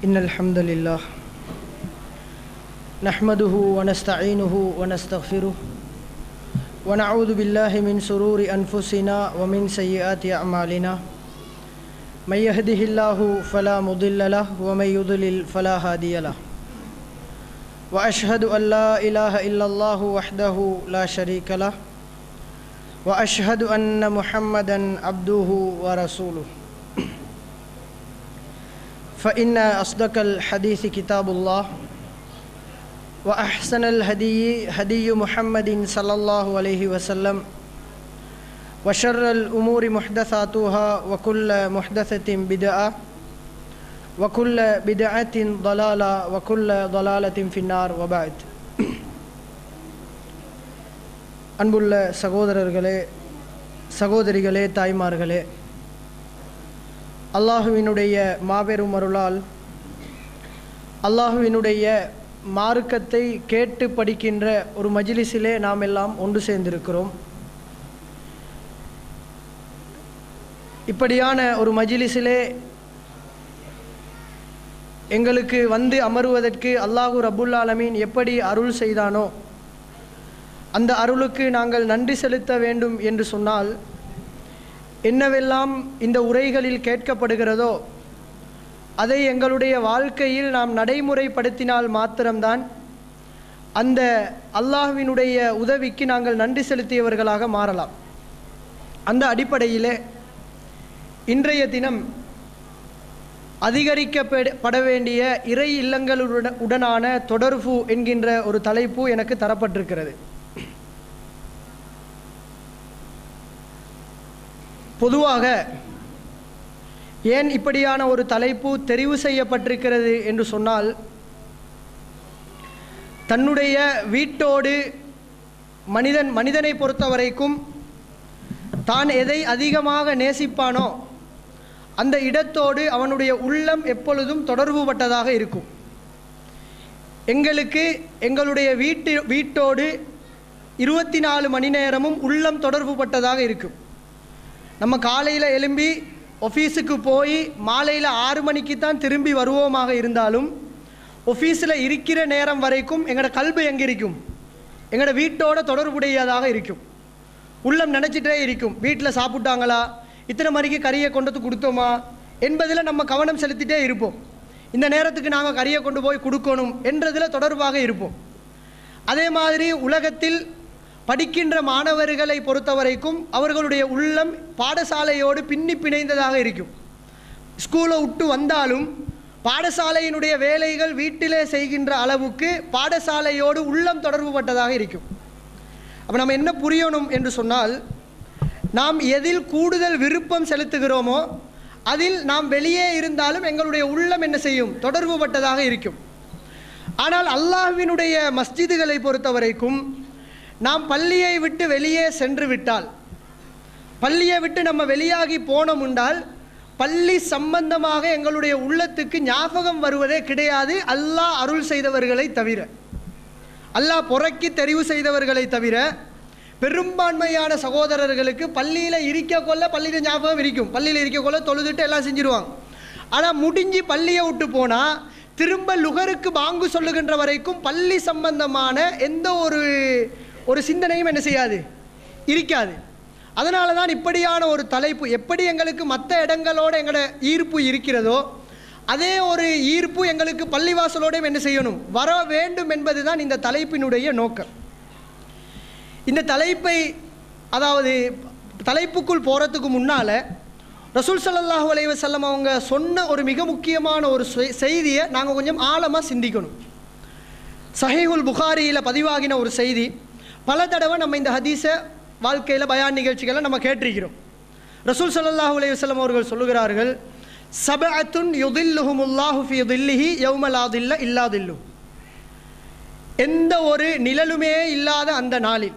إن الحمد لله نحمده ونستعينه ونستغفره ونعوذ بالله من سرور أنفسنا ومن سيئات أعمالنا من يهده الله فلا مضل له ومن يضلل فلا هادي له وأشهد أن لا إله إلا الله وحده لا شريك له وأشهد أن محمدا عبده ورسوله فإن أصدق الحديث كتاب الله وأحسن الهدي هدي محمد صلى الله عليه وسلم وشر الأمور محدثاتها وكل محدثة بدعة وكل بدعة ضلالة وكل ضلالة في النار وبعد அன்புள்ள சகோதரர்களே சகோதரிகளே தாய்மார்களே அல்லாஹுவினுடைய மாபெரும் அருளால் அல்லாஹுவினுடைய மார்க்கத்தை கேட்டு படிக்கின்ற ஒரு மஜிலிஸிலே நாம் எல்லாம் ஒன்று சேர்ந்திருக்கிறோம் இப்படியான ஒரு மஜிலிஸிலே எங்களுக்கு வந்து அமருவதற்கு அல்லாஹு ரபுல் ஆலமீன் எப்படி அருள் செய்தானோ அந்த அருளுக்கு நாங்கள் நன்றி செலுத்த வேண்டும் என்று சொன்னால் என்னவெல்லாம் இந்த உரைகளில் கேட்கப்படுகிறதோ அதை எங்களுடைய வாழ்க்கையில் நாம் நடைமுறைப்படுத்தினால் மாத்திரம்தான் அந்த அல்லாஹ்வினுடைய உதவிக்கு நாங்கள் நன்றி செலுத்தியவர்களாக மாறலாம் அந்த அடிப்படையிலே இன்றைய தினம் அதிகரிக்கப்பட வேண்டிய இறை இல்லங்களுடன் உடனான தொடர்பு என்கின்ற ஒரு தலைப்பு எனக்கு தரப்பட்டிருக்கிறது பொதுவாக ஏன் இப்படியான ஒரு தலைப்பு தெரிவு செய்யப்பட்டிருக்கிறது என்று சொன்னால் தன்னுடைய வீட்டோடு மனிதன் மனிதனை பொறுத்தவரைக்கும் தான் எதை அதிகமாக நேசிப்பானோ அந்த இடத்தோடு அவனுடைய உள்ளம் எப்பொழுதும் தொடர்புபட்டதாக இருக்கும் எங்களுக்கு எங்களுடைய வீட்டு வீட்டோடு இருபத்தி நாலு மணி நேரமும் உள்ளம் தொடர்புபட்டதாக இருக்கும் நம்ம காலையில் எழும்பி ஒஃபீஸுக்கு போய் மாலையில் ஆறு மணிக்கு தான் திரும்பி வருவோமாக இருந்தாலும் ஒஃபீஸில் இருக்கிற நேரம் வரைக்கும் எங்களோட கல்வி எங்கே இருக்கும் எங்களோட வீட்டோட தொடர்புடையதாக இருக்கும் உள்ளம் நினச்சிட்டே இருக்கும் வீட்டில் சாப்பிட்டாங்களா இத்தனை மணிக்கு கறியை கொண்டு வந்து கொடுத்தோமா என்பதில் நம்ம கவனம் செலுத்திட்டே இருப்போம் இந்த நேரத்துக்கு நாங்கள் கறியை கொண்டு போய் கொடுக்கணும் என்றதில் தொடர்பாக இருப்போம் அதே மாதிரி உலகத்தில் படிக்கின்ற மாணவர்களை பொறுத்தவரைக்கும் அவர்களுடைய உள்ளம் பாடசாலையோடு பின்னி பிணைந்ததாக இருக்கும் ஸ்கூலை விட்டு வந்தாலும் பாடசாலையினுடைய வேலைகள் வீட்டிலே செய்கின்ற அளவுக்கு பாடசாலையோடு உள்ளம் தொடர்புபட்டதாக இருக்கும் அப்போ நம்ம என்ன புரியணும் என்று சொன்னால் நாம் எதில் கூடுதல் விருப்பம் செலுத்துகிறோமோ அதில் நாம் வெளியே இருந்தாலும் எங்களுடைய உள்ளம் என்ன செய்யும் தொடர்புபட்டதாக இருக்கும் ஆனால் அல்லாஹ்வினுடைய மஸ்ஜிதுகளை பொறுத்தவரைக்கும் நாம் பள்ளியை விட்டு வெளியே சென்று விட்டால் பள்ளியை விட்டு நம்ம வெளியாகி போனோம் உண்டால் பள்ளி சம்பந்தமாக எங்களுடைய உள்ளத்துக்கு ஞாபகம் வருவதே கிடையாது அல்லாஹ் அருள் செய்தவர்களை தவிர அல்லாஹ் புறக்கி தெரிவு செய்தவர்களை தவிர பெரும்பான்மையான சகோதரர்களுக்கு பள்ளியில் இருக்க கொள்ள பள்ளியில் ஞாபகம் இருக்கும் பள்ளியில் இருக்க கொள்ள தொழுதுட்டு எல்லாம் செஞ்சிருவாங்க ஆனால் முடிஞ்சு பள்ளியை விட்டு போனால் திரும்ப லுகருக்கு பாங்கு சொல்லுகின்ற வரைக்கும் பள்ளி சம்பந்தமான எந்த ஒரு ஒரு சிந்தனையும் என்ன செய்யாது இருக்காது அதனால தான் இப்படியான ஒரு தலைப்பு எப்படி எங்களுக்கு மற்ற இடங்களோட எங்களோட ஈர்ப்பு இருக்கிறதோ அதே ஒரு ஈர்ப்பு எங்களுக்கு பள்ளிவாசலோடையும் என்ன செய்யணும் வர வேண்டும் என்பது தான் இந்த தலைப்பினுடைய நோக்கம் இந்த தலைப்பை அதாவது தலைப்புக்குள் போகிறதுக்கு முன்னால் ரசூல் சல்லாஹூ அலைவசல்லம் அவங்க சொன்ன ஒரு மிக முக்கியமான ஒரு செய்தியை நாங்கள் கொஞ்சம் ஆழமாக சிந்திக்கணும் சஹீகுல் புகாரியில் பதிவாகின ஒரு செய்தி பல தடவை நம்ம இந்த ஹதீஸை வாழ்க்கையில் பயான் நிகழ்ச்சிகளை நம்ம கேட்டிருக்கிறோம் ரசூல் சல்லாஹூ அலைவசல்லம் அவர்கள் சொல்லுகிறார்கள் சபஅத்துன் யுதில்லுஹுமுல்லாஹு ஃபி தில்லிஹி யௌமலாதில்ல இல்லாதில்லு எந்த ஒரு நிழலுமே இல்லாத அந்த நாளில்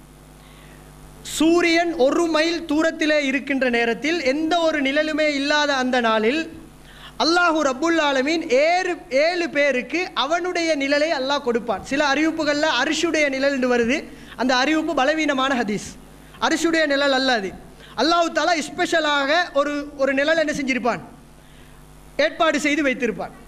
சூரியன் ஒரு மைல் தூரத்திலே இருக்கின்ற நேரத்தில் எந்த ஒரு நிழலுமே இல்லாத அந்த நாளில் அல்லாஹூ ரப்புல் ஆலமீன் ஏழு ஏழு பேருக்கு அவனுடைய நிழலை அல்லாஹ் கொடுப்பான் சில அறிவிப்புகளில் அரிசுடைய நிழல் என்று வருது அந்த அறிவிப்பு பலவீனமான ஹதீஸ் அரிசுடைய நிழல் அல்ல அது அல்லாஹு தாலா ஸ்பெஷலாக ஒரு ஒரு நிழல் என்ன செஞ்சிருப்பான் ஏற்பாடு செய்து வைத்திருப்பான்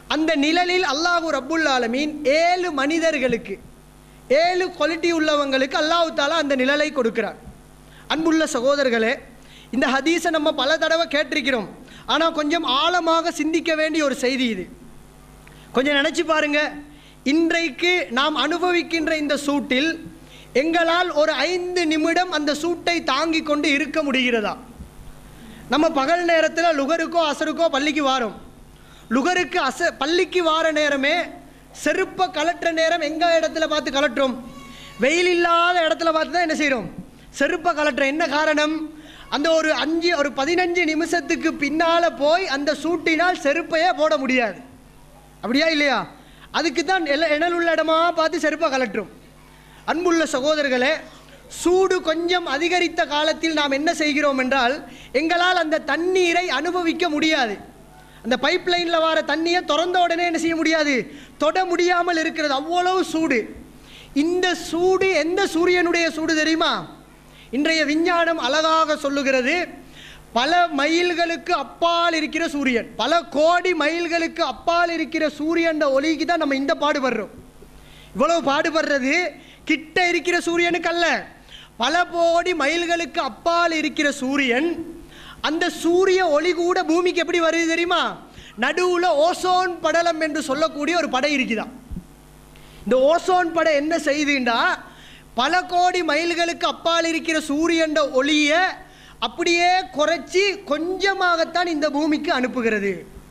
அந்த நிழலில் அல்லாஹு ரப்புல் ஆலமீன் ஏழு மனிதர்களுக்கு ஏழு குவாலிட்டி உள்ளவங்களுக்கு அல்லாஹு தாலா அந்த நிழலை கொடுக்கிறார் அன்புள்ள சகோதரர்களே இந்த ஹதீஸை நம்ம பல தடவை கேட்டிருக்கிறோம் ஆனால் கொஞ்சம் ஆழமாக சிந்திக்க வேண்டிய ஒரு செய்தி இது கொஞ்சம் நினச்சி பாருங்க இன்றைக்கு நாம் அனுபவிக்கின்ற இந்த சூட்டில் எங்களால் ஒரு ஐந்து நிமிடம் அந்த சூட்டை தாங்கி கொண்டு இருக்க முடிகிறதா நம்ம பகல் நேரத்தில் லுகருக்கோ அசருக்கோ பள்ளிக்கு வாரோம் லுகருக்கு அச பள்ளிக்கு வார நேரமே செருப்பை கலட்டுற நேரம் எங்கள் இடத்துல பார்த்து கலட்டுறோம் வெயில் இல்லாத இடத்துல பார்த்து தான் என்ன செய்கிறோம் செருப்பை கலட்டுற என்ன காரணம் அந்த ஒரு அஞ்சு ஒரு பதினஞ்சு நிமிஷத்துக்கு பின்னால் போய் அந்த சூட்டினால் செருப்பையே போட முடியாது அப்படியா இல்லையா அதுக்கு தான் எல்ல இணல் உள்ள இடமா பார்த்து செருப்பை கலட்டுறோம் அன்புள்ள சகோதரர்களே சூடு கொஞ்சம் அதிகரித்த காலத்தில் நாம் என்ன செய்கிறோம் என்றால் எங்களால் அந்த தண்ணீரை அனுபவிக்க முடியாது அந்த பைப் லைனில் வர தண்ணியை திறந்த உடனே என்ன செய்ய முடியாது தொட முடியாமல் இருக்கிறது அவ்வளவு சூடு இந்த சூடு எந்த சூரியனுடைய சூடு தெரியுமா இன்றைய விஞ்ஞானம் அழகாக சொல்லுகிறது பல மைல்களுக்கு அப்பால் இருக்கிற சூரியன் பல கோடி மைல்களுக்கு அப்பால் இருக்கிற சூரியன் ஒளிக்கு தான் நம்ம இந்த பாடுபடுறோம் இவ்வளவு பாடுபடுறது கிட்ட இருக்கிற சூரியனுக்கு அல்ல பல கோடி மைல்களுக்கு அப்பால் இருக்கிற சூரியன் அந்த சூரிய ஒளி கூட பூமிக்கு எப்படி வருது தெரியுமா நடுவுல ஓசோன் படலம் என்று சொல்லக்கூடிய ஒரு படை இருக்குதாம் இந்த ஓசோன் படை என்ன செய்துண்டா பல கோடி மைல்களுக்கு அப்பால் இருக்கிற சூரியன் ஒளியை அப்படியே குறைச்சி கொஞ்சமாகத்தான் இந்த பூமிக்கு அனுப்புகிறது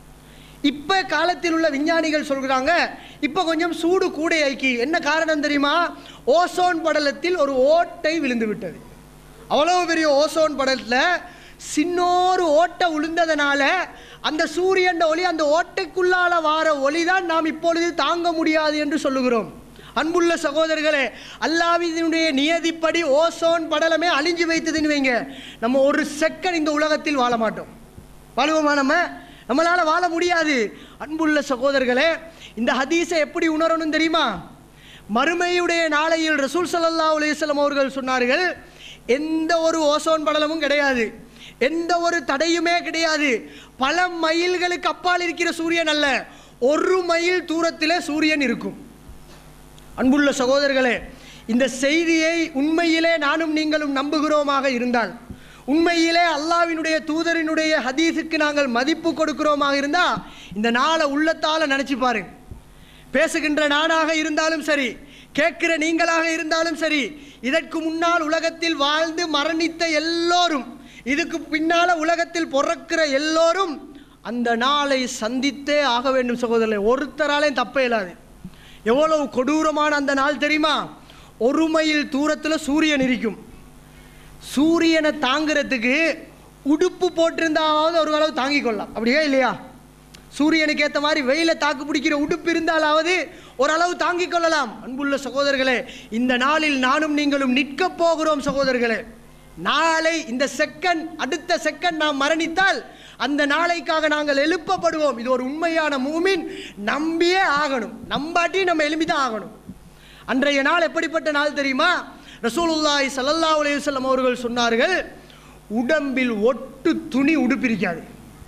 இப்போ காலத்தில் உள்ள விஞ்ஞானிகள் சொல்கிறாங்க இப்போ கொஞ்சம் சூடு கூடையாக்கி என்ன காரணம் தெரியுமா ஓசோன் படலத்தில் ஒரு ஓட்டை விழுந்து விட்டது அவ்வளோ பெரிய ஓசோன் படலத்தில் சின்னோரு ஓட்டை விழுந்ததுனால அந்த சூரியன் ஒளி அந்த ஓட்டைக்குள்ளால வார ஒளி தான் நாம் இப்பொழுது தாங்க முடியாது என்று சொல்லுகிறோம் அன்புள்ள சகோதரர்களே அல்லாவினுடைய நியதிப்படி ஓசோன் படலமே அழிஞ்சு வைத்ததுன்னு வைங்க நம்ம ஒரு செகண்ட் இந்த உலகத்தில் வாழ மாட்டோம் வாழுவோமா நம்ம நம்மளால் வாழ முடியாது அன்புள்ள சகோதரர்களே இந்த ஹதீஸை எப்படி உணரணும் தெரியுமா மறுமையுடைய நாளையில் ரசூல் சல்லா அலையம் அவர்கள் சொன்னார்கள் எந்த ஒரு ஓசோன் படலமும் கிடையாது எந்த ஒரு தடையுமே கிடையாது பல மைல்களுக்கு அப்பால் இருக்கிற சூரியன் அல்ல ஒரு மைல் தூரத்தில் சூரியன் இருக்கும் அன்புள்ள சகோதரர்களே இந்த செய்தியை உண்மையிலே நானும் நீங்களும் நம்புகிறோமாக இருந்தால் உண்மையிலே அல்லாவினுடைய தூதரினுடைய ஹதீஸுக்கு நாங்கள் மதிப்பு கொடுக்கிறோமாக இருந்தால் இந்த நாளை உள்ளத்தால் நினச்சி பாருங்க பேசுகின்ற நானாக இருந்தாலும் சரி கேட்கிற நீங்களாக இருந்தாலும் சரி இதற்கு முன்னால் உலகத்தில் வாழ்ந்து மரணித்த எல்லோரும் இதுக்கு பின்னால உலகத்தில் பிறக்கிற எல்லோரும் அந்த நாளை சந்தித்தே ஆக வேண்டும் சகோதரர்களே ஒருத்தராலையும் தப்பே இல்லாது எவ்வளவு கொடூரமான அந்த நாள் தெரியுமா ஒரு மைல் தூரத்தில் சூரியன் இருக்கும் சூரியனை தாங்கிறதுக்கு உடுப்பு போட்டிருந்தாவது ஒரு அளவு தாங்கிக் கொள்ளலாம் அப்படியா இல்லையா சூரியனுக்கு ஏற்ற மாதிரி வெயில தாக்கு பிடிக்கிற உடுப்பு இருந்தாலாவது ஓரளவு தாங்கிக் கொள்ளலாம் அன்புள்ள சகோதரர்களே இந்த நாளில் நானும் நீங்களும் நிற்கப் போகிறோம் சகோதரர்களே நாளை இந்த செகண்ட் அடுத்த செகண்ட் நாம் மரணித்தால் அந்த நாளைக்காக நாங்கள் எழுப்பப்படுவோம் இது ஒரு உண்மையான மூமின் நம்பியே ஆகணும் நம்பாட்டி நம்ம எழுப்பி தான் ஆகணும் அன்றைய நாள் எப்படிப்பட்ட நாள் தெரியுமா ரசூலுல்லாஹி ஸல்லல்லாஹு அலைஹி வஸல்லம் அவர்கள் சொன்னார்கள் உடம்பில் ஒட்டு துணி உடுப்பிருக்காது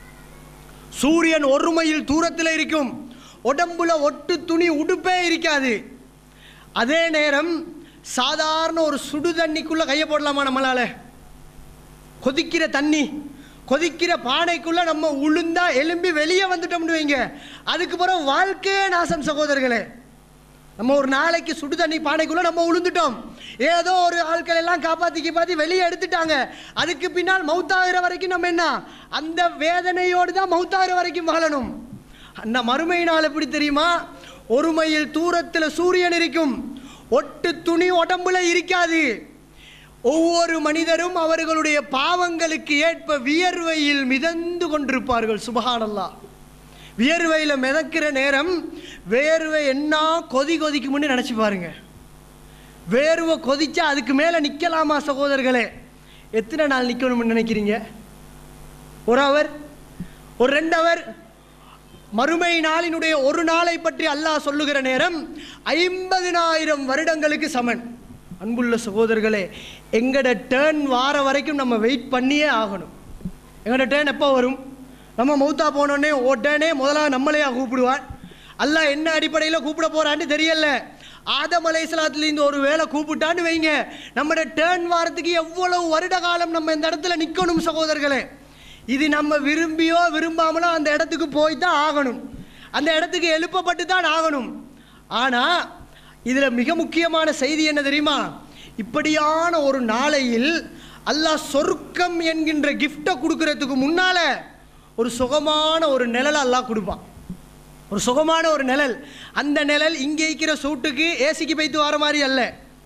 சூரியன் ஒரு மைல் தூரத்தில் இருக்கும் உடம்புல ஒட்டு துணி உடுப்பே இருக்காது அதே நேரம் சாதாரண ஒரு சுடு தண்ணிக்குள்ள கையை போடலாமா நம்மளால கொதிக்கிற தண்ணி கொதிக்கிற பானைக்குள்ள நம்ம உளுந்தா எலும்பி வெளியே வந்துட்டோம்னு வைங்க அதுக்கு பிறகு வாழ்க்கையே நாசம் சகோதரர்களே நம்ம ஒரு நாளைக்கு சுடு தண்ணி பானைக்குள்ள நம்ம உளுந்துட்டோம் ஏதோ ஒரு ஆட்கள் எல்லாம் காப்பாத்தி காப்பாத்தி வெளியே எடுத்துட்டாங்க அதுக்கு பின்னால் மௌத்தாகிற வரைக்கும் நம்ம என்ன அந்த வேதனையோடு தான் மௌத்தாகிற வரைக்கும் வாழணும் அந்த மறுமை நாள் எப்படி தெரியுமா ஒரு மைல் தூரத்தில் சூரியன் இருக்கும் ஒட்டு துணி உடம்புல இருக்காது ஒவ்வொரு மனிதரும் அவர்களுடைய பாவங்களுக்கு ஏற்ப வியர்வையில் மிதந்து கொண்டிருப்பார்கள் சுபஹானல்லாஹ் வியர்வையில் மிதக்கிற நேரம் வேர்வை என்ன கொதி கொதிக்கு முன்னே நினச்சி பாருங்க வேர்வை கொதிச்சா அதுக்கு மேலே நிற்கலாமா சகோதரர்களே எத்தனை நாள் நிற்கணும்னு நினைக்கிறீங்க ஒரு அவர் ஒரு ரெண்டு அவர் மறுமை நாளினுடைய ஒரு நாளை பற்றி அல்லாஹ் சொல்லுகிற நேரம் ஐம்பதினாயிரம் வருடங்களுக்கு சமன் அன்புள்ள சகோதரர்களே எங்கட டேர்ன் வார வரைக்கும் நம்ம வெயிட் பண்ணியே ஆகணும் எங்கட டேர்ன் எப்போ வரும் நம்ம மௌத்தா போனோடனே ஓட்டனே முதலாக நம்மளையா கூப்பிடுவான் அல்லாஹ் என்ன அடிப்படையில் கூப்பிட போறான்னு தெரியல ஆதம் அலைஹிஸ்ஸலாத்துலேருந்து ஒரு வேளை கூப்பிட்டான்னு வைங்க நம்மட டேர்ன் வாரத்துக்கு எவ்வளவு வருட காலம் நம்ம இந்த இடத்துல நிற்கணும் சகோதரர்களே இது நம்ம விரும்பியோ விரும்பாமலோ அந்த இடத்துக்கு போய் தான் ஆகணும் அந்த இடத்துக்கு எழுப்பப்பட்டு தான் ஆகணும் ஆனால் இதில் மிக முக்கியமான செய்தி என்ன தெரியுமா இப்படியான ஒரு நாளையில் அல்லாஹ் சொர்க்கம் என்கின்ற கிஃப்டை கொடுக்கறதுக்கு முன்னால ஒரு சுகமான ஒரு நிழலை அல்லாஹ் கொடுப்பான் ஒரு சுகமான ஒரு நிழல் அந்த நிழல் இங்கே இருக்கிற சூட்டுக்கு ஏசிக்கு பைத்து வர மாதிரி அல்ல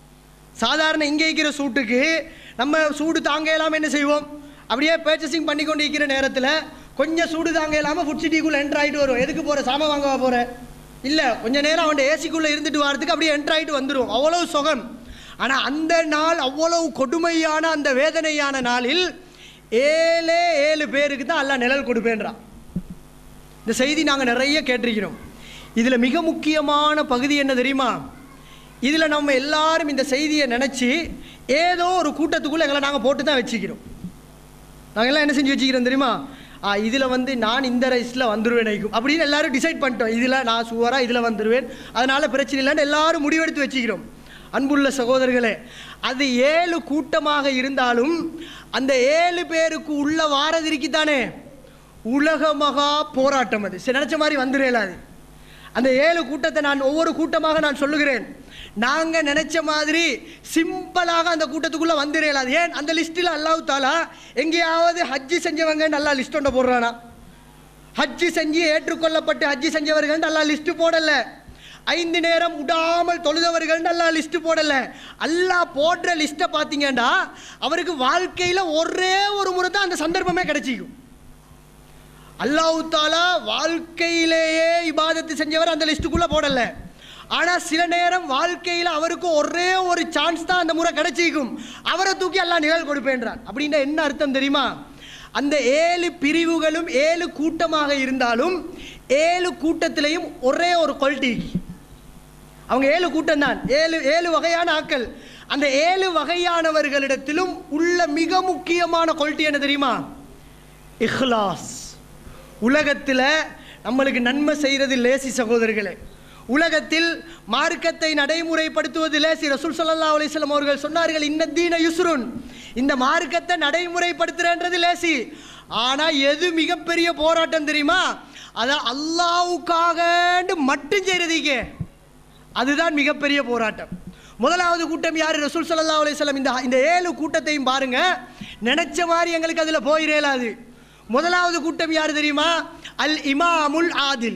சாதாரண இங்கே இருக்கிற சூட்டுக்கு நம்ம சூடு தாங்க இல்லாமல் என்ன செய்வோம் அப்படியே பர்ச்சேசிங் பண்ணி கொண்டு இருக்கிற நேரத்தில் கொஞ்சம் சூடு தாங்க இல்லாமல் ஃபுட் சிட்டிக்குள்ளே என்ட்ரு ஆகிட்டு வரும் எதுக்கு போகிற சாமான் வாங்க போகிற இல்லை கொஞ்ச நேரம் அவன் ஏசிக்குள்ளே இருந்துட்டு வரதுக்கு அப்படியே என்ட்ரு ஆகிட்டு வந்துடும் அவ்வளவு சுகம் ஆனால் அந்த நாள் அவ்வளவு கொடுமையான அந்த வேதனையான நாளில் ஏழே ஏழு பேருக்கு தான் எல்லாம் நிழல் கொடுப்பேன்றான் இந்த செய்தி நாங்கள் நிறைய கேட்டிருக்கிறோம் இதில் மிக முக்கியமான பகுதி என்ன தெரியுமா இதில் நம்ம எல்லாரும் இந்த செய்தியை நினச்சி ஏதோ ஒரு கூட்டத்துக்குள்ளே எங்களை நாங்கள் போட்டு தான் வச்சுக்கிறோம் நாங்கள் எல்லாம் என்ன செஞ்சு வச்சுக்கிறோம் தெரியுமா ஆ இதில் வந்து நான் இந்த ரைஸில் வந்துடுவேன் நினைக்கும் அப்படின்னு எல்லாரும் டிசைட் பண்ணிட்டோம் இதில் நான் சுவராக இதில் வந்துடுவேன் அதனால் பிரச்சனை இல்லைன்னு எல்லாரும் முடிவெடுத்து வச்சுக்கிறோம் அன்புள்ள சகோதரர்களே அது ஏழு கூட்டமாக இருந்தாலும் அந்த ஏழு பேருக்கு உள்ள வாரதிருக்கு தானே உலக மகா போராட்டம் அது சரி நினச்ச மாதிரி வந்துடல அது அந்த ஏழு கூட்டத்தை நான் ஒவ்வொரு கூட்டமாக நான் சொல்லுகிறேன் நாங்கள் நினைச்ச மாதிரி சிம்பிளாக அந்த கூட்டத்துக்குள்ளே வந்துடலாது ஏன் அந்த லிஸ்ட்டில் அல்லாஹ் தாலா எங்கேயாவது ஹஜ்ஜி செஞ்சவங்க நல்லா லிஸ்ட் ஒன்றை போடுறானா ஹஜ்ஜி செஞ்சு ஏற்றுக்கொள்ளப்பட்டு ஹஜ்ஜி செஞ்சவர்கள் நல்லா லிஸ்ட் போடல ஐந்து நேரம் விடாமல் தொழுதவர்கள் நல்லா லிஸ்ட் போடல அல்லாஹ் போடுற லிஸ்ட்டை பார்த்தீங்கன்னா அவருக்கு வாழ்க்கையில் ஒரே ஒரு முறை தான் அந்த சந்தர்ப்பமே கிடைச்சிக்கும் அல்லாஹ் தாலா வாழ்க்கையிலேயே இபாதத்து செஞ்சவர் அந்த லிஸ்ட்டுக்குள்ளே போடல ஆனால் சில நேரம் வாழ்க்கையில் அவருக்கு ஒரே ஒரு சான்ஸ் தான் அந்த முறை கிடைச்சிக்கும் அவரை தூக்கி எல்லாம் நிழல் கொடுப்பேன்றான் அப்படின்னா என்ன அர்த்தம் தெரியுமா அந்த ஏழு பிரிவுகளும் ஏழு கூட்டமாக இருந்தாலும் ஏழு கூட்டத்திலையும் ஒரே ஒரு குவாலிட்டி அவங்க ஏழு கூட்டம் தான் ஏழு ஏழு வகையான ஆட்கள் அந்த ஏழு வகையானவர்களிடத்திலும் உள்ள மிக முக்கியமான குவாலிட்டி என்ன தெரியுமா இஹ்லாஸ் உலகத்தில் நம்மளுக்கு நன்மை செய்கிறது லேசி சகோதரர்களே உலகத்தில் மார்க்கத்தை நடைமுறைப்படுத்துவது லேசி ரசூல் ஸல்லல்லாஹு அலைஹி வஸல்லம் அவர்கள் சொன்னார்கள் இன்னதீன யுஸ்ருன் இந்த மார்க்கத்தை நடைமுறைப்படுத்துறன்றது லேசி ஆனால் எது மிகப்பெரிய போராட்டம் தெரியுமா அதை அல்லாவுக்காக மட்டும் செய்கிறதுக்கே அதுதான் மிகப்பெரிய போராட்டம் முதலாவது கூட்டம் யார் ரசூல் ஸல்லல்லாஹு அலைஹி வஸல்லம் இந்த இந்த ஏழு கூட்டத்தையும் பாருங்க நினைச்ச மாதிரி எங்களுக்கு அதில் போயிடலாது முதலாவது கூட்டம் யார் தெரியுமா அல் இமாமுல் ஆதில்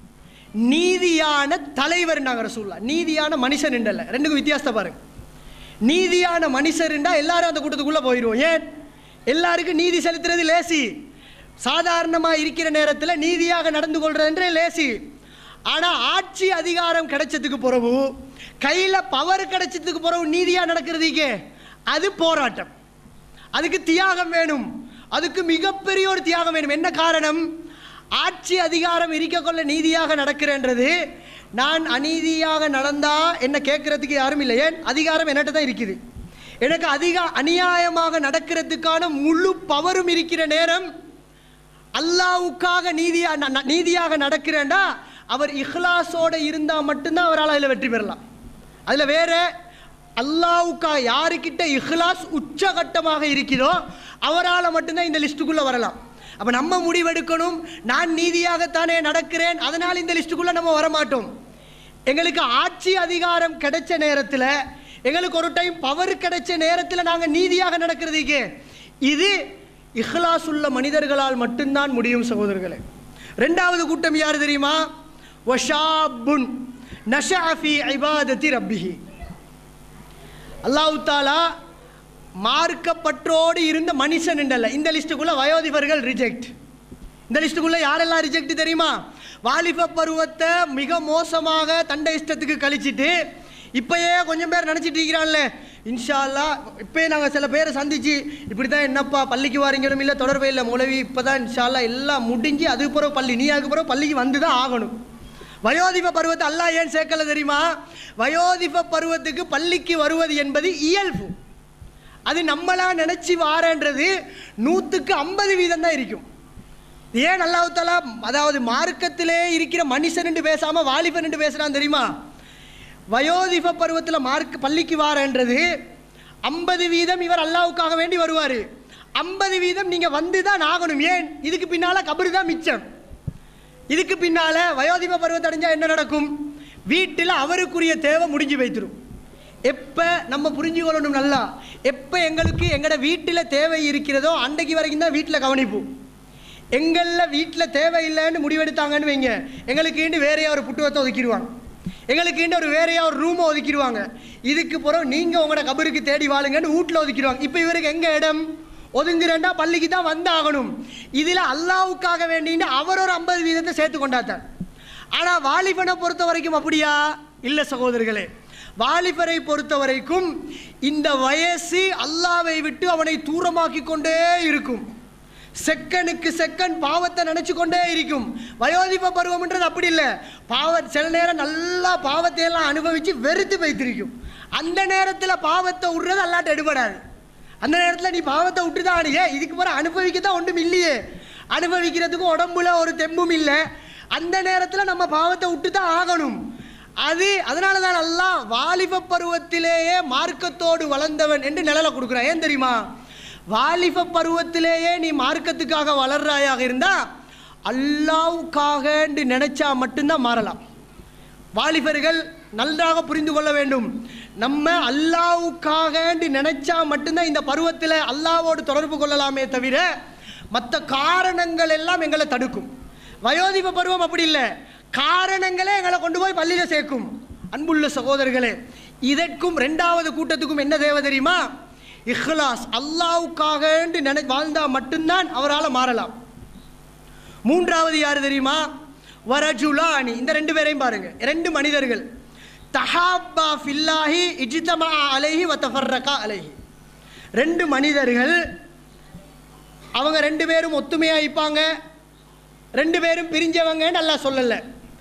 நீதியான தலைவர் நாங்கள் ரசூல்லா நீதியான மனுஷன் இல்ல ரெண்டுக்கும் வித்தியாசத்தை பாருங்க நீதியான மனுஷர்ண்டா எல்லாரும் அந்த கூட்டத்துக்குள்ளே போயிடுவோம் ஏன் எல்லாருக்கும் நீதி செலுத்துறது லேசி சாதாரணமாக இருக்கிற நேரத்தில் நீதியாக நடந்து கொள்றதுன்றே லேசி ஆனால் ஆட்சி அதிகாரம் கிடைச்சதுக்கு பிறகு கையில் பவர் கிடைச்சதுக்கு பிறகு நீதியாக நடக்கிறதுக்கே அது போராட்டம் அதுக்கு தியாகம் வேணும் அதுக்கு மிகப்பெரிய ஒரு தியாகம் வேணும் என்ன காரணம் ஆட்சி அதிகாரம் இருக்க கொள்ள நீதியாக நடக்கிறேன்றது நான் அநீதியாக நடந்தா என்ன கேட்கறதுக்கு யாரும் இல்லை ஏன் அதிகாரம் என்கிட்ட தான் இருக்குது எனக்கு அதிக அநியாயமாக நடக்கிறதுக்கான முழு பவரும் இருக்கிற நேரம் அல்லாவுக்காக நீதியா ந- ந- நீதியாக நடக்கிறேன்டா அவர் இஹ்லாஸோட இருந்தால் மட்டும்தான் அவரால் அதில் வெற்றி பெறலாம் அதில் வேற அல்லாவுக்காக யாருக்கிட்ட இஹ்லாஸ் உச்சகட்டமாக இருக்கிறதோ அவரால் மட்டும்தான் இந்த லிஸ்ட்டுக்குள்ளே வரலாம் அப்போ நம்ம முடிவெடுக்கணும் நான் நீதியாகத்தானே நடக்கிறேன் அதனால் இந்த லிஸ்ட்டுக்குள்ளே நம்ம வரமாட்டோம் எங்களுக்கு ஆட்சி அதிகாரம் கிடைச்ச நேரத்தில் எங்களுக்கு ஒரு டைம் பவர் கிடைச்ச நேரத்தில் நாங்கள் நீதியாக நடக்கிறதுக்கு இது இஹ்லாஸ் உள்ள மனிதர்களால் மட்டும்தான் முடியும் சகோதரர்களே ரெண்டாவது கூட்டம் யார் தெரியுமா வஷாபுன் நஷாஃபி ஐபாதத்தி ரப்பிஹி அல்லாஹ் தாலா மார்க்கப்பற்றோடு இருந்த மனுஷன் என்றல்ல இந்த லிஸ்ட்டுக்குள்ள வயோதிபர்கள் ரிஜெக்ட் இந்த லிஸ்ட்டுக்குள்ள யாரெல்லாம் ரிஜெக்ட் தெரியுமா வாலிப பருவத்தை மிக மோசமாக தண்டை இஷ்டத்துக்கு கழிச்சிட்டு இப்பயே கொஞ்சம் பேர் நினச்சிட்டு இருக்கிறான்ல இன்ஷா அல்லாஹ் இப்பயே நாங்கள் சில பேரை சந்திச்சு இப்படி தான் என்னப்பா பள்ளிக்கு வாரீங்களும் இல்லை தொடர்பே இல்லை மூலவி இப்போ தான் இன்ஷா அல்லாஹ் எல்லாம் முடிஞ்சு அதுக்கு பிறகு பள்ளி நீ அதுக்கு பிறகு பள்ளிக்கு வந்து தான் ஆகணும் வயோதிப பருவத்தை அல்லாஹ் ஏன் சேர்க்கல தெரியுமா வயோதிப பருவத்துக்கு பள்ளிக்கு வருவது என்பது இயல்பு அது நம்மளா நினைச்சு வாரன்றது நூற்றுக்கு ஐம்பது வீதம் தான் இருக்கும் ஏன் அல்லாஹ் தாலா அதாவது மார்க்கத்திலே இருக்கிற மனுஷன் என்று பேசாமல் வாலிபன் என்று பேசுகிறான் தெரியுமா வயோதிப பருவத்தில் மார்க் பள்ளிக்கு வாரன்றது ஐம்பது வீதம் இவர் அல்லாவுக்காக வேண்டி வருவார் ஐம்பது வீதம் நீங்கள் வந்து தான் ஆகணும் ஏன் இதுக்கு பின்னால் கபரு தான் மிச்சம் இதுக்கு பின்னால் வயோதிப பருவத்தை அடைஞ்சால் என்ன நடக்கும் வீட்டில் அவருக்குரிய தேவை முடிஞ்சு வைத்திரும் எப்போ நம்ம புரிஞ்சுக்கொள்ளணும் நல்லா எப்போ எங்களுக்கு எங்களோட வீட்டில் தேவை இருக்கிறதோ அன்றைக்கு வரைக்கும் தான் வீட்டில் கவனிப்போம் எங்களில் வீட்டில் தேவையில்லைன்னு முடிவெடுத்தாங்கன்னு வைங்க எங்களுக்கு வேறையா ஒரு புட்டுவத்தை ஒதுக்கிடுவாங்க எங்களுக்கு ஒரு வேறையா ஒரு ரூமை ஒதுக்கிடுவாங்க இதுக்கு பிறகு நீங்கள் உங்களோட கபருக்கு தேடி வாழுங்கன்னு வீட்டில் ஒதுக்கிடுவாங்க இப்போ இவருக்கு எங்கே இடம் ஒதுங்குறேன்டா பள்ளிக்கு தான் வந்தாகணும் இதில் அல்லாவுக்காக வேண்டின்னு அவர் ஒரு ஐம்பது வீதத்தை சேர்த்து கொண்டாத்தார் ஆனால் வாலிபனை பொறுத்த வரைக்கும் அப்படியா இல்லை சகோதரர்களே வாலிபரை பொறுத்த வரைக்கும் இந்த வயசு அல்லாவை விட்டு அவனை தூரமாக்கி கொண்டே இருக்கும் செகண்டுக்கு செகண்ட் பாவத்தை நினைச்சு கொண்டே இருக்கும் வயோதிப பருவம்ன்றது அப்படி இல்லை பாவ சில நேரம் நல்லா பாவத்தை எல்லாம் அனுபவிச்சு வெறுத்து வைத்திருக்கும் அந்த நேரத்தில் பாவத்தை விடுறது அல்லாட்ட எடுபடாது அந்த நேரத்தில் நீ பாவத்தை விட்டுதான் ஏன் இதுக்கு பிறகு அனுபவிக்க தான் ஒன்றும் இல்லையே அனுபவிக்கிறதுக்கும் உடம்புல ஒரு தெம்பும் இல்லை அந்த நேரத்தில் நம்ம பாவத்தை விட்டு தான் ஆகணும் அது அதனால தான் நல்லா வாலிப பருவத்திலேயே மார்க்கத்தோடு வளர்ந்தவன் என்று நிழலை கொடுக்குறான் ஏன் தெரியுமா வாலிப பருவத்திலேயே நீ மார்க்கத்துக்காக வளர்றாயாக இருந்தா அல்லாவுக்காக நினைச்சா மட்டும்தான் மாறலாம் வாலிபர்கள் நன்றாக புரிந்து கொள்ள வேண்டும் நம்ம அல்லாவுக்காக நினைச்சா மட்டும்தான் இந்த பருவத்தில் அல்லாவோடு தொடர்பு கொள்ளலாமே தவிர மற்ற காரணங்கள் எல்லாம் எங்களை தடுக்கும் வயோதிப பருவம் அப்படி இல்லை காரணங்களே எங்களை கொண்டு போய் பள்ளியில் சேர்க்கும் அன்புள்ள சகோதரர்களே இதற்கும் ரெண்டாவது கூட்டத்துக்கும் என்ன தேவை தெரியுமா இஹ்லாஸ் அல்லாவுக்காக நினை வாழ்ந்தா மட்டும்தான் அவரால் மாறலாம் மூன்றாவது யார் தெரியுமா வரஜுலானி இந்த ரெண்டு பேரையும் பாருங்க ரெண்டு மனிதர்கள் தஹாப்பா ஃபில்லாஹி இஜிதமா அலைஹி வத்தஃபர்ரகா அலைஹி ரெண்டு மனிதர்கள் அவங்க ரெண்டு பேரும் ஒத்துமையா இருப்பாங்க ரெண்டு பேரும் பிரிஞ்சவங்க நல்லா சொல்லலை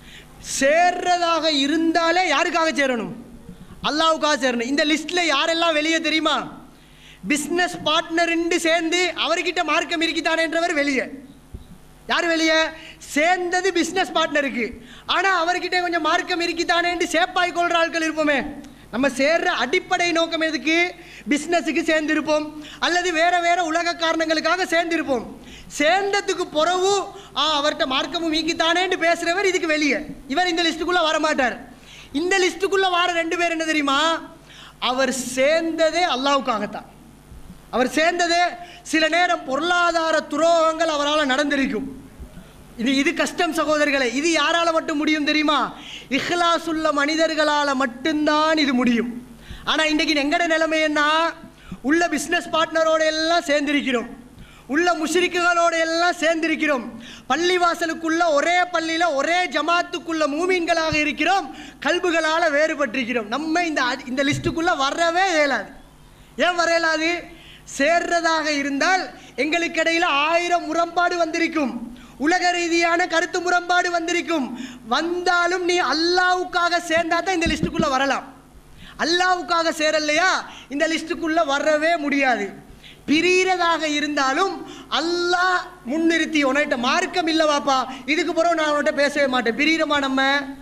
சேர்றதாக இருந்தாலே யாருக்காக சேரணும் அல்லாவுக்காக சேரணும் இந்த லிஸ்ட்டில் யாரெல்லாம் வெளியே தெரியுமா பிஸ்னஸ் பார்ட்னர்ண்டு சேர்ந்து அவர்கிட்ட மார்க்கம் இருக்குதானேன்றவர் வெளியே யார் வெளியே சேர்ந்தது பிஸ்னஸ் பார்ட்னருக்கு ஆனால் அவர்கிட்ட கொஞ்சம் மார்க்கம் இருக்குதானேன்னு சேப்பாய் கொள்கிற ஆட்கள் இருப்போமே நம்ம சேர்ற அடிப்படை நோக்கம் எதுக்கு பிஸ்னஸுக்கு சேர்ந்திருப்போம் அல்லது வேற வேற உலக காரணங்களுக்காக சேர்ந்திருப்போம் சேர்ந்ததுக்கு பிறகு ஆ அவர்கிட்ட மார்க்கமும் மீக்கித்தானேன்னு பேசுகிறவர் இதுக்கு வெளியே இவர் இந்த லிஸ்ட்டுக்குள்ளே வர மாட்டார் இந்த லிஸ்ட்டுக்குள்ளே வர ரெண்டு பேர் என்ன தெரியுமா அவர் சேர்ந்ததே அல்லாவுக்காகத்தான் அவர் சேர்ந்ததே சில நேரம் பொருளாதார துரோகங்கள் அவரால் நடந்திருக்கும் இது இது கஷ்டம் சகோதரர்களே இது யாரால மட்டும் முடியும் தெரியுமா இஹ்லாஸ் உள்ள மனிதர்களால் மட்டும்தான் இது முடியும் ஆனால் இன்றைக்கி எங்கட நிலைமை என்ன உள்ள பிஸ்னஸ் பார்ட்னரோட எல்லாம் சேர்ந்திருக்கிறோம் உள்ள முஷிரிக்குகளோட எல்லாம் சேர்ந்திருக்கிறோம் பள்ளிவாசலுக்குள்ள ஒரே பள்ளியில் ஒரே ஜமாத்துக்குள்ள மூமீன்களாக இருக்கிறோம் கல்புகளால் வேறுபட்டிருக்கிறோம் நம்ம இந்த அ- இந்த லிஸ்ட்டுக்குள்ளே வரவே இயலாது ஏன் வர இயலாது சேர்றதாக இருந்தால் எங்களுக்கு இடையில ஆயிரம் முரண்பாடு வந்திருக்கும் உலக ரீதியான கருத்து முரண்பாடு வந்திருக்கும் வந்தாலும் நீ அல்லாவுக்காக சேர்ந்தா தான் இந்த லிஸ்ட்டுக்குள்ள வரலாம் அல்லாவுக்காக சேரலையா இந்த லிஸ்ட்டுக்குள்ள வரவே முடியாது பிரியறதாக இருந்தாலும் அல்லாஹ் முன்னிறுத்தி உன்கிட்ட மார்க்கம் இல்லவாப்பா இதுக்கு பிறகு நான் உன்கிட்ட பேசவே மாட்டேன் பிரியறமா நம்ம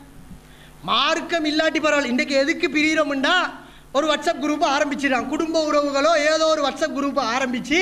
மார்க்கம் இல்லாட்டி பரவாயில்ல இன்றைக்கு எதுக்கு பிரியறோம்னா ஒரு வாட்ஸ்அப் குரூப்பை ஆரம்பிச்சிடறான் குடும்ப உறவுகளோ ஏதோ ஒரு வாட்ஸ்அப் குரூப்பை ஆரம்பித்து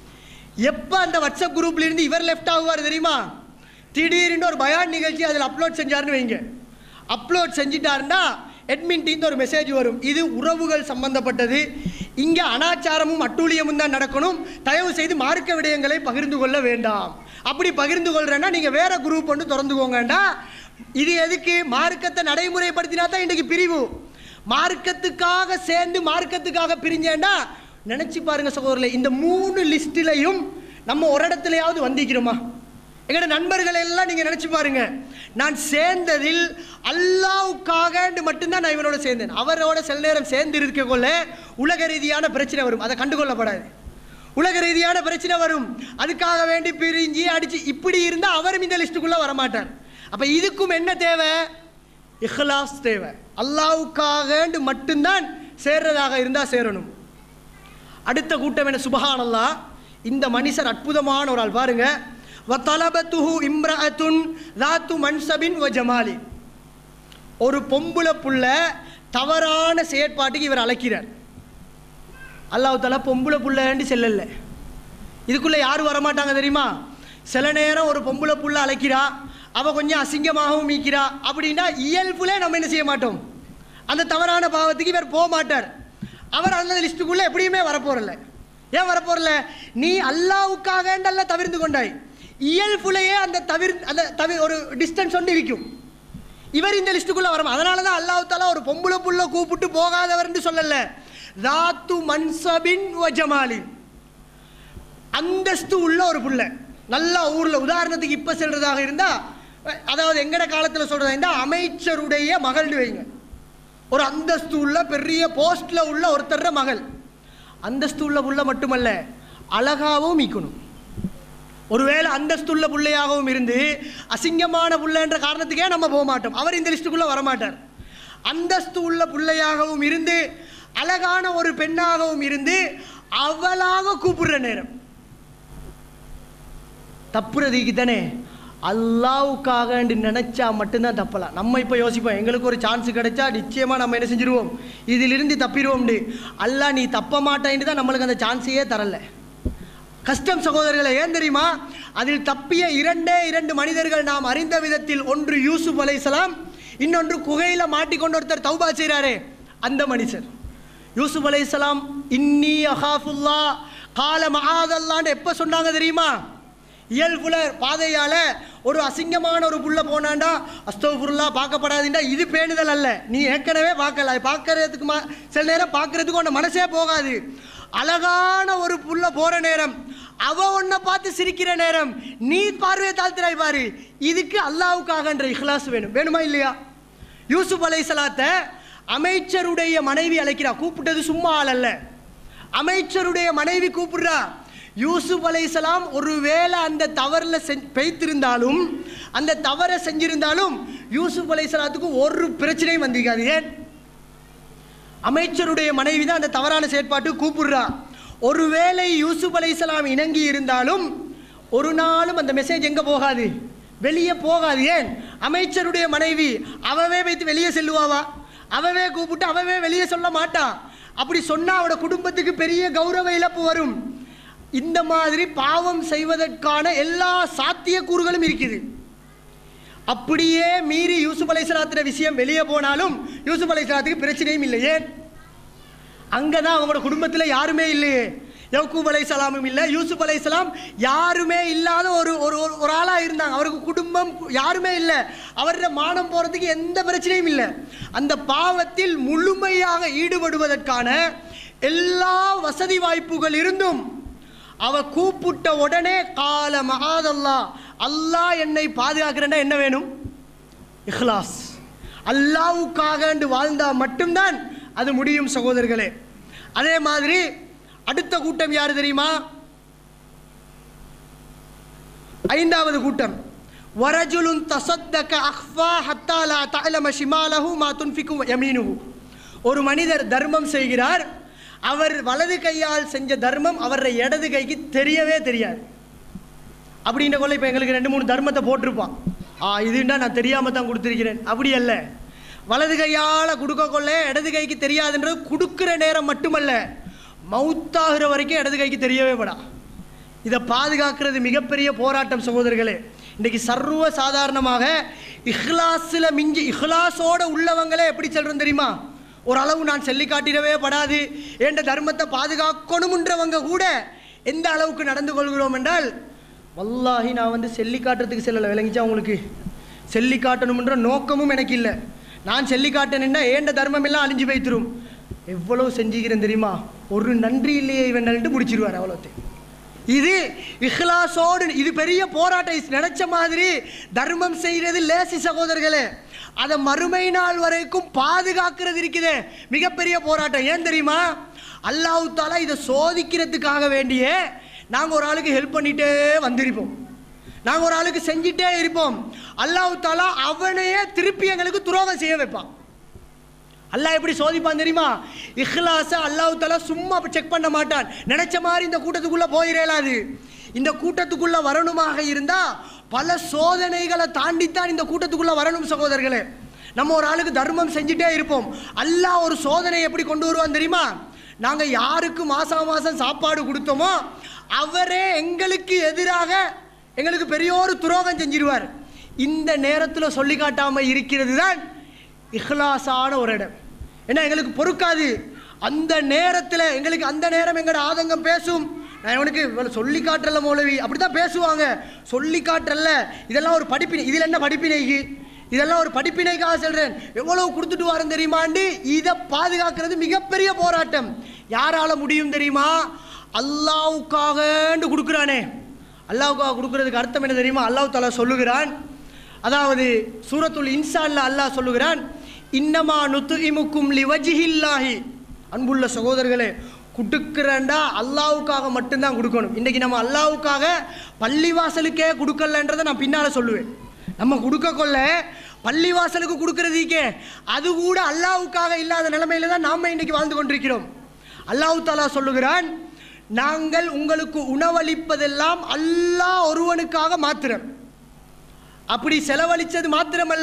எப்போ அந்த வாட்ஸ்அப் குரூப்ல இருந்து இவர் லெஃப்ட் ஆகுவார் தெரியுமா திடீர்னு ஒரு பயான் நிகழ்ச்சி அதில் அப்லோட் செஞ்சாருன்னு வைங்க அப்லோட் செஞ்சிட்டாருன்னா admin டீம் ஒரு மெசேஜ் வரும் இது உறவுகள் சம்பந்தப்பட்டது இங்கே அனாச்சாரமும் அட்டூழியமும் தான் நடக்கணும் தயவு செய்து மார்க்க விடயங்களை பகிர்ந்து கொள்ள வேண்டாம் அப்படி பகிர்ந்து கொள்றேன்னா நீங்கள் வேற குரூப் ஒன்று திறந்துக்கோங்கண்டா இது எதுக்கு மார்க்கத்தை நடைமுறைப்படுத்தினா தான் இன்றைக்கு பிரிவு மார்க்கத்துக்காக சேர்ந்து மார்க்கத்துக்காக பிரிஞ்சேன்டா நினச்சி பாருங்க சகோதரர்களே இந்த மூணு லிஸ்ட்டிலையும் நம்ம ஒரு இடத்துலையாவது வந்திக்கிறோமா எங்களோட நண்பர்கள் எல்லாம் நீங்கள் நினச்சி பாருங்க நான் சேர்ந்ததில் அல்லாவுக்காக மட்டும்தான் நான் இவனோட சேர்ந்தேன் அவரோட சில நேரம் சேர்ந்து இருக்கக்குள்ள உலக ரீதியான பிரச்சனை வரும் அதை கண்டுகொள்ளப்படாது உலக ரீதியான பிரச்சனை வரும் அதுக்காக வேண்டி பிரிஞ்சு அடிச்சு இப்படி இருந்தால் அவரும் இந்த லிஸ்ட்டுக்குள்ளே வரமாட்டார் அப்போ இதுக்கும் என்ன தேவை இஹ்லாஸ் தேவை அல்லாவுக்காக மட்டும்தான் சேர்றதாக இருந்தால் சேரணும் அடுத்த கூட்டம் என்ன சுபஹானல்லா இந்த மனுஷர் அற்புதமான ஒரு ஆள் பாருங்க வத்தலபத்துஹு இம்ரஅத்துன் ராத்து மன்சபின் வ ஜமாலி ஒரு பொம்புல புள்ள தவறான செயற்பாட்டுக்கு இவர் அழைக்கிறார் அல்லாஹ் தாலா பொம்புல புள்ளன்னு செல்லல இதுக்குள்ளே யார் வரமாட்டாங்க தெரியுமா சில நேரம் ஒரு பொம்புல புள்ள அழைக்கிறா அவ கொஞ்சம் அசிங்கமாகவும் மீக்கிறா அப்படின்னா இயல்புலே நம்ம என்ன செய்ய மாட்டோம் அந்த தவறான பாவத்துக்கு இவர் போக மாட்டார் அவர் அந்த லிஸ்ட்டுக்குள்ளே எப்படியுமே வரப்போறல ஏன் வரப்போறல நீ அல்லாவுக்காகண்டல்ல தவிர்த்து கொண்டாய் இயல்புலையே அந்த தவிர் அந்த தவி ஒரு டிஸ்டன்ஸ் ஒன்று இருக்கும் இவர் இந்த லிஸ்ட்டுக்குள்ள வரும் அதனால தான் அல்லாஹ் தாலா ஒரு பொம்பளை புள்ள கூப்பிட்டு போகாதவர்னு சொல்லல ராத்து மன்சபின் வஜமாலின் அந்தஸ்து உள்ள ஒரு புள்ள நல்ல ஊர்ல உதாரணத்துக்கு இப்ப சொல்றதாக இருந்தா அஹ், அதாவது எங்கட காலத்துல சொல்றதா இருந்தா அமைச்சருடைய மகள்னு வைங்க ஒரு அந்தஸ்து உள்ள பெரிய போஸ்ட்ல உள்ள ஒருத்தர் மகள் அந்தஸ்து உள்ள புள்ள மட்டுமல்ல அழகாவும் மீக்கணும் ஒருவேளை அந்தஸ்துள்ள பிள்ளையாகவும் இருந்து அசிங்கமான புள்ளைன்ற காரணத்துக்கே நம்ம போக மாட்டோம் அவர் இந்த லிஸ்ட்டுக்குள்ள வரமாட்டார் அந்தஸ்து உள்ள பிள்ளையாகவும் இருந்து அழகான ஒரு பெண்ணாகவும் இருந்து அவளாக கூப்பிடுற நேரம் தப்புறதுக்கு தானே அல்லாவுக்காக நினைச்சா மட்டும்தான் தப்பலாம் நம்ம இப்போ யோசிப்போம் எங்களுக்கு ஒரு சான்ஸ் கிடைச்சா நிச்சயமா நம்ம என்ன செஞ்சிருவோம் இதிலிருந்து தப்பிடுவோம்னு அல்லாஹ் நீ தப்ப மாட்டேன்னு தான் நம்மளுக்கு அந்த சான்ஸையே தரல கஷ்டம் சகோதரர்களை ஏன் தெரியுமா அதில் தப்பிய இரண்டே இரண்டு மனிதர்கள் நாம் அறிந்த விதத்தில் ஒன்று யூசுப் அலைஹிஸ்ஸலாம் இன்னொன்று குகையில மாட்டிக்கொண்டு ஒருத்தர் தௌபா செய்கிறாரே அந்த மனுஷர் யூசுப் அலைஹிஸ்ஸலாம் இன்னி அஹாஃபுல்லா கால மகாதல்லான்னு எப்போ சொன்னாங்க தெரியுமா இயல்புல பாதையால ஒரு அசிங்கமான ஒரு புள்ள போனாண்டா அஸ்தோபுருல்லா பார்க்கப்படாதுண்டா இது பேணுதல் அல்ல நீ ஏற்கனவே பார்க்கல அது பார்க்கறதுக்கு மா சில நேரம் பார்க்கறதுக்கு உன்ன மனசே போகாது அழகான ஒரு புள்ள போற நேரம் அவ உன்னை பார்த்து சிரிக்கிற நேரம் நீ பார்வையை தாழ்த்துறாய் பாரு இதுக்கு அல்லாவுக்காகன்ற இஹ்லாஸ் வேணும் வேணுமா இல்லையா யூசுப் அலைஹிஸ்ஸலாத்தை அமைச்சருடைய மனைவி அழைக்கிறா கூப்பிட்டது சும்மா ஆள் அல்ல அமைச்சருடைய மனைவி கூப்பிடுறா யூசுப் அலைஹிஸ்ஸலாம் ஒருவேளை அந்த தவறில் செஞ் பெய்த்திருந்தாலும் அந்த தவறை செஞ்சிருந்தாலும் யூசுப் அலைஹிஸ்ஸலாத்துக்கு ஒரு பிரச்சனையும் வந்திருக்காது ஏன் அமைச்சருடைய மனைவி தான் அந்த தவறான செயற்பாட்டு கூப்பிடுறா ஒருவேளை யூசுப் அலைஹிஸ்ஸலாம் இணங்கி இருந்தாலும் ஒரு நாளும் அந்த மெசேஜ் எங்க போகாது வெளியே போகாது ஏன் அமைச்சருடைய மனைவி அவவே வைத்து வெளியே செல்லுவாவா அவவே கூப்பிட்டு அவவே வெளியே சொல்ல மாட்டா அப்படி சொன்னா அவட குடும்பத்துக்கு பெரிய கௌரவ இழப்பு வரும் இந்த மாதிரி பாவம் செய்வதற்கான எல்லா சாத்தியக்கூறுகளும் இருக்குது அப்படியே மீறி யூசுப் அலைஹிஸ்ஸலாத்துடைய விஷயம் வெளியே போனாலும் யூசுப் அலைஹிஸ்ஸலாத்துக்கு பிரச்சனையும் இல்லை ஏன் அங்கே தான் அவங்களோட குடும்பத்தில் யாருமே இல்லையே யக்கூப் அலைஹிஸ்ஸலாமும் இல்லை யூசுப் அலைஹிஸ்ஸலாம் யாருமே இல்லாத ஒரு ஒரு ஒரு- ஒரு ஆளாக இருந்தாங்க அவருக்கு குடும்பம் யாருமே இல்லை அவருடைய மானம் போகிறதுக்கு எந்த பிரச்சனையும் இல்லை அந்த பாவத்தில் முழுமையாக ஈடுபடுவதற்கான எல்லா வசதி வாய்ப்புகள் இருந்தும் அவ கூப்பிட்ட உடனே கால மகாதல்லா அல்லாஹ் என்னை பாதுகாக்கிறேன்னா என்ன வேணும் இஹ்லாஸ் அல்லாவுக்காக வாழ்ந்தா மட்டும்தான் அது முடியும் சகோதரர்களே அதே மாதிரி அடுத்த கூட்டம் யார் தெரியுமா ஐந்தாவது கூட்டம் வரஜுலுன் தசத்தக அஹ்ஃபா ஹத்தா லா தஅலம ஷிமாலஹு மா துன்ஃபிகு யமீனுஹு ஒரு மனிதர் தர்மம் செய்கிறார் அவர் வலது கையால் செஞ்ச தர்மம் அவருடைய இடது கைக்கு தெரியவே தெரியாது அப்படின்ற கொள்ள இப்போ எங்களுக்கு ரெண்டு மூணு தர்மத்தை போட்டிருப்பான் ஆ இதுண்டா நான் தெரியாம தான் கொடுத்துருக்கிறேன் அப்படி அல்ல வலது கையால் கொடுக்க கொள்ள இடது கைக்கு தெரியாதுன்றது கொடுக்குற நேரம் மட்டுமல்ல மவுத்தாகிற வரைக்கும் இடது கைக்கு தெரியவே படா இதை பாதுகாக்கிறது மிகப்பெரிய போராட்டம் சகோதரர்களே இன்னைக்கு சர்வ சாதாரணமாக இஹ்லாஸில் மிஞ்சி இஹ்லாஸோட உள்ளவங்களே எப்படி சொல்கிறோம் தெரியுமா ஓரளவு நான் சொல்லி காட்டிடவே படாது என்ற தர்மத்தை பாதுகாக்கணும்ன்றவங்க கூட எந்த அளவுக்கு நடந்து கொள்கிறோம் என்றால் வல்லாஹி நான் வந்து செல்லி காட்டுறதுக்கு செல்லலை விளங்கிச்சா உங்களுக்கு செல்லி காட்டணும்ன்ற நோக்கமும் எனக்கு இல்லை நான் செல்லி காட்டணுன்னா ஏண்ட தர்மம் எல்லாம் அழிஞ்சு வைத்திரும் எவ்வளவு செஞ்சுக்கிறேன் தெரியுமா ஒரு நன்றி இல்லையே இவன்ட்டு முடிச்சிருவார் அவ்வளோத்தையும் இது இஹ்லாஸோடு இது பெரிய போராட்டம் இது நினைச்ச மாதிரி தர்மம் செய்கிறது லேசி சகோதரர்களே அதை மறுமை நாள் வரைக்கும் பாதுகாக்கிறது இருக்குதே மிகப்பெரிய போராட்டம் ஏன் தெரியுமா அல்லாஹ் தாலா இதை சோதிக்கிறதுக்காக வேண்டியே நாங்கள் ஒரு ஆளுக்கு ஹெல்ப் பண்ணிட்டே வந்திருப்போம் நாங்கள் ஒரு ஆளுக்கு செஞ்சிட்டே இருப்போம் அல்லாஹ் தாலா அவனையே திருப்பி எங்களுக்கு துரோகம் செய்ய வைப்பான் அல்லாஹ் எப்படி சோதிப்பான் தெரியுமா இஹ்லாஸ அல்லாஹ் தஆலா சும்மா செக் பண்ண மாட்டான் நினைச்ச மாதிரி இந்த கூட்டத்துக்குள்ள போயிடலாது இந்த கூட்டத்துக்குள்ள வரணுமாக இருந்தா பல சோதனைகளை தாண்டித்தான் இந்த கூட்டத்துக்குள்ள வரணும் சகோதரர்களே நம்ம ஒரு ஆளுக்கு தர்மம் செஞ்சுட்டே இருப்போம் அல்லாஹ் ஒரு சோதனை எப்படி கொண்டு வருவான் தெரியுமா நாங்க யாருக்கு மாசம் மாசம் சாப்பாடு கொடுத்தோமோ அவரே எங்களுக்கு எதிராக எங்களுக்கு பெரிய ஒரு துரோகம் செஞ்சிருவார் இந்த நேரத்தில் சொல்லி காட்டாம இருக்கிறது தான் இஹ்லாஸான ஒரு இடம் ஏன்னா எங்களுக்கு பொறுக்காது அந்த நேரத்தில் எங்களுக்கு அந்த நேரம் எங்களோட ஆதங்கம் பேசும் நான் இவனுக்கு இவ்வளவு சொல்லி காட்டுறல மௌலவி அப்படி தான் பேசுவாங்க சொல்லி காட்டுறல இதெல்லாம் ஒரு படிப்பினை இதில் என்ன படிப்பினைக்கு இதெல்லாம் ஒரு படிப்பினைக்காக சொல்றேன் எவ்வளவு கொடுத்துட்டு வரேன் தெரியுமாண்டு இதை பாதுகாக்கிறது மிகப்பெரிய போராட்டம் யாரால முடியும் தெரியுமா அல்லாவுக்காகண்டு கொடுக்குறானே அல்லாவுக்காக கொடுக்கறதுக்கு அர்த்தம் என்ன தெரியுமா அல்லாஹ் தாலா சொல்லுகிறான் அதாவது சூரத்துல் இன்சான்ல அல்லாஹ் சொல்லுகிறான் இன்னமா நுத்துஇமுக்கும் லிவஜிஹில்லாஹி அன்புள்ள சகோதரர்களே கொடுக்குறேன்டா அல்லாவுக்காக மட்டும்தான் கொடுக்கணும் இன்றைக்கி நம்ம அல்லாவுக்காக பள்ளிவாசலுக்கே கொடுக்கலன்றதை நான் பின்னால் சொல்லுவேன் நம்ம கொடுக்க கொள்ள பள்ளிவாசலுக்கு கொடுக்கறதுக்கே அது கூட அல்லாவுக்காக இல்லாத நிலைமையில தான் நாம் இன்னைக்கு வாழ்ந்து கொண்டிருக்கிறோம் அல்லாஹ் தாலா சொல்லுகிறான் நாங்கள் உங்களுக்கு உணவளிப்பதெல்லாம் அல்லாஹ் ஒருவனுக்காக மாத்திரம் அப்படி செலவழிச்சது மாத்திரமல்ல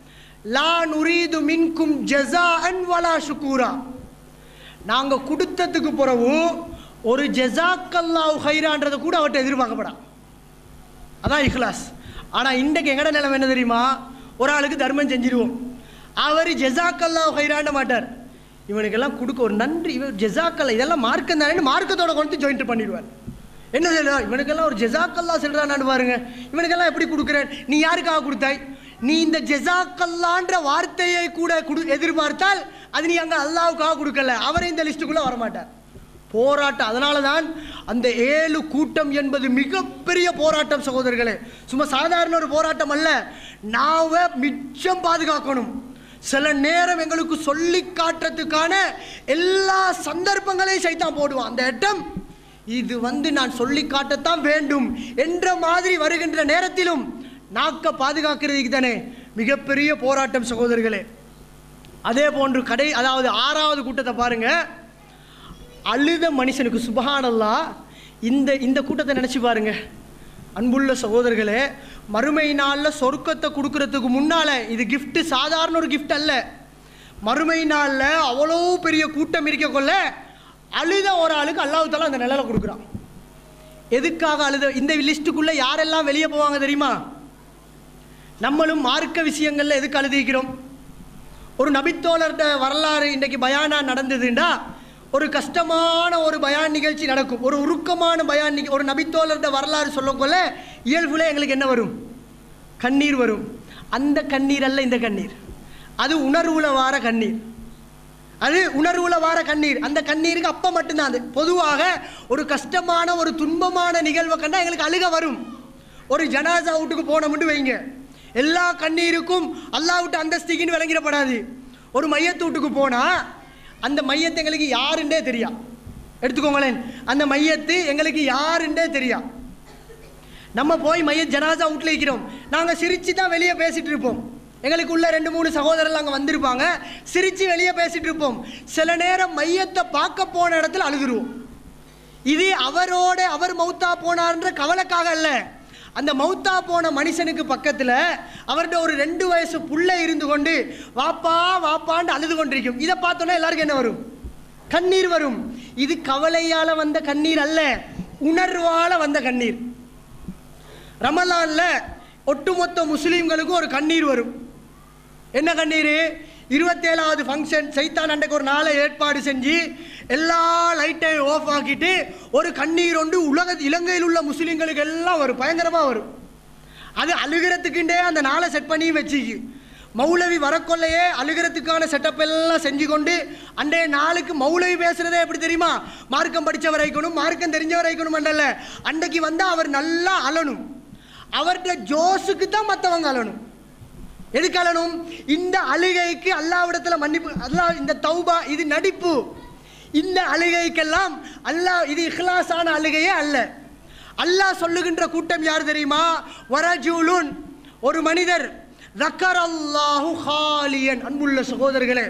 லா நுரீது மின்கும் ஜஸாஅன் வலா ஷுக்கூரா நாங்க கொடுத்ததுக்கு பிறகு ஒரு ஜஸாக்கல்லாஹு ஹைரான்றதை கூட அவர்கிட்ட எதிர்பார்க்கப்படா அதான் இஹ்லாஸ் ஆனா இன்றைக்கு எங்கட நிலைமை என்ன தெரியுமா ஒரு ஆளுக்கு தர்மம் செஞ்சிருவோம் அவர் ஜெசாக்கல்லாஹு ஹைராண்ட மாட்டார் இவனுக்கெல்லாம் கொடுக்க ஒரு நன்றி இவர் ஜெசாக்கல்லா இதெல்லாம் மார்க்கம் தானே மார்க்கத்தோட கொண்டு ஜாயின்ட் பண்ணிடுவார் என்ன சொல்லுவா இவனுக்கெல்லாம் ஒரு ஜெசாக்கல்லா சொல்றான்னு பாருங்க இவனுக்கெல்லாம் எப்படி கொடுக்குறேன் நீ யாருக்காக கொடுத்தாய் நீ இந்த ஜெசாக்கல்லான்ற வார்த்தையை கூட குடு எதிர்பார்த்தால் அது நீ அங்க அல்லாவுக்காக கொடுக்கல அவரை இந்த லிஸ்ட்டுக்குள்ள வரமாட்டார் போராட்டம் அதனால தான் அந்த ஏழு கூட்டம் என்பது மிகப்பெரிய போராட்டம் சகோதரர்களே சும்மா சாதாரண ஒரு போராட்டம் அல்ல நாவ மிச்சம் பாதுகாக்கணும் சில நேரம் எங்களுக்கு சொல்லி காட்டுறதுக்கான எல்லா சந்தர்ப்பங்களையும் சைத்தான் போடுவான் அந்த இடம் இது வந்து நான் சொல்லி காட்டத்தான் வேண்டும் என்ற மாதிரி வருகின்ற நேரத்திலும் நாக்க பாதுகாக்கிறதுக்கு தானே மிகப்பெரிய போராட்டம் சகோதரர்களே அதே போன்று கடை அதாவது ஆறாவது கூட்டத்தை பாருங்க அழுத மனுஷனுக்கு சுபஹானல்லா இந்த இந்த கூட்டத்தை நினச்சி பாருங்க அன்புள்ள சகோதரர்களே மறுமை நாளில் சொர்க்கத்தை கொடுக்கறதுக்கு முன்னால் இது gift சாதாரண ஒரு gift அல்ல மறுமை நாளில் அவ்வளோ பெரிய கூட்டம் இருக்க கொள்ள அழுத ஒரு ஆளுக்கு அல்லாஹ் தாலா அந்த நிழலை கொடுக்குறான் எதுக்காக அழுத இந்த லிஸ்ட்டுக்குள்ளே யாரெல்லாம் வெளியே போவாங்க தெரியுமா நம்மளும் மார்க்க விஷயங்களில் எதுக்கு அழுதிக்கிறோம் ஒரு நபித்தோழர்ட வரலாறு இன்றைக்கு பயானா நடந்ததுண்டா ஒரு கஷ்டமான ஒரு பயான் நிகழ்ச்சி நடக்கும் ஒரு உருக்கமான பயான் நிக ஒரு நபித்தோழர்ட வரலாறு சொல்லக்கொள்ள இயல்புல எங்களுக்கு என்ன வரும் கண்ணீர் வரும் அந்த கண்ணீர் அல்ல இந்த கண்ணீர் அது உணர்வுல வார கண்ணீர் அது உணர்வுல வார கண்ணீர் அந்த கண்ணீருக்கு அப்போ மட்டும்தான் அது பொதுவாக ஒரு கஷ்டமான ஒரு துன்பமான நிகழ்வை கண்டா எங்களுக்கு அழுக வரும் ஒரு ஜனாசா வீட்டுக்கு போனோம்னு வைங்க எல்லா கண்ணீருக்கும் அல்லாஹ் விட்டு அந்தஸ்திக்குன்னு விளங்கிடப்படாது ஒரு மையத்து வீட்டுக்கு போனா அந்த மையத்தை எங்களுக்கு யாருன்னே தெரியா எடுத்துக்கோங்களேன் அந்த மையத்து எங்களுக்கு யாருன்னே தெரியா நம்ம போய் மைய ஜனாசா வீட்டில் இருக்கிறோம் நாங்கள் சிரிச்சு தான் வெளியே பேசிட்டு இருப்போம் எங்களுக்கு உள்ள ரெண்டு மூணு சகோதரர்கள் அங்கே வந்திருப்பாங்க சிரிச்சு வெளியே பேசிட்டு இருப்போம் சில நேரம் மையத்தை பார்க்க போன இடத்துல அழுதுருவோம் இது அவரோட அவர் மௌத்தா போனார்ன்ற கவலைக்காக அல்ல அந்த மௌத்தா போன மனுஷனுக்கு பக்கத்தில் அவர்கிட்ட ஒரு ரெண்டு வயசு புள்ள இருந்து கொண்டு வாப்பா வாப்பான்னு அழுது கொண்டிருக்கும் இதை பார்த்தோன்னா எல்லாருக்கும் என்ன வரும் கண்ணீர் வரும் இது கவலையால வந்த கண்ணீர் அல்ல உணர்வால வந்த கண்ணீர் ரமலான்ல ஒட்டுமொத்த முஸ்லீம்களுக்கும் ஒரு கண்ணீர் வரும் என்ன கண்ணீர் இருபத்தேழாவது ஃபங்க்ஷன் சைத்தான் அன்றைக்கு ஒரு நாளை ஏற்பாடு செஞ்சு எல்லா லைட்டையும் ஆஃப் ஆக்கிட்டு ஒரு கண்ணீர் ஒன்று உலக இலங்கையில் உள்ள முஸ்லீம்களுக்கு எல்லாம் வரும் பயங்கரமாக வரும் அது அழுகிறதுக்குண்டே அந்த நாளை செட் பண்ணி வச்சுக்கு மௌலவி வரக்கொள்ளையே அழுகிறதுக்கான செட்டப் எல்லாம் செஞ்சு கொண்டு அன்றைய நாளுக்கு மௌலவி பேசுறதே எப்படி தெரியுமா மார்க்கம் படித்தவர் வைக்கணும் மார்க்கம் தெரிஞ்சவர் வைக்கணும் அல்ல அன்றைக்கு வந்தால் அவர் நல்லா அழணும் அவர்கிட்ட ஜோஸுக்கு தான் மற்றவங்க அழணும் எதுக்கு அழணும் இந்த அழுகைக்கு அல்லாவிடத்துல மன்னிப்பு அல்லாஹ் இந்த தௌபா இது நடிப்பு இந்த அழுகைக்கெல்லாம் அல்லாஹ் இது இஹ்லாஸான அழுகையே அல்ல அல்லாஹ் சொல்லுகின்ற கூட்டம் யார் தெரியுமா வரஜூலுன் ஒரு மனிதர் ரக்கர் அல்லாஹு ஹாலியன் அன்புள்ள சகோதரர்களே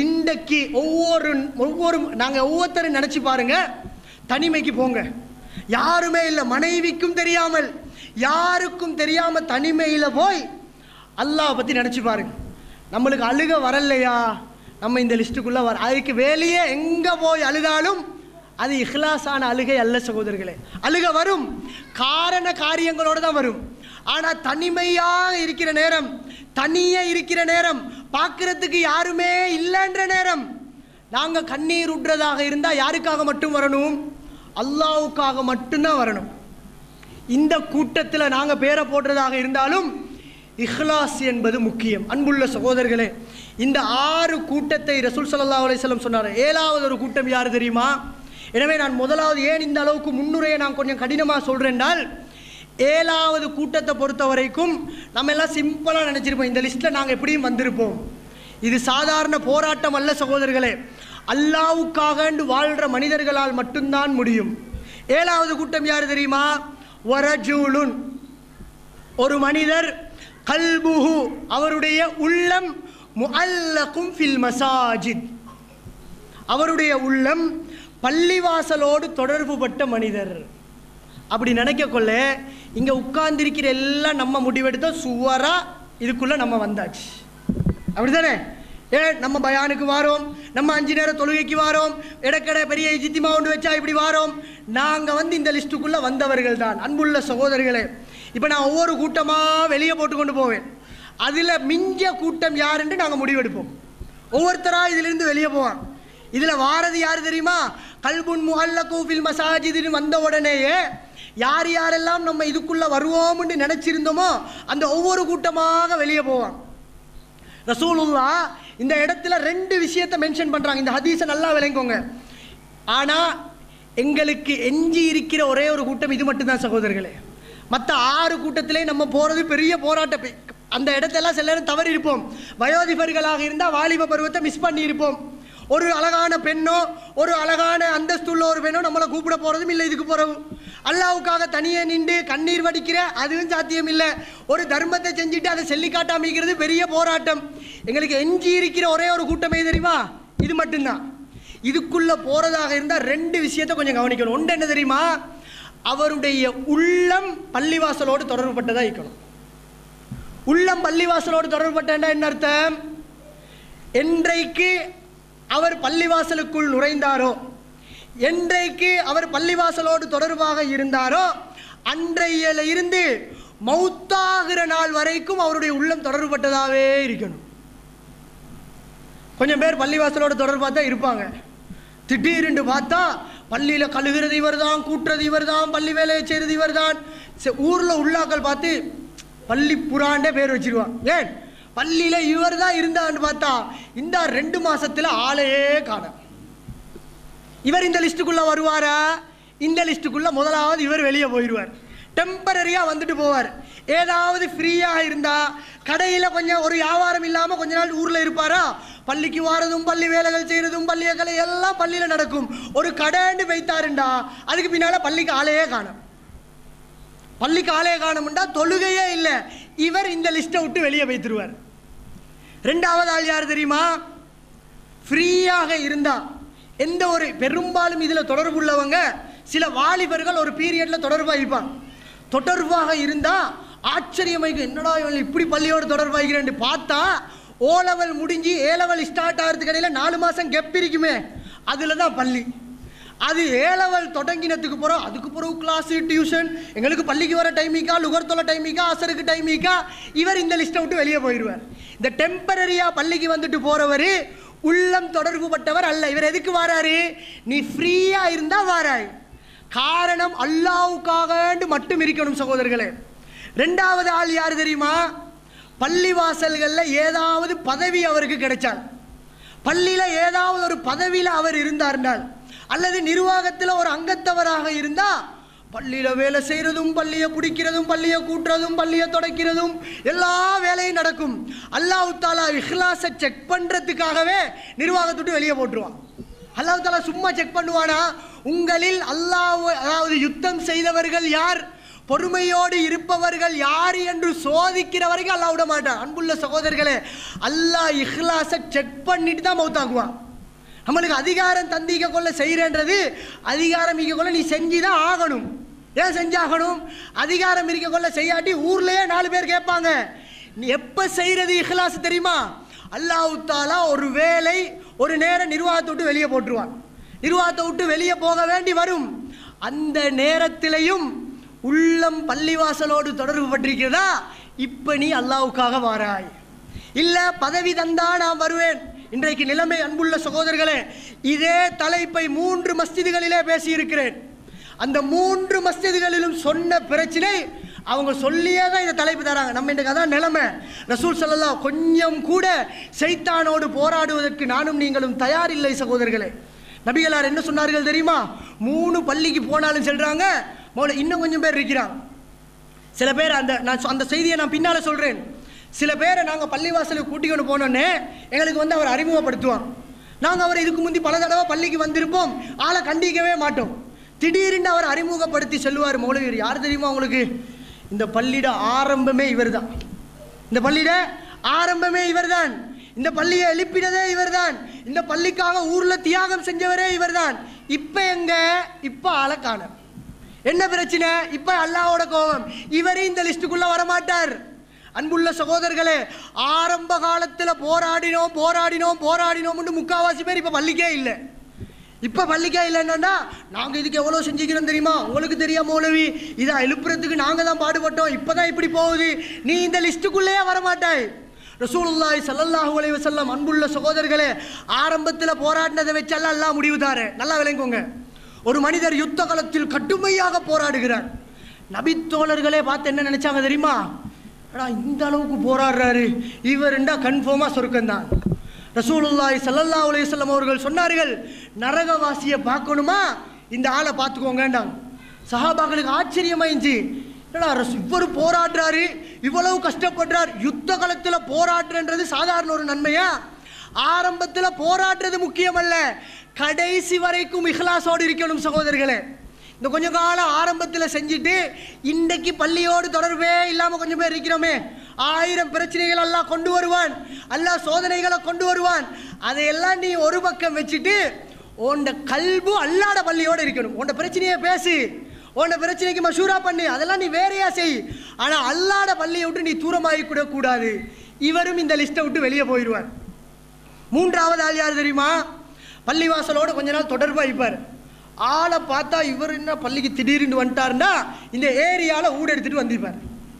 இன்றைக்கு ஒவ்வொரு ஒவ்வொரு நாங்கள் ஒவ்வொருத்தரும் நினச்சி பாருங்க தனிமைக்கு போங்க யாருமே இல்லை மனைவிக்கும் தெரியாமல் யாருக்கும் தெரியாம தனிமையில போய் அல்லாஹ் பத்தி நினைச்சு பாருங்க நம்மளுக்கு அழுக வரலையா நம்ம இந்த லிஸ்ட்டுக்குள்ள வர அதுக்கு வெளியே எங்க போய் அழுதாலும் அது இஹ்லாஸான அழுகை அல்ல சகோதரர்களே அழுக வரும் காரண காரியங்களோட தான் வரும் ஆனா தனிமையாக இருக்கிற நேரம் தனியே இருக்கிற நேரம் பார்க்கறதுக்கு யாருமே இல்லைன்ற நேரம் நாங்க கண்ணீர் விடுறதாக இருந்தா யாருக்காக மட்டும் வரணும் அல்லாவுக்காக மட்டும்தான் வரணும் இந்த கூட்டத்தில் நாங்க பேரை போடுறதாக இருந்தாலும் இஹ்லாஸ் என்பது முக்கியம் அன்புள்ள சகோதரர்களே இந்த ஆறு கூட்டத்தை ரசூல் ஸல்லல்லாஹு அலைஹி வஸல்லம் சொன்னார் ஏழாவது ஒரு கூட்டம் யார் தெரியுமா எனவே நான் முதலாவது ஏன் இந்த அளவுக்கு முன்னுரையை நான் கொஞ்சம் கடினமாக சொல்றேன்னால் ஏழாவது கூட்டத்தை பொறுத்த வரைக்கும் நம்ம எல்லாம் சிம்பிளாக நினச்சிருப்போம் இந்த லிஸ்ட்டில் நாங்கள் எப்படியும் வந்திருப்போம் இது சாதாரண போராட்டம் அல்ல சகோதரர்களே அல்லாவுக்காக வாழ்கிற மனிதர்களால் மட்டும்தான் முடியும் ஏழாவது கூட்டம் யார் தெரியுமா வரஜூலுன் ஒரு மனிதர் கல்புஹு அவருடைய உள்ளம் முஅல்லகும் ஃபில் மசாஜித் அவருடைய உள்ளம் பள்ளிவாசலோடு தொடர்புபட்ட மனிதர் அப்படி நினைக்க கொள்ள இங்க உட்கார்ந்திருக்கிற எல்லாம் நம்ம முடிவெடுத்தோம் சுவரா இதுக்குள்ள நம்ம வந்தாச்சு அப்படிதானே ஏ நம்ம பயானுக்கு வாரோம் நம்ம அஞ்சு நேரம் தொழுகைக்கு வாரோம் இடக்கடை பெரிய ஜித்திமா ஒன்று வச்சா இப்படி வாரோம் நாங்கள் வந்து இந்த லிஸ்ட்டுக்குள்ளே வந்தவர்கள் தான் அன்புள்ள சகோதரர்களே இப்போ நான் ஒவ்வொரு கூட்டமாக வெளியே போட்டு கொண்டு போவேன் அதில் மிஞ்ச கூட்டம் யாருன்னு நாங்கள் முடிவெடுப்போம் ஒவ்வொருத்தராக இதிலிருந்து வெளியே போவான் இதில் வாரது யார் தெரியுமா கல்புன் முஹல்ல கூஃபில் மசாஜிதுன்னு வந்த உடனேயே யார் யாரெல்லாம் நம்ம இதுக்குள்ளே வருவோம்னு நினச்சிருந்தோமோ அந்த ஒவ்வொரு கூட்டமாக வெளியே போவான் ரசூலுல்லா இந்த இடத்துல ரெண்டு விஷயத்தை மென்ஷன் பண்றாங்க இந்த ஹதீஸை நல்லா விளங்குங்க ஆனா எங்களுக்கு எஞ்சி இருக்கிற ஒரே ஒரு கூட்டம் இது மட்டும்தான் சகோதரர்களே மற்ற ஆறு கூட்டத்திலே நம்ம போறது பெரிய போராட்ட பி- அந்த இடத்தெல்லாம் சில நேரம் தவறி இருப்போம் வயோதிபர்களாக இருந்தால் வாலிப பருவத்தை மிஸ் பண்ணி இருப்போம் ஒரு அழகான பெண்ணோ ஒரு அழகான அந்தஸ்துள்ள ஒரு பெண்ணோ நம்மளை கூப்பிட போறதும் இல்லை இதுக்கு போறதும் அல்லாவுக்காக தனியே நின்று கண்ணீர் வடிக்கிற அதுவும் சாத்தியம் இல்லை ஒரு தர்மத்தை செஞ்சுட்டு அதை சொல்லி காட்டாமிக்கிறது பெரிய போராட்டம் எங்களுக்கு எஞ்சி இருக்கிற ஒரே ஒரு கூட்டமே தெரியுமா இது மட்டும்தான் இதுக்குள்ள போறதாக இருந்தால் ரெண்டு விஷயத்தை கொஞ்சம் கவனிக்கணும் ஒன்று என்ன தெரியுமா அவருடைய உள்ளம் பள்ளிவாசலோடு தொடர்புபட்டதா இருக்கணும் உள்ளம் பள்ளிவாசலோடு தொடர்புபட்டா என்ன அர்த்தம் என்றைக்கு அவர் பள்ளிவாசலுக்குள் நுழைந்தாரோ என்றைக்கு அவர் பள்ளிவாசலோடு தொடர்பாக இருந்தாரோ அன்றையில இருந்து மௌத்தாகிற நாள் வரைக்கும் அவருடைய உள்ளம் தொடர்புபட்டதாகவே இருக்கணும் கொஞ்சம் பேர் பள்ளிவாசலோட தொடர்பாக தான் இருப்பாங்க திடீர்னு பார்த்தா பள்ளியில் கழுகுறது இவர் தான் கூட்டுறது இவர் தான் பள்ளி வேலையை செய்கிறது இவர் தான் ஊரில் உள்ளாக்கள் பார்த்து பள்ளி புறாண்டே பேர் வச்சிருவான் ஏன் பள்ளியில் இவர் தான் இருந்தான்னு பார்த்தா இந்த ரெண்டு மாசத்துல ஆளையே காணோம் இவர் இந்த லிஸ்ட்டுக்குள்ள வருவாரா இந்த லிஸ்ட்டுக்குள்ள முதலாவது இவர் வெளியே போயிடுவார் டெம்பரரியாக வந்துட்டு போவார் ஏதாவது ஃப்ரீயாக இருந்தா கடையில் கொஞ்சம் ஒரு வியாபாரம் இல்லாமல் கொஞ்ச நாள் ஊரில் இருப்பாரா பள்ளிக்கு வாரதும் பள்ளி வேலைகள் செய்கிறதும் பள்ளியக்களை எல்லாம் பள்ளியில் நடக்கும் ஒரு கடைன்னு வைத்தாருண்டா அதுக்கு பின்னால் பள்ளிக்கு ஆளையே காணும் பள்ளிக்கு ஆளையே காணும்டா தொழுகையே இல்லை இவர் இந்த லிஸ்ட்டை விட்டு வெளியே வைத்துருவார் ரெண்டாவது ஆள் யார் தெரியுமா ஃப்ரீயாக இருந்தா எந்த ஒரு பெரும்பாலும் இதில் தொடர்புள்ளவங்க சில வாலிபர்கள் ஒரு பீரியட்ல தொடர்பாக இருப்பாங்க தொடர்பாக இருந்தா ஆச்சரியமாய்க்கு என்னடா இவன் இப்படி பள்ளியோடு தொடர்பாகிறேன்னு பார்த்தா ஓ லெவல் முடிஞ்சு ஏ லெவல் ஸ்டார்ட் ஆகிறதுக்கு இடையில நாலு மாதம் கெப் இருக்குமே அதில் தான் பள்ளி அது ஏ லெவல் தொடங்கினதுக்கு பிறகு அதுக்கு பிறகு கிளாஸ் டியூஷன் எங்களுக்கு பள்ளிக்கு வர டைமிக்கா லுகர் தொலை டைமிக்கா அசருக்கு டைமிக்கா இவர் இந்த லிஸ்ட்டை விட்டு வெளியே போயிடுவார் இந்த டெம்பரரியா பள்ளிக்கு வந்துட்டு போறவர் உள்ளம் தொடர்புபட்டவர் அல்ல இவர் எதுக்கு வாராரு நீ ஃப்ரீயா இருந்தா வாராய் காரணம் அல்லாவுக்காக மட்டும் இருக்கணும் சகோதரர்களே ரெண்டாவது ஆள் யார் தெரியுமா பள்ளிவாசல்களில் ஏதாவது பதவி அவருக்கு கிடைச்சால் பள்ளியில ஏதாவது ஒரு பதவியில் அவர் இருந்தார்னால் அல்லது நிர்வாகத்தில் ஒரு அங்கத்தவராக இருந்தா பள்ளியில வேலை செய்யறதும் பள்ளியை பிடிக்கிறதும் பள்ளியை கூட்டுறதும் பள்ளியை துடைக்கிறதும் எல்லா வேலையும் நடக்கும் அல்லாஹ் தாலா இஹ்லாஸை செக் பண்றதுக்காகவே நிர்வாகத்துட்டு வெளியே போட்டுருவான் அல்லாஹ் தாலா சும்மா செக் பண்ணுவானா உங்களில் அல்லாஹ் அதாவது யுத்தம் செய்தவர்கள் யார் பொறுமையோடு இருப்பவர்கள் யார் என்று சோதிக்கிற வரைக்கும் அல்லாஹ் விட மாட்டான் அன்புள்ள சகோதரர்களே அல்லாஹ் இஹ்லாஸை செக் பண்ணிட்டு தான் மௌத்தாக்குவான் நம்மளுக்கு அதிகாரம் தந்திக்க கொள்ள செய்கிறன்றது அதிகாரம் இக்க கொள்ள நீ செஞ்சு தான் ஆகணும் ஏன் செஞ்சாகணும் அதிகாரம் இருக்க கொள்ள செய்யாட்டி ஊர்லயே நாலு பேர் கேட்பாங்க நீ எப்ப செய்யறது இஹ்லாஸ் தெரியுமா அல்லாஹ் தாலா ஒரு வேலை ஒரு நேரம் நிர்வாகத்தை விட்டு வெளியே போட்டுருவான் நிர்வாகத்தை விட்டு வெளியே போக வேண்டி வரும் அந்த நேரத்திலையும் உள்ளம் பள்ளிவாசலோடு தொடர்பு பட்டிருக்கிறதா இப்ப நீ அல்லாவுக்காக வாராய் இல்ல பதவி தந்தா நான் வருவேன் இன்றைக்கு நிலைமை அன்புள்ள சகோதரர்களே இதே தலைப்பை மூன்று மஸ்ஜிதுகளிலே பேசியிருக்கிறேன் அந்த மூன்று மஸ்ஜிதுகளிலும் சொன்ன பிரச்சனை அவங்க சொல்லியே தான் இந்த தலைப்பு தராங்க நம்ம இன்றைக்கு அதான் நிலைமை ரசூல் ஸல்லல்லாஹு கொஞ்சம் கூட சைத்தானோடு போராடுவதற்கு நானும் நீங்களும் தயாரில்லை சகோதரர்களே நபிகளார் என்ன சொன்னார்கள் தெரியுமா மூணு பள்ளிக்கு போனாலும் சொல்றாங்க மௌல இன்னும் கொஞ்சம் பேர் இருக்கிறாங்க சில பேர் அந்த நான் சொ- அந்த செய்தியை நான் பின்னால சொல்றேன் சில பேரை நாங்க பள்ளிவாசலுக்கு கூட்டிக்கொண்டு போனோன்னே எங்களுக்கு வந்து அவர் அறிமுகப்படுத்துவார் நாங்க அவரை இதுக்கு முந்தி பல தடவை பள்ளிக்கு வந்திருப்போம் ஆளை கண்டிக்கவே மாட்டோம் திடீர்னு அவர் அறிமுகப்படுத்தி சொல்லுவார் மௌலவீர் யார் தெரியுமா உங்களுக்கு இந்த பள்ளியோட ஆரம்பமே இவர்தான் இந்த பள்ளியிட ஆரம்பமே இவர்தான் இந்த பள்ளியை எழுப்பினதே இவர்தான் இந்த பள்ளிக்காக ஊர்ல தியாகம் செஞ்சவரே இவர்தான் இப்ப எங்க இப்ப ஆளை காணோம் என்ன பிரச்சனை இப்ப அல்லாஹ்வோட கோபம் இவரே இந்த லிஸ்டுக்குள்ள வரமாட்டார் அன்புள்ள சகோதரர்களே ஆரம்ப காலத்துல போராடினோம் போராடினோம் போராடினோம்னு முக்காவாசி பேர் இப்ப பள்ளிக்கே இல்லை இப்ப பள்ளிக்கே இல்லைன்னா நாங்க இதுக்கு எவ்வளவு செஞ்சுக்கிறோம் தெரியுமா உங்களுக்கு தெரியா மௌலவி இதை எழுப்புறதுக்கு நாங்க தான் பாடுபட்டோம் இப்பதான் இப்படி போகுது நீ இந்த லிஸ்டுக்குள்ளேயே வரமாட்டாய் ரசூலுல்லாஹி ஸல்லல்லாஹு அலைஹி வஸல்லம் அன்புள்ள சகோதரர்களே ஆரம்பத்தில் போராடினதை வச்செல்லாம் எல்லாம் முடிவு தாரு நல்லா விளங்குங்க ஒரு மனிதர் யுத்த காலத்தில் கடுமையாக போராடுகிறார் நபித்தோழர்களே பார்த்து என்ன நினைச்சாங்க தெரியுமா அடா இந்த அளவுக்கு போராடுறாரு இவருண்டா கன்ஃபார்மா சொர்க்கம்தான் ரசூலுல்லாஹி ஸல்லல்லாஹு அலைஹி வஸல்லம் அவர்கள் சொன்னார்கள் நரகவாசியை பார்க்கணுமா இந்த ஆளை பார்த்துக்கோங்கண்டாங்க சஹாபாக்களுக்கு ஆச்சரியமாயிருந்துச்சு என்னடா ரசூ இவர் போராடுறாரு இவ்வளவு கஷ்டப்படுறார் யுத்த காலத்துல போராடுறன்றது சாதாரண ஒரு நன்மையா ஆரம்பத்துல போராடுறது முக்கியமல்ல கடைசி வரைக்கும் இஹ்லாஸோடு இருக்கணும் சகோதரர்களே இந்த கொஞ்ச காலம் ஆரம்பத்தில் செஞ்சுட்டு இன்றைக்கு பள்ளியோடு தொடர்பே இல்லாமல் கொஞ்சம் பேர் இருக்கிறோமே ஆயிரம் பிரச்சனைகள் எல்லாம் கொண்டு வருவான் அல்லாஹ் சோதனைகளை கொண்டு வருவான் அதையெல்லாம் நீ ஒரு பக்கம் வச்சுட்டு உன்ட கல்பு அல்லாட பள்ளியோடு இருக்கணும் உன்ட பிரச்சனையை பேசு உன்ட பிரச்சனைக்கு மஷூரா பண்ணு அதெல்லாம் நீ வேறையா செய் ஆனால் அல்லாட பள்ளியை விட்டு நீ தூரமாகி கூட கூடாது இவரும் இந்த லிஸ்ட்டை விட்டு வெளியே போயிடுவார் மூன்றாவது ஆள் யார் தெரியுமா பள்ளிவாசலோட கொஞ்ச நாள் தொடர்பா இருப்பார் ஆளை பார்த்தா இவர் என்ன பள்ளிக்கு திடீர்னு வந்துட்டாருன்னா இந்த ஏரியாவில் ஊடு எடுத்துட்டு வந்திருப்பார்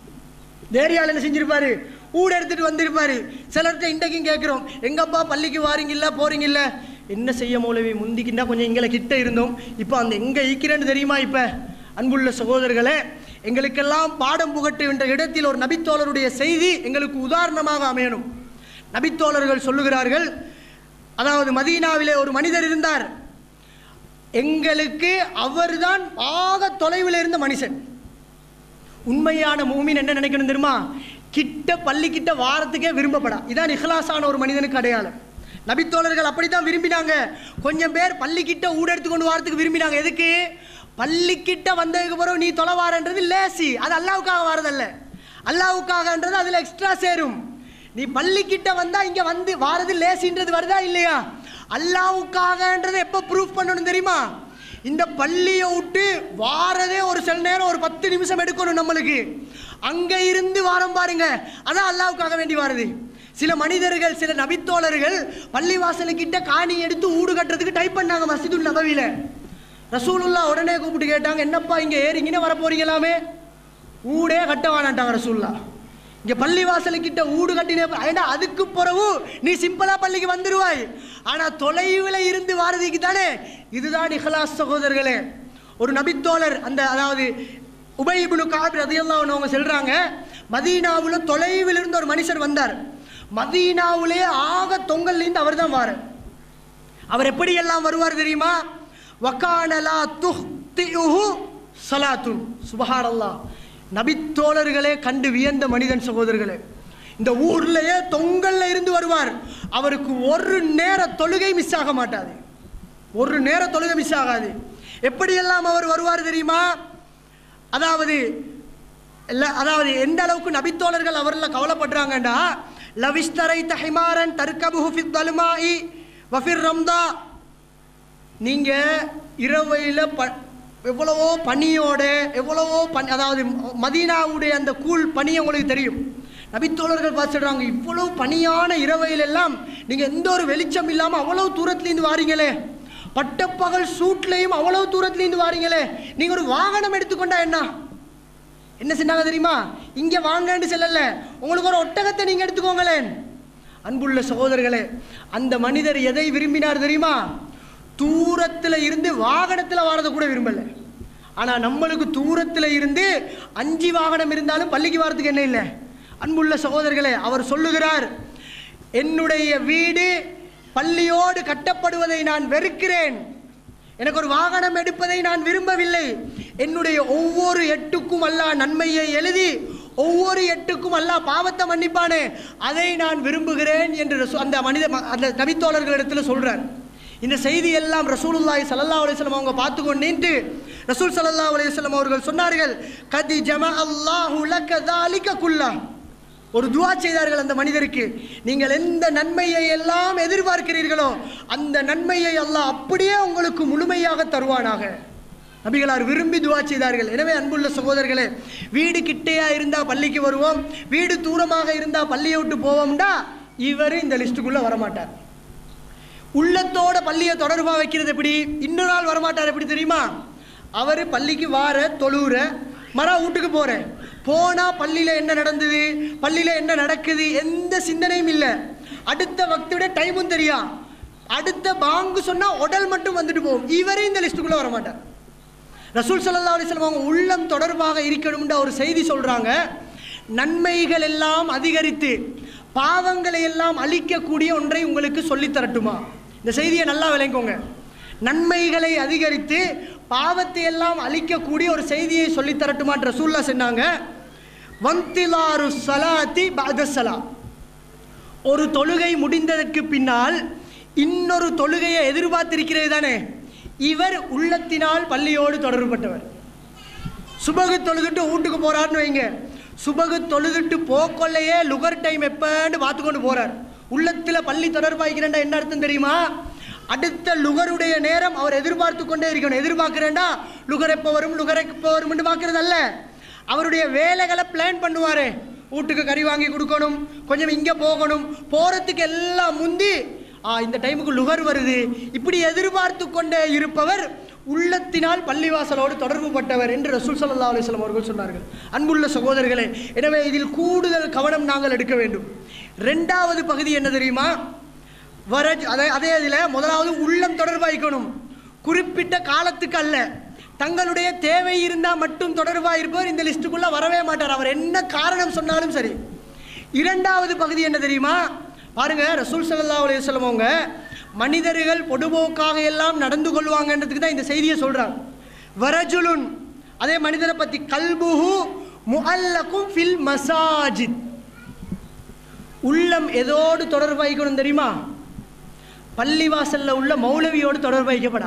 இந்த ஏரியாவில் என்ன செஞ்சிருப்பாரு ஊடு எடுத்துட்டு வந்திருப்பாரு சிலர்கிட்ட இன்றைக்கும் கேட்குறோம் எங்கப்பா பள்ளிக்கு வாரீங்கல்ல போறீங்கல்ல என்ன செய்ய மௌலவி முந்திக்கின்னா கொஞ்சம் எங்களை கிட்ட இருந்தோம் இப்போ அந்த எங்கே ஈக்கிறேன்னு தெரியுமா இப்போ அன்புள்ள சகோதரர்களே எங்களுக்கெல்லாம் பாடம் புகட்டுகின்ற இடத்தில் ஒரு நபித்தோழருடைய செய்தி எங்களுக்கு உதாரணமாக அமையணும் நபித்தோழர்கள் சொல்லுகிறார்கள் அதாவது மதீனாவிலே ஒரு மனிதர் இருந்தார் எங்களுக்கு அவர்தான் ஆக தொலைவில் இருந்த மனுஷன் உண்மையான மூமின் என்ன நினைக்கணும் தெரியுமா கிட்ட பள்ளி கிட்ட வாரத்துக்கே விரும்பப்படா இதான் இஹ்லாஸான ஒரு மனிதனுக்கு அடையாளம் நபித்தோழர்கள் அப்படித்தான் விரும்பினாங்க கொஞ்சம் பேர் பள்ளி கிட்ட ஊடெடுத்து கொண்டு வாரத்துக்கு விரும்பினாங்க எதுக்கு பள்ளி கிட்ட வந்ததுக்கு பிறகு நீ தொலை வாரன்றது லேசி அது அல்லாவுக்காக வாரதல்ல அல்லாவுக்காகன்றது அதுல எக்ஸ்ட்ரா சேரும் நீ பள்ளி கிட்ட வந்தா இங்க வந்து வாரது லேசின்றது வருதா இல்லையா அல்லாவுக்காகன்றது எப்ப ப்ரூஃப் பண்ணணும் தெரியுமா இந்த பள்ளியை விட்டு வாரதே ஒரு சில நேரம் ஒரு பத்து நிமிஷம் எடுக்கணும் நம்மளுக்கு அங்க இருந்து வாரம் பாருங்க அதான் அல்லாவுக்காக வேண்டி வாரது சில மனிதர்கள் சில நபித்தோழர்கள் பள்ளிவாசலுக்கிட்ட காணி எடுத்து ஊடு கட்டுறதுக்கு டைப் பண்ணாங்க மஸ்ஜிதுல் நபவியில ரசூலுல்லா உடனே கூப்பிட்டு கேட்டாங்க என்னப்பா இங்க ஏறிங்கன்னு வர போறீங்களாமே ஊடே கட்ட வேணான்ட்டாங்க ரசூல்லா இங்க பள்ளி வாசலுக்கிட்ட ஊடு கட்டினே ஏண்டா அதுக்கு பிறகு நீ சிம்பிளா பள்ளிக்கு வந்துருவாய் ஆனா தொலைவில் இருந்து வாரதிக்கு தானே இதுதான் இஹ்லாஸ் சகோதரர்களே ஒரு நபித்தோழர் அந்த அதாவது உபயிபுனு காபி ரதியெல்லாம் அவங்க சொல்றாங்க மதீனாவுல தொலைவில் இருந்து ஒரு மனுஷர் வந்தார் மதீனாவுலே ஆக தொங்கல்லேருந்து அவர் தான் வார் அவர் எப்படி எல்லாம் வருவார் தெரியுமா வக்கானலா துஹ்தியுஹு சலாத்துன் சுபஹானல்லாஹ் நபித்தோழர்களே கண்டு வியந்த மனிதன் சகோதரர்களே இந்த ஊர்லயே தொங்கல்ல இருந்து வருவார் அவருக்கு ஒரு நேர தொழுகை மிஸ் ஆக மாட்டாது ஒரு நேர தொழுகை மிஸ் ஆகாது எப்படியெல்லாம் அவர் வருவார் தெரியுமா அதாவது இல்ல அதாவது எந்த அளவுக்கு நபித்தோழர்கள் அவரில் கவலைப்படுறாங்கண்டா லவிஸ்தரை தஹிமாரன் தர்கபுஹு ஃபித் தலுமாஇ வஃபிர் ரம்தா நீங்க இரவையில் ப எவ்வளவோ பனியோட எவ்வளவோ பனி அதாவது மதீனாவுடைய அந்த கூழ் பனி உங்களுக்கு தெரியும் நபித்தோழர்கள் பார்த்துடுறாங்க இவ்வளவு பனியான இரவையில் எல்லாம் நீங்கள் எந்த ஒரு வெளிச்சம் இல்லாமல் அவ்வளவு தூரத்துலேருந்து வாரீங்களே பட்டப்பகல் சூட்லேயும் அவ்வளவு தூரத்துலேருந்து வாரீங்களே நீங்கள் ஒரு வாகனம் எடுத்துக்கொண்டா என்ன என்ன சொன்னாங்க தெரியுமா இங்கே வாங்கன்னு சொல்லல உங்களுக்கு ஒரு ஒட்டகத்தை நீங்கள் எடுத்துக்கோங்களேன் அன்புள்ள சகோதரர்களே அந்த மனிதர் எதை விரும்பினார் தெரியுமா தூரத்தில் இருந்து வாகனத்தில் வாரதை கூட விரும்பலை ஆனால் நம்மளுக்கு தூரத்தில் இருந்து அஞ்சு வாகனம் இருந்தாலும் பள்ளிக்கு வாரத்துக்கு என்ன இல்லை அன்புள்ள சகோதரர்களே அவர் சொல்லுகிறார் என்னுடைய வீடு பள்ளியோடு கட்டப்படுவதை நான் வெறுக்கிறேன் எனக்கு ஒரு வாகனம் எடுப்பதை நான் விரும்பவில்லை என்னுடைய ஒவ்வொரு எட்டுக்கும் அல்லாஹ் நன்மையை எழுதி ஒவ்வொரு எட்டுக்கும் அல்லாஹ் பாவத்தை மன்னிப்பானே அதை நான் விரும்புகிறேன் என்று ரசூ- அந்த மனித ம- அந்த நபித்தோழர்களிடத்தில் சொல்றார் இந்த செய்தி எல்லாம் ரசூலுல்லாஹி ஸல்லல்லாஹு அலைஹி வஸல்லம் அவங்க பார்த்து கொண்டு நின்று ரசூல் ஸல்லல்லாஹு அலைஹி வஸல்லம் அவர்கள் சொன்னார்கள் கதி ஜம அல்லாஹு லக தாலிக குல்லா ஒரு துவா செய்தார்கள் அந்த மனிதருக்கு நீங்கள் எந்த நன்மையை எல்லாம் எதிர்பார்க்கிறீர்களோ அந்த நன்மையை அல்லாஹ் அப்படியே உங்களுக்கு முழுமையாக தருவானாக நபிகளார் விரும்பி துவா செய்தார்கள் எனவே அன்புள்ள சகோதரர்களே வீடு கிட்டையா இருந்தா பள்ளிக்கு வருவோம் வீடு தூரமாக இருந்தா பள்ளியை விட்டு போவோம்டா இவர் இந்த லிஸ்ட்டுக்குள்ள வரமாட்டார் உள்ளத்தோட பள்ளியை தொடர்பாக வைக்கிறது எப்படி இன்னொரு நாள் வரமாட்டார் எப்படி தெரியுமா அவர் பள்ளிக்கு வார தொழுற மரா வீட்டுக்கு போகிறேன் போனால் பள்ளியில் என்ன நடந்தது பள்ளியில் என்ன நடக்குது எந்த சிந்தனையும் இல்லை அடுத்த வக்தோட டைமும் தெரியா அடுத்த பாங்கு சொன்னால் உடல் மட்டும் வந்துட்டு போகும் இவரே இந்த லிஸ்ட்டுக்குள்ளே வரமாட்டார் ரசூல் ஸல்லல்லாஹு அலைஹி வஸல்லம் அவங்க உள்ளம் தொடர்பாக இருக்கணும்ன்ற ஒரு செய்தி சொல்றாங்க நன்மைகள் எல்லாம் அதிகரித்து பாவங்களை எல்லாம் அழிக்கக்கூடிய ஒன்றை உங்களுக்கு சொல்லித் தரட்டுமா இந்த செய்தியை நல்லா விளங்குங்க நன்மைகளை அதிகரித்து பாவத்தை எல்லாம் அழிக்கக்கூடிய ஒரு செய்தியை சொல்லித் தரட்டுமான்ற ரசூல்லா சொன்னாங்க வந்திலாரு சலாத்தி பாதசலா ஒரு தொழுகை முடிந்ததற்கு பின்னால் இன்னொரு தொழுகையை எதிர்பார்த்திருக்கிறது தானே இவர் உள்ளத்தினால் பள்ளியோடு தொடர்புபட்டவர் சுபகு தொழுதுட்டு வீட்டுக்கு போறாருன்னு வைங்க சுபகு தொழுதுட்டு போக்கொள்ளையே லுகர் டைம் எப்பன்னு பார்த்து கொண்டு போறார் உள்ளத்தில் பள்ளி தொடர்பாய்க்கிறேன்டா என்ன அர்த்தம் தெரியுமா அடுத்த லுகருடைய நேரம் அவர் எதிர்பார்த்து கொண்டே இருக்கணும் எதிர்பார்க்கிறேன்டா லுகர் எப்போ வரும் லுகர் எப்போ வரும்னு பார்க்கறது அல்ல அவருடைய வேலைகளை பிளான் பண்ணுவாரு வீட்டுக்கு கறி வாங்கி கொடுக்கணும் கொஞ்சம் இங்கே போகணும் போகிறதுக்கு எல்லாம் முந்தி ஆ இந்த டைமுக்கு லுகர் வருது இப்படி எதிர்பார்த்து கொண்டே இருப்பவர் உள்ளத்தினால் பள்ளிவாசலோடு தொடர்பு பட்டவர் என்று ரசூல் ஸல்லல்லாஹு அலைஹி வஸல்லம் அவர்கள் சொன்னார்கள் அன்புள்ள சகோதரர்களே எனவே இதில் கூடுதல் கவனம் நாங்கள் எடுக்க வேண்டும் ரெண்டாவது பகுதி என்ன தெரியுமா வரஜ் அதே அதே இதில் முதலாவது உள்ளம் தொடர்பாய்க்கணும் குறிப்பிட்ட காலத்துக்கு அல்ல தங்களுடைய தேவை இருந்தால் மட்டும் தொடர்பாக இருப்பவர் இந்த லிஸ்ட்டுக்குள்ளே வரவே மாட்டார் அவர் என்ன காரணம் சொன்னாலும் சரி இரண்டாவது பகுதி என்ன தெரியுமா பாருங்க ரசூல் ஸல்லல்லாஹு அலைஹி வஸல்லம் அவங்க மனிதர்கள் பொதுபோக்காக எல்லாம் நடந்து கொள்வாங்கன்றதுக்கு தான் இந்த செய்தியை சொல்றாங்க வரஜுலுன் அதே மனிதரை பத்தி கல்புஹு முஅல்லகும் ஃபில் மசாஜித் உள்ளம் எதோடு தொடர்பு வைக்கணும் தெரியுமா பள்ளிவாசல்ல உள்ள மௌலவியோடு தொடர்பு வைக்கப்படா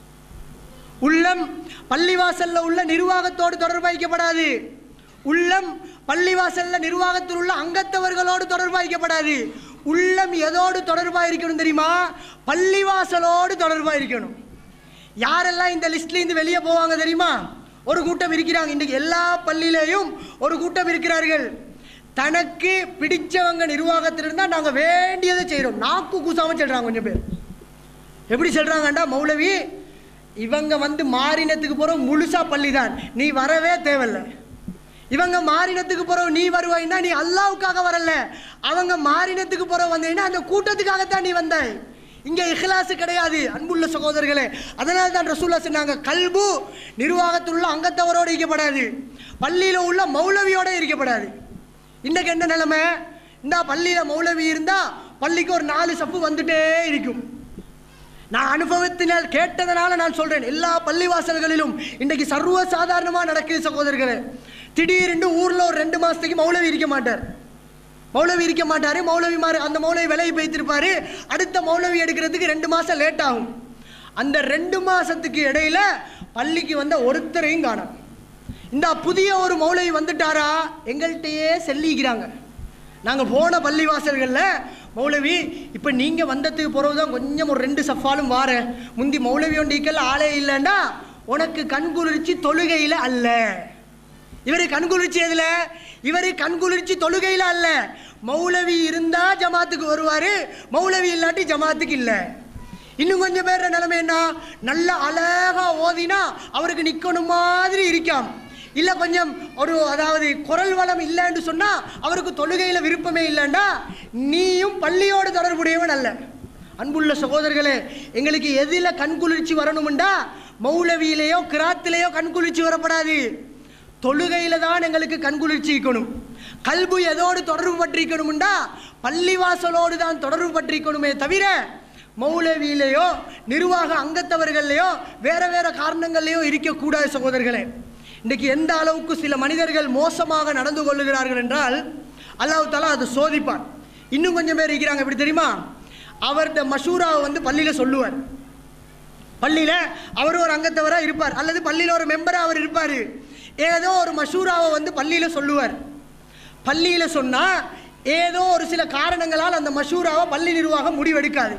உள்ளம் பள்ளிவாசல்ல உள்ள நிர்வாகத்தோடு தொடர்பு வைக்கப்படாது உள்ளம் பள்ளிவாசல்ல நிர்வாகத்தில் உள்ள அங்கத்தவர்களோடு தொடர்பு வைக்கப்படாது உள்ளம் எதோடு தொடர்பாக இருக்கணும் தெரியுமா பள்ளிவாசலோடு தொடர்பாக இருக்கணும் யாரெல்லாம் இந்த லிஸ்ட்ல இருந்து வெளியே போவாங்க தெரியுமா ஒரு கூட்டம் இருக்கிறாங்க இன்றைக்கு எல்லா பள்ளியிலையும் ஒரு கூட்டம் இருக்கிறார்கள் தனக்கு பிடிச்சவங்க நிர்வாகத்தில் இருந்தால் நாங்கள் வேண்டியதை செய்கிறோம் நாக்கு கூசாம சொல்கிறாங்க கொஞ்சம் பேர் எப்படி சொல்கிறாங்கண்டா மௌலவி இவங்க வந்து மாறினத்துக்கு போகிறோம் முழுசா பள்ளி தான் நீ வரவே தேவையில்லை இவங்க மாறினத்துக்கு போகிறோம் நீ வருவாய்னா நீ அல்லாவுக்காக வரல அவங்க மாறினத்துக்கு போகிறோம் வந்தீங்கன்னா அந்த கூட்டத்துக்காகத்தான் நீ வந்தாய் இங்கே இஹ்லாசு கிடையாது அன்புள்ள சகோதரர்களே அதனால தான் ரசூல்லா சொன்னாங்க கல்பு நிர்வாகத்தில் உள்ள அங்கத்தவரோடு இருக்கப்படாது பள்ளியில் உள்ள மௌலவியோட இருக்கப்படாது இன்னைக்கு என்ன நிலைமை இந்த பள்ளியில் மௌலவி இருந்தால் பள்ளிக்கு ஒரு நாலு சப்பு வந்துட்டே இருக்கும் நான் அனுபவத்தினால் கேட்டதனால நான் சொல்றேன் எல்லா பள்ளிவாசல்களிலும் இன்றைக்கு சர்வ சாதாரணமாக நடக்குது சகோதரர்களே திடீரென்று ஊரில் ஒரு ரெண்டு மாதத்துக்கு மௌலவி இருக்க மாட்டார் மௌலவி இருக்க மாட்டார் மௌலவி மாறு அந்த மௌலவி விலையை வைத்திருப்பாரு அடுத்த மௌலவி எடுக்கிறதுக்கு ரெண்டு மாதம் லேட் ஆகும் அந்த ரெண்டு மாதத்துக்கு இடையில பள்ளிக்கு வந்த ஒருத்தரையும் காணோம் இந்த புதிய ஒரு மௌலவி வந்துட்டாரா எங்கள்கிட்டயே செல்லிக்கிறாங்க நாங்கள் போன பள்ளிவாசல்களில் மௌலவி இப்போ நீங்கள் வந்ததுக்கு பிறகு தான் கொஞ்சம் ஒரு ரெண்டு சஃபாலும் வாரேன் முந்தி மௌலவி ஒண்டிக்கல் ஆளே இல்லைண்டா உனக்கு கண்குளிர்ச்சி தொழுகையில் அல்ல இவரு கண்குளிர்ச்சி எதுல இவரு கண்குளிர்ச்சி தொழுகையில் அல்ல மௌலவி இருந்தா ஜமாத்துக்கு வருவாரு மௌலவி இல்லாட்டி ஜமாத்துக்கு இல்லை இன்னும் கொஞ்சம் பேர் நிலைமை என்ன நல்ல அழகா ஓதினா அவருக்கு நிக்கணும் மாதிரி இருக்காம் இல்ல கொஞ்சம் ஒரு அதாவது குரல் வளம் இல்லைன்னு சொன்னா அவருக்கு தொழுகையில விருப்பமே இல்லைன்னா நீயும் பள்ளியோடு தொடர்புடையவன் அல்ல அன்புள்ள சகோதரர்களே எங்களுக்கு எதில் கண்குளிர்ச்சி வரணும்டா மௌலவியிலேயோ கிராத்திலேயோ கண்குளிர்ச்சி வரப்படாது தொழுகையில தான் எங்களுக்கு கண்குளிர்ச்சி இருக்கணும் கல்பு எதோடு தொடர்பு பற்றிருக்கணும்டா பள்ளிவாசலோடு தான் தொடர்பு பற்றிருக்கணுமே தவிர மௌலவியிலேயோ நிர்வாக அங்கத்தவர்கள்லையோ வேற வேற காரணங்கள்லையோ இருக்கக்கூடாது சகோதரர்களே இன்றைக்கு எந்த அளவுக்கு சில மனிதர்கள் மோசமாக நடந்து கொள்ளுகிறார்கள் என்றால் அல்லாஹ் தாலா அதை சோதிப்பான் இன்னும் கொஞ்சம் பேர் இருக்கிறாங்க எப்படி தெரியுமா அவர்கிட்ட மஷூராவை வந்து பள்ளியில் சொல்லுவார் பள்ளியில் அவர் ஒரு அங்கத்தவராக இருப்பார் அல்லது பள்ளியில் ஒரு மெம்பராக அவர் இருப்பார் ஏதோ ஒரு மஷூராவை வந்து பள்ளியில் சொல்லுவார் பள்ளியில் சொன்னால் ஏதோ ஒரு சில காரணங்களால் அந்த மஷூராவை பள்ளி நிர்வாகம் முடிவெடுக்காது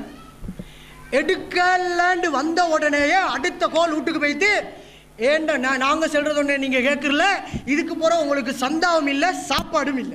எடுக்கலாண்டு வந்த உடனேயே அடுத்த கோல் வீட்டுக்கு போயிட்டு ஏண்ட நான் நாங்கள் சொல்கிறது ஒன்று நீங்கள் கேட்குறல இதுக்கு போகிற உங்களுக்கு சந்தாவும் இல்லை சாப்பாடும் இல்லை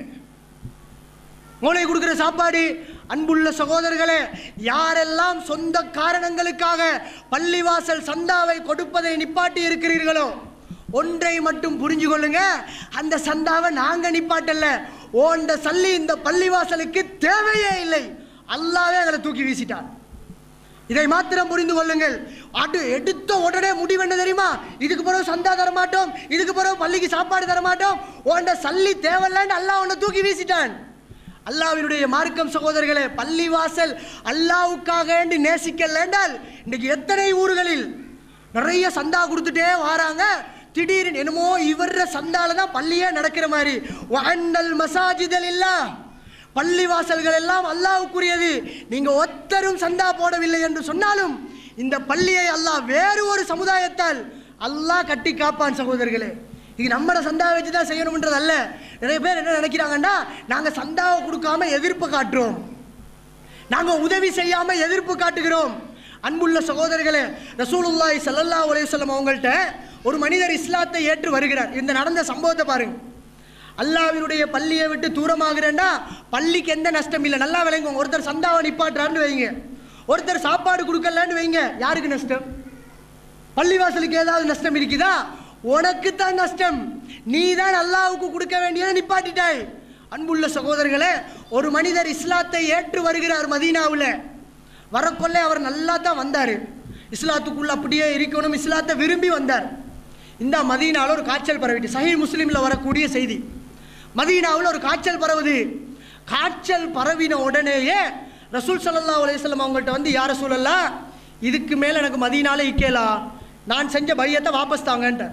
மூளை கொடுக்குற சாப்பாடு அன்புள்ள சகோதரர்களே யாரெல்லாம் சொந்த காரணங்களுக்காக பள்ளிவாசல் சந்தாவை கொடுப்பதை நிப்பாட்டி இருக்கிறீர்களோ ஒன்றை மட்டும் புரிஞ்சு கொள்ளுங்க அந்த சந்தாவை நாங்க நிப்பாட்டல ஓண்ட சல்லி இந்த பள்ளிவாசலுக்கு தேவையே இல்லை அல்லாவே எங்களை தூக்கி வீசிட்டார் இதை மாத்திரம் புரிந்து கொள்ளுங்கள் அடு எடுத்த உடனே முடிவு என்ன தெரியுமா இதுக்கு பிறகு சந்தா தர மாட்டோம் இதுக்கு பிறகு பள்ளிக்கு சாப்பாடு தர மாட்டோம் உன்ட சல்லி தேவையில்லைன்னு அல்லாஹ் உன்னை தூக்கி வீசிட்டான் அல்லாவினுடைய மார்க்கம் சகோதரர்களே பள்ளிவாசல் அல்லாவுக்காக வேண்டி நேசிக்கலேண்டால் இன்னைக்கு எத்தனை ஊர்களில் நிறைய சந்தா கொடுத்துட்டே வராங்க திடீர்னு என்னமோ இவர சந்தால தான் பள்ளியே நடக்கிற மாதிரி வஅன்னல் மசாஜிதல் இல்லா பள்ளிவாசல்கள் எல்லாம் அல்லாவுக்குரியது நீங்க ஒத்தரும் சந்தா போடவில்லை என்று சொன்னாலும் இந்த பள்ளியை அல்லாஹ் வேறு ஒரு சமுதாயத்தால் அல்லாஹ் கட்டி காப்பான் சகோதரர்களே இது நம்மளை சந்தா வச்சு தான் செய்யணும்ன்றது அல்ல நிறைய பேர் என்ன நினைக்கிறாங்கன்னா நாங்கள் சந்தாவை கொடுக்காம எதிர்ப்பு காட்டுறோம் நாங்கள் உதவி செய்யாம எதிர்ப்பு காட்டுகிறோம் அன்புள்ள சகோதரர்களே ரசூலுல்லாஹி ஸல்லல்லாஹு அலைஹி வஸல்லம் அவங்கள்ட்ட ஒரு மனிதர் இஸ்லாத்தை ஏற்று வருகிறார் இந்த நடந்த சம்பவத்தை பாருங்க அல்லாவினுடைய பள்ளியை விட்டு தூரமாகிறேன்னா பள்ளிக்கு எந்த நஷ்டம் இல்லை நல்லா விளங்குங்க ஒருத்தர் சந்தாவை நிப்பாட்டுறான்னு வைங்க ஒருத்தர் சாப்பாடு கொடுக்கலன்னு வைங்க யாருக்கு நஷ்டம் பள்ளிவாசலுக்கு ஏதாவது நஷ்டம் இருக்குதா உனக்கு தான் நஷ்டம் நீ தான் அல்லாவுக்கு கொடுக்க வேண்டியதை நிப்பாட்டிட்டாய் அன்புள்ள சகோதரர்களே ஒரு மனிதர் இஸ்லாத்தை ஏற்று வருகிறார் மதீனாவில் வரக்கொள்ளே அவர் நல்லா தான் வந்தார் இஸ்லாத்துக்குள்ள அப்படியே இருக்கணும் இஸ்லாத்தை விரும்பி வந்தார் இந்த மதீனாவில் ஒரு காய்ச்சல் பரவிட்டு சஹி முஸ்லீமில் வரக்கூடிய செய்தி மதீனாவில் ஒரு காய்ச்சல் பரவுது காய்ச்சல் பரவின உடனேயே ரசூல் ஸல்லல்லாஹு அலைஹி வஸல்லம் அவங்கள்ட்ட வந்து யார சூழல்லா இதுக்கு மேலே எனக்கு மதீனால இக்கேலா நான் செஞ்ச பையத்தை வாபஸ் தாங்கன்ட்டேன்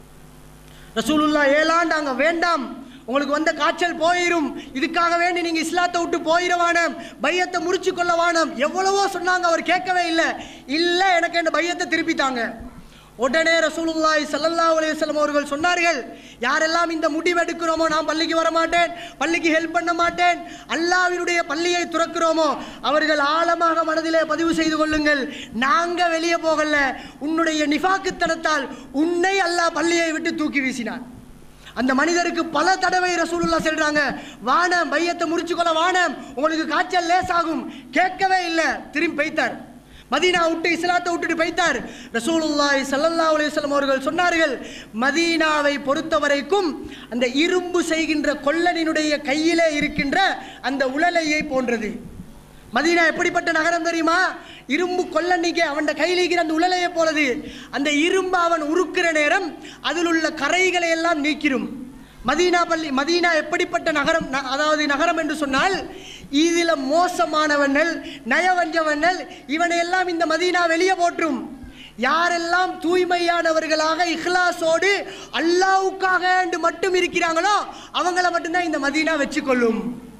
ரசூலுல்லா ஏலாண்டாங்க வேண்டாம் உங்களுக்கு வந்த காய்ச்சல் போயிரும் இதுக்காக வேண்டி நீங்க இஸ்லாத்தை விட்டு போயிடவானம் பையத்தை முறிச்சு கொள்ள வானம் எவ்வளவோ சொன்னாங்க அவர் கேட்கவே இல்லை இல்ல எனக்கு இந்த பையத்தை திருப்பித்தாங்க உடனே ரசூலுல்லாஹி ஸல்லல்லாஹு அலைஹி வஸல்லம் அவர்கள் சொன்னார்கள் யாரெல்லாம் இந்த முடிவு எடுக்கிறோமோ நான் பள்ளிக்கு வர மாட்டேன் பள்ளிக்கு ஹெல்ப் பண்ண மாட்டேன் அல்லாஹ்வினுடைய பள்ளியை துறக்கிறோமோ அவர்கள் ஆழமாக மனதிலே பதிவு செய்து கொள்ளுங்கள் நாங்க வெளியே போகல உன்னுடைய நிஃபாக்குத்தனத்தால் உன்னை அல்லாஹ் பள்ளியை விட்டு தூக்கி வீசினான் அந்த மனிதருக்கு பல தடவை ரசூலுல்லா சொல்றாங்க வானம் பையத்தை முறிச்சுக்கொள்ள வானம் உங்களுக்கு காய்ச்சல் லேசாகும் கேட்கவே இல்லை திரும்பி பைத்தார் மதீனா விட்டு இஸ்லாத்தை விட்டுட்டு பைத்தார் ரசூலுல்லாஹி ஸல்லல்லாஹு அலைஹி வஸல்லம் அவர்கள் சொன்னார்கள் மதீனாவை பொறுத்த வரைக்கும் அந்த இரும்பு செய்கின்ற கொல்லனினுடைய கையிலே இருக்கின்ற அந்த உலலையை போன்றது மதீனா எப்படிப்பட்ட நகரம் தெரியுமா இரும்பு கொல்லன்னிக்கு அவன் கையில் இருக்கிற அந்த உலலையை போலது அந்த இரும்பு அவன் உருக்குற நேரம் அதில் உள்ள கரைகளை எல்லாம் நீக்கிரும் மதீனா பள்ளி மதீனா எப்படிப்பட்ட நகரம் ந- அதாவது நகரம் என்று சொன்னால் இதில் மோசமானவர்கள் நயவஞ்சவர்கள் இவனை எல்லாம் இந்த மதீனா வெளியே போற்றும் யாரெல்லாம் தூய்மையானவர்களாக இஹ்லாஸோடு அல்லாவுக்காக என்று மட்டும் இருக்கிறாங்களோ அவங்கள மட்டும்தான் இந்த மதீனா வச்சுக்கொள்ளும்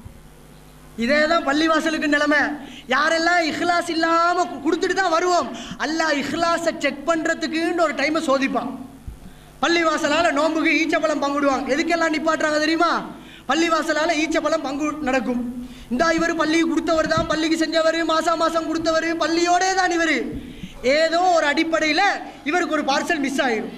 இதே தான் பள்ளிவாசலுக்கு நிலைமை யாரெல்லாம் இஹ்லாஸ் இல்லாமல் கொடுத்துட்டு தான் வருவோம் அல்லாஹ் இஹ்லாஸை செக் பண்ணுறதுக்குன்னு ஒரு டைமை சோதிப்பான் பள்ளிவாசலால் நோம்புக்கு ஈச்சப்பழம் பங்குடுவாங்க எதுக்கெல்லாம் நிப்பாட்டுறாங்க தெரியுமா பள்ளிவாசலால் ஈச்சப்பழம் பங்கு நடக்கும் இந்த இவர் பள்ளிக்கு கொடுத்தவர் தான் பள்ளிக்கு செஞ்சவர் மாசா மாசம் கொடுத்தவர் பள்ளியோடே தான் இவர் ஏதோ ஒரு அடிப்படையில் இவருக்கு ஒரு பார்சல் மிஸ் ஆயிரும்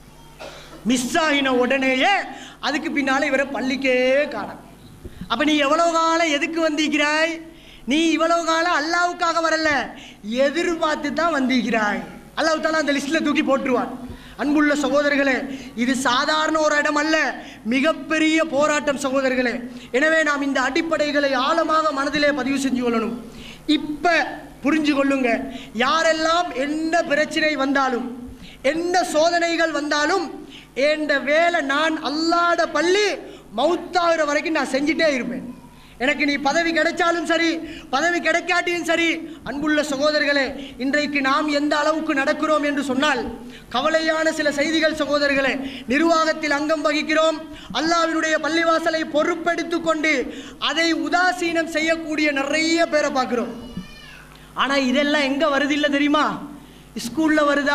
மிஸ் ஆகின உடனேயே அதுக்கு பின்னால இவரை பள்ளிக்கே காணும் அப்ப நீ எவ்வளவு காலம் எதுக்கு வந்திருக்கிறாய் நீ இவ்வளவு காலம் அல்லாவுக்காக வரல எதிர்பார்த்து தான் வந்திருக்கிறாய் அல்லாஹ் தாலா அந்த லிஸ்ட்ல தூக்கி போட்டுருவான் அன்புள்ள சகோதரர்களே இது சாதாரண ஒரு இடம் அல்ல மிகப்பெரிய போராட்டம் சகோதரர்களே எனவே நாம் இந்த அடிப்படைகளை ஆழமாக மனதிலே பதிவு செஞ்சு கொள்ளணும் இப்ப புரிஞ்சு கொள்ளுங்க யாரெல்லாம் என்ன பிரச்சனை வந்தாலும் என்ன சோதனைகள் வந்தாலும் என்ற வேலை நான் அல்லாட பள்ளி மௌத்தாகிற வரைக்கும் நான் செஞ்சிட்டே இருப்பேன் எனக்கு நீ பதவி கிடைச்சாலும் சரி பதவி கிடைக்காட்டியும் சரி அன்புள்ள சகோதரர்களே இன்றைக்கு நாம் எந்த அளவுக்கு நடக்கிறோம் என்று சொன்னால் கவலையான சில செய்திகள் சகோதரர்களே நிர்வாகத்தில் அங்கம் வகிக்கிறோம் அல்லாவினுடைய பள்ளிவாசலை பொறுப்பெடுத்துக் கொண்டு அதை உதாசீனம் செய்யக்கூடிய நிறைய பேரை பார்க்கிறோம் ஆனா இதெல்லாம் எங்க வருது இல்லை தெரியுமா ஸ்கூல்ல வருதா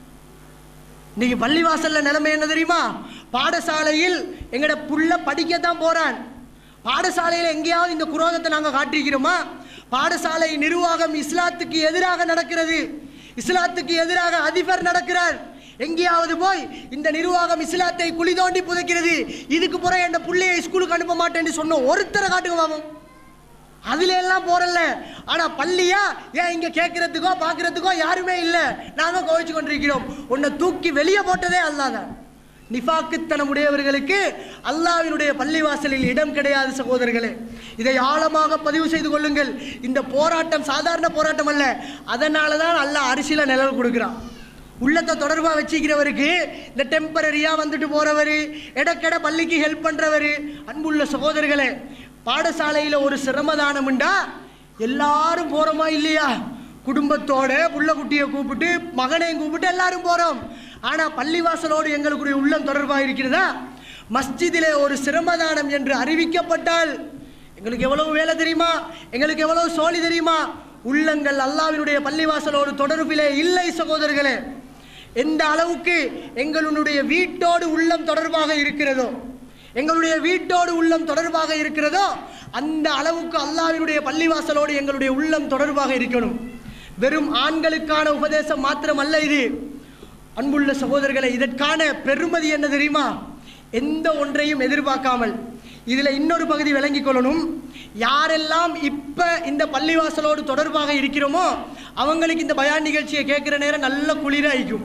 இன்னைக்கு பள்ளிவாசல்ல நிலைமை என்ன தெரியுமா பாடசாலையில் எங்கட புள்ள படிக்கத்தான் போறான் பாடசாலையில் எங்கேயாவது இந்த குரோதத்தை நாங்கள் காட்டியிருக்கிறோமா பாடசாலை நிர்வாகம் இஸ்லாத்துக்கு எதிராக நடக்கிறது இஸ்லாத்துக்கு எதிராக அதிபர் நடக்கிறார் எங்கேயாவது போய் இந்த நிர்வாகம் இஸ்லாத்தை குழி தோண்டி புதைக்கிறது இதுக்கு பிறகு என் பிள்ளையை ஸ்கூலுக்கு அனுப்ப மாட்டேன்னு சொன்ன ஒருத்தரை காட்டுங்க மாமம் அதுல எல்லாம் போறல ஆனா பள்ளியா ஏன் இங்க கேட்கறதுக்கோ பாக்குறதுக்கோ யாருமே இல்ல நாங்க கோவிச்சு கொண்டிருக்கிறோம் உன்னை தூக்கி வெளியே போட்டதே அல்லாதான் நிஃபாக்குத்தனமுடையவர்களுக்கு அல்லாவினுடைய பள்ளிவாசலில் இடம் கிடையாது சகோதரர்களே இதை ஆழமாக பதிவு செய்து கொள்ளுங்கள் இந்த போராட்டம் சாதாரண போராட்டம் அல்ல அதனால தான் அல்லாஹ் அரிசியில நிழல் கொடுக்குறான் உள்ளத்தை தொடர்பாக வச்சுக்கிறவருக்கு இந்த டெம்பரரியா வந்துட்டு போறவர் இடக்கட பள்ளிக்கு ஹெல்ப் பண்றவர் அன்புள்ள சகோதரர்களே பாடசாலையில ஒரு சிரமதானம் உண்டா எல்லாரும் போறோமா இல்லையா குடும்பத்தோட புள்ள குட்டியை கூப்பிட்டு மகனையும் கூப்பிட்டு எல்லாரும் போறோம் ஆனா பள்ளிவாசலோடு எங்களுக்குடைய உள்ளம் தொடர்பாக இருக்கிறதா மஸ்ஜிதிலே ஒரு சிரமதானம் என்று அறிவிக்கப்பட்டால் எங்களுக்கு எவ்வளவு வேலை தெரியுமா எங்களுக்கு எவ்வளவு சோழி தெரியுமா உள்ளங்கள் அல்லாவினுடைய பள்ளிவாசலோடு தொடர்பிலே இல்லை சகோதரர்களே எந்த அளவுக்கு எங்களுடைய வீட்டோடு உள்ளம் தொடர்பாக இருக்கிறதோ எங்களுடைய வீட்டோடு உள்ளம் தொடர்பாக இருக்கிறதோ அந்த அளவுக்கு அல்லாவினுடைய பள்ளிவாசலோடு எங்களுடைய உள்ளம் தொடர்பாக இருக்கணும் வெறும் ஆண்களுக்கான உபதேசம் மாத்திரம் அல்ல இது அன்புள்ள சகோதரர்களை இதற்கான பெருமதி என்ன தெரியுமா எந்த ஒன்றையும் எதிர்பார்க்காமல் இதில் இன்னொரு பகுதி விளங்கிக் கொள்ளணும் யாரெல்லாம் இப்போ இந்த பள்ளிவாசலோடு தொடர்பாக இருக்கிறோமோ அவங்களுக்கு இந்த பயான் நிகழ்ச்சியை கேட்குற நேரம் நல்ல குளிராயிக்கும்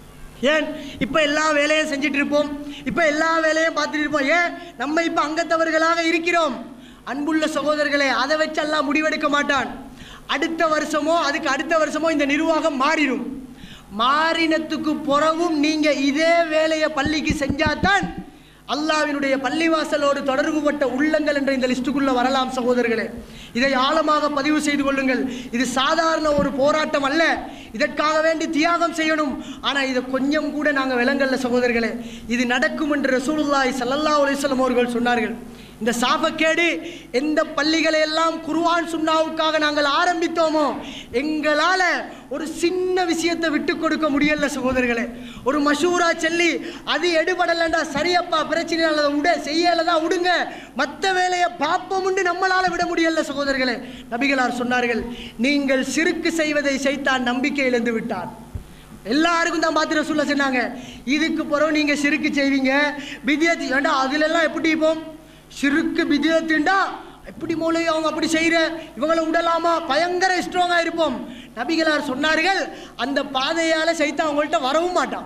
ஏன் இப்போ எல்லா வேலையும் செஞ்சுட்டு இருப்போம் இப்போ எல்லா வேலையும் பார்த்துட்டு இருப்போம் ஏன் நம்ம இப்போ அங்கத்தவர்களாக இருக்கிறோம் அன்புள்ள சகோதரர்களே அதை வச்சு எல்லாம் முடிவெடுக்க மாட்டான் அடுத்த வருஷமோ அதுக்கு அடுத்த வருஷமோ இந்த நிர்வாகம் மாறிடும் மாறினத்துக்கு பிறகும் நீங்க இதே வேலையை பள்ளிக்கு செஞ்சாதான் அல்லாவினுடைய பள்ளிவாசலோடு தொடர்புபட்ட உள்ளங்கள் என்ற இந்த லிஸ்டுக்குள்ள வரலாம் சகோதரர்களே இதை ஆழமாக பதிவு செய்து கொள்ளுங்கள் இது சாதாரண ஒரு போராட்டம் அல்ல இதற்காக வேண்டி தியாகம் செய்யணும் ஆனா இதை கொஞ்சம் கூட நாங்க விலங்கல்ல சகோதரர்களே இது நடக்கும் என்று ரசூலுல்லாஹி ஸல்லல்லாஹு அலைஹி வஸல்லம் அவர்கள் சொன்னார்கள் இந்த சாபக்கேடு எந்த பள்ளிகளை எல்லாம் குர்ஆன் சுன்னாவுக்காக நாங்கள் ஆரம்பித்தோமோ எங்களால ஒரு சின்ன விஷயத்தை விட்டு கொடுக்க முடியல சகோதரர்களே ஒரு மஷூரா சொல்லி அது எடுபடலண்டா சரியப்பா பிரச்சனை இல்லை, அதை விட செய்யலதா விடுங்க மற்ற வேலையை பாப்போம்னு நம்மளால விட முடியல சகோதரர்களே நபிகளார் சொன்னார்கள் நீங்கள் சிறுக்கு செய்வதை செய்தான் நம்பிக்கை இழந்து விட்டார் எல்லாருக்கும் தான் பார்த்து ரசூல்லா சொன்னாங்க இதுக்கு பிறகு நீங்க சிறுக்கு செய்வீங்க பிதியத்தி ஏண்டா அதுல எல்லாம் எப்படி போம் சிறுக்கு பிதியத்துண்டா எப்படி மூளை அவங்க அப்படி செய்கிற இவங்களை விடலாமா பயங்கர ஸ்ட்ராங்காக இருப்போம் நபிகளார் சொன்னார்கள் அந்த பாதையால் சைத்தான் அவங்கள்ட்ட வரவும் மாட்டான்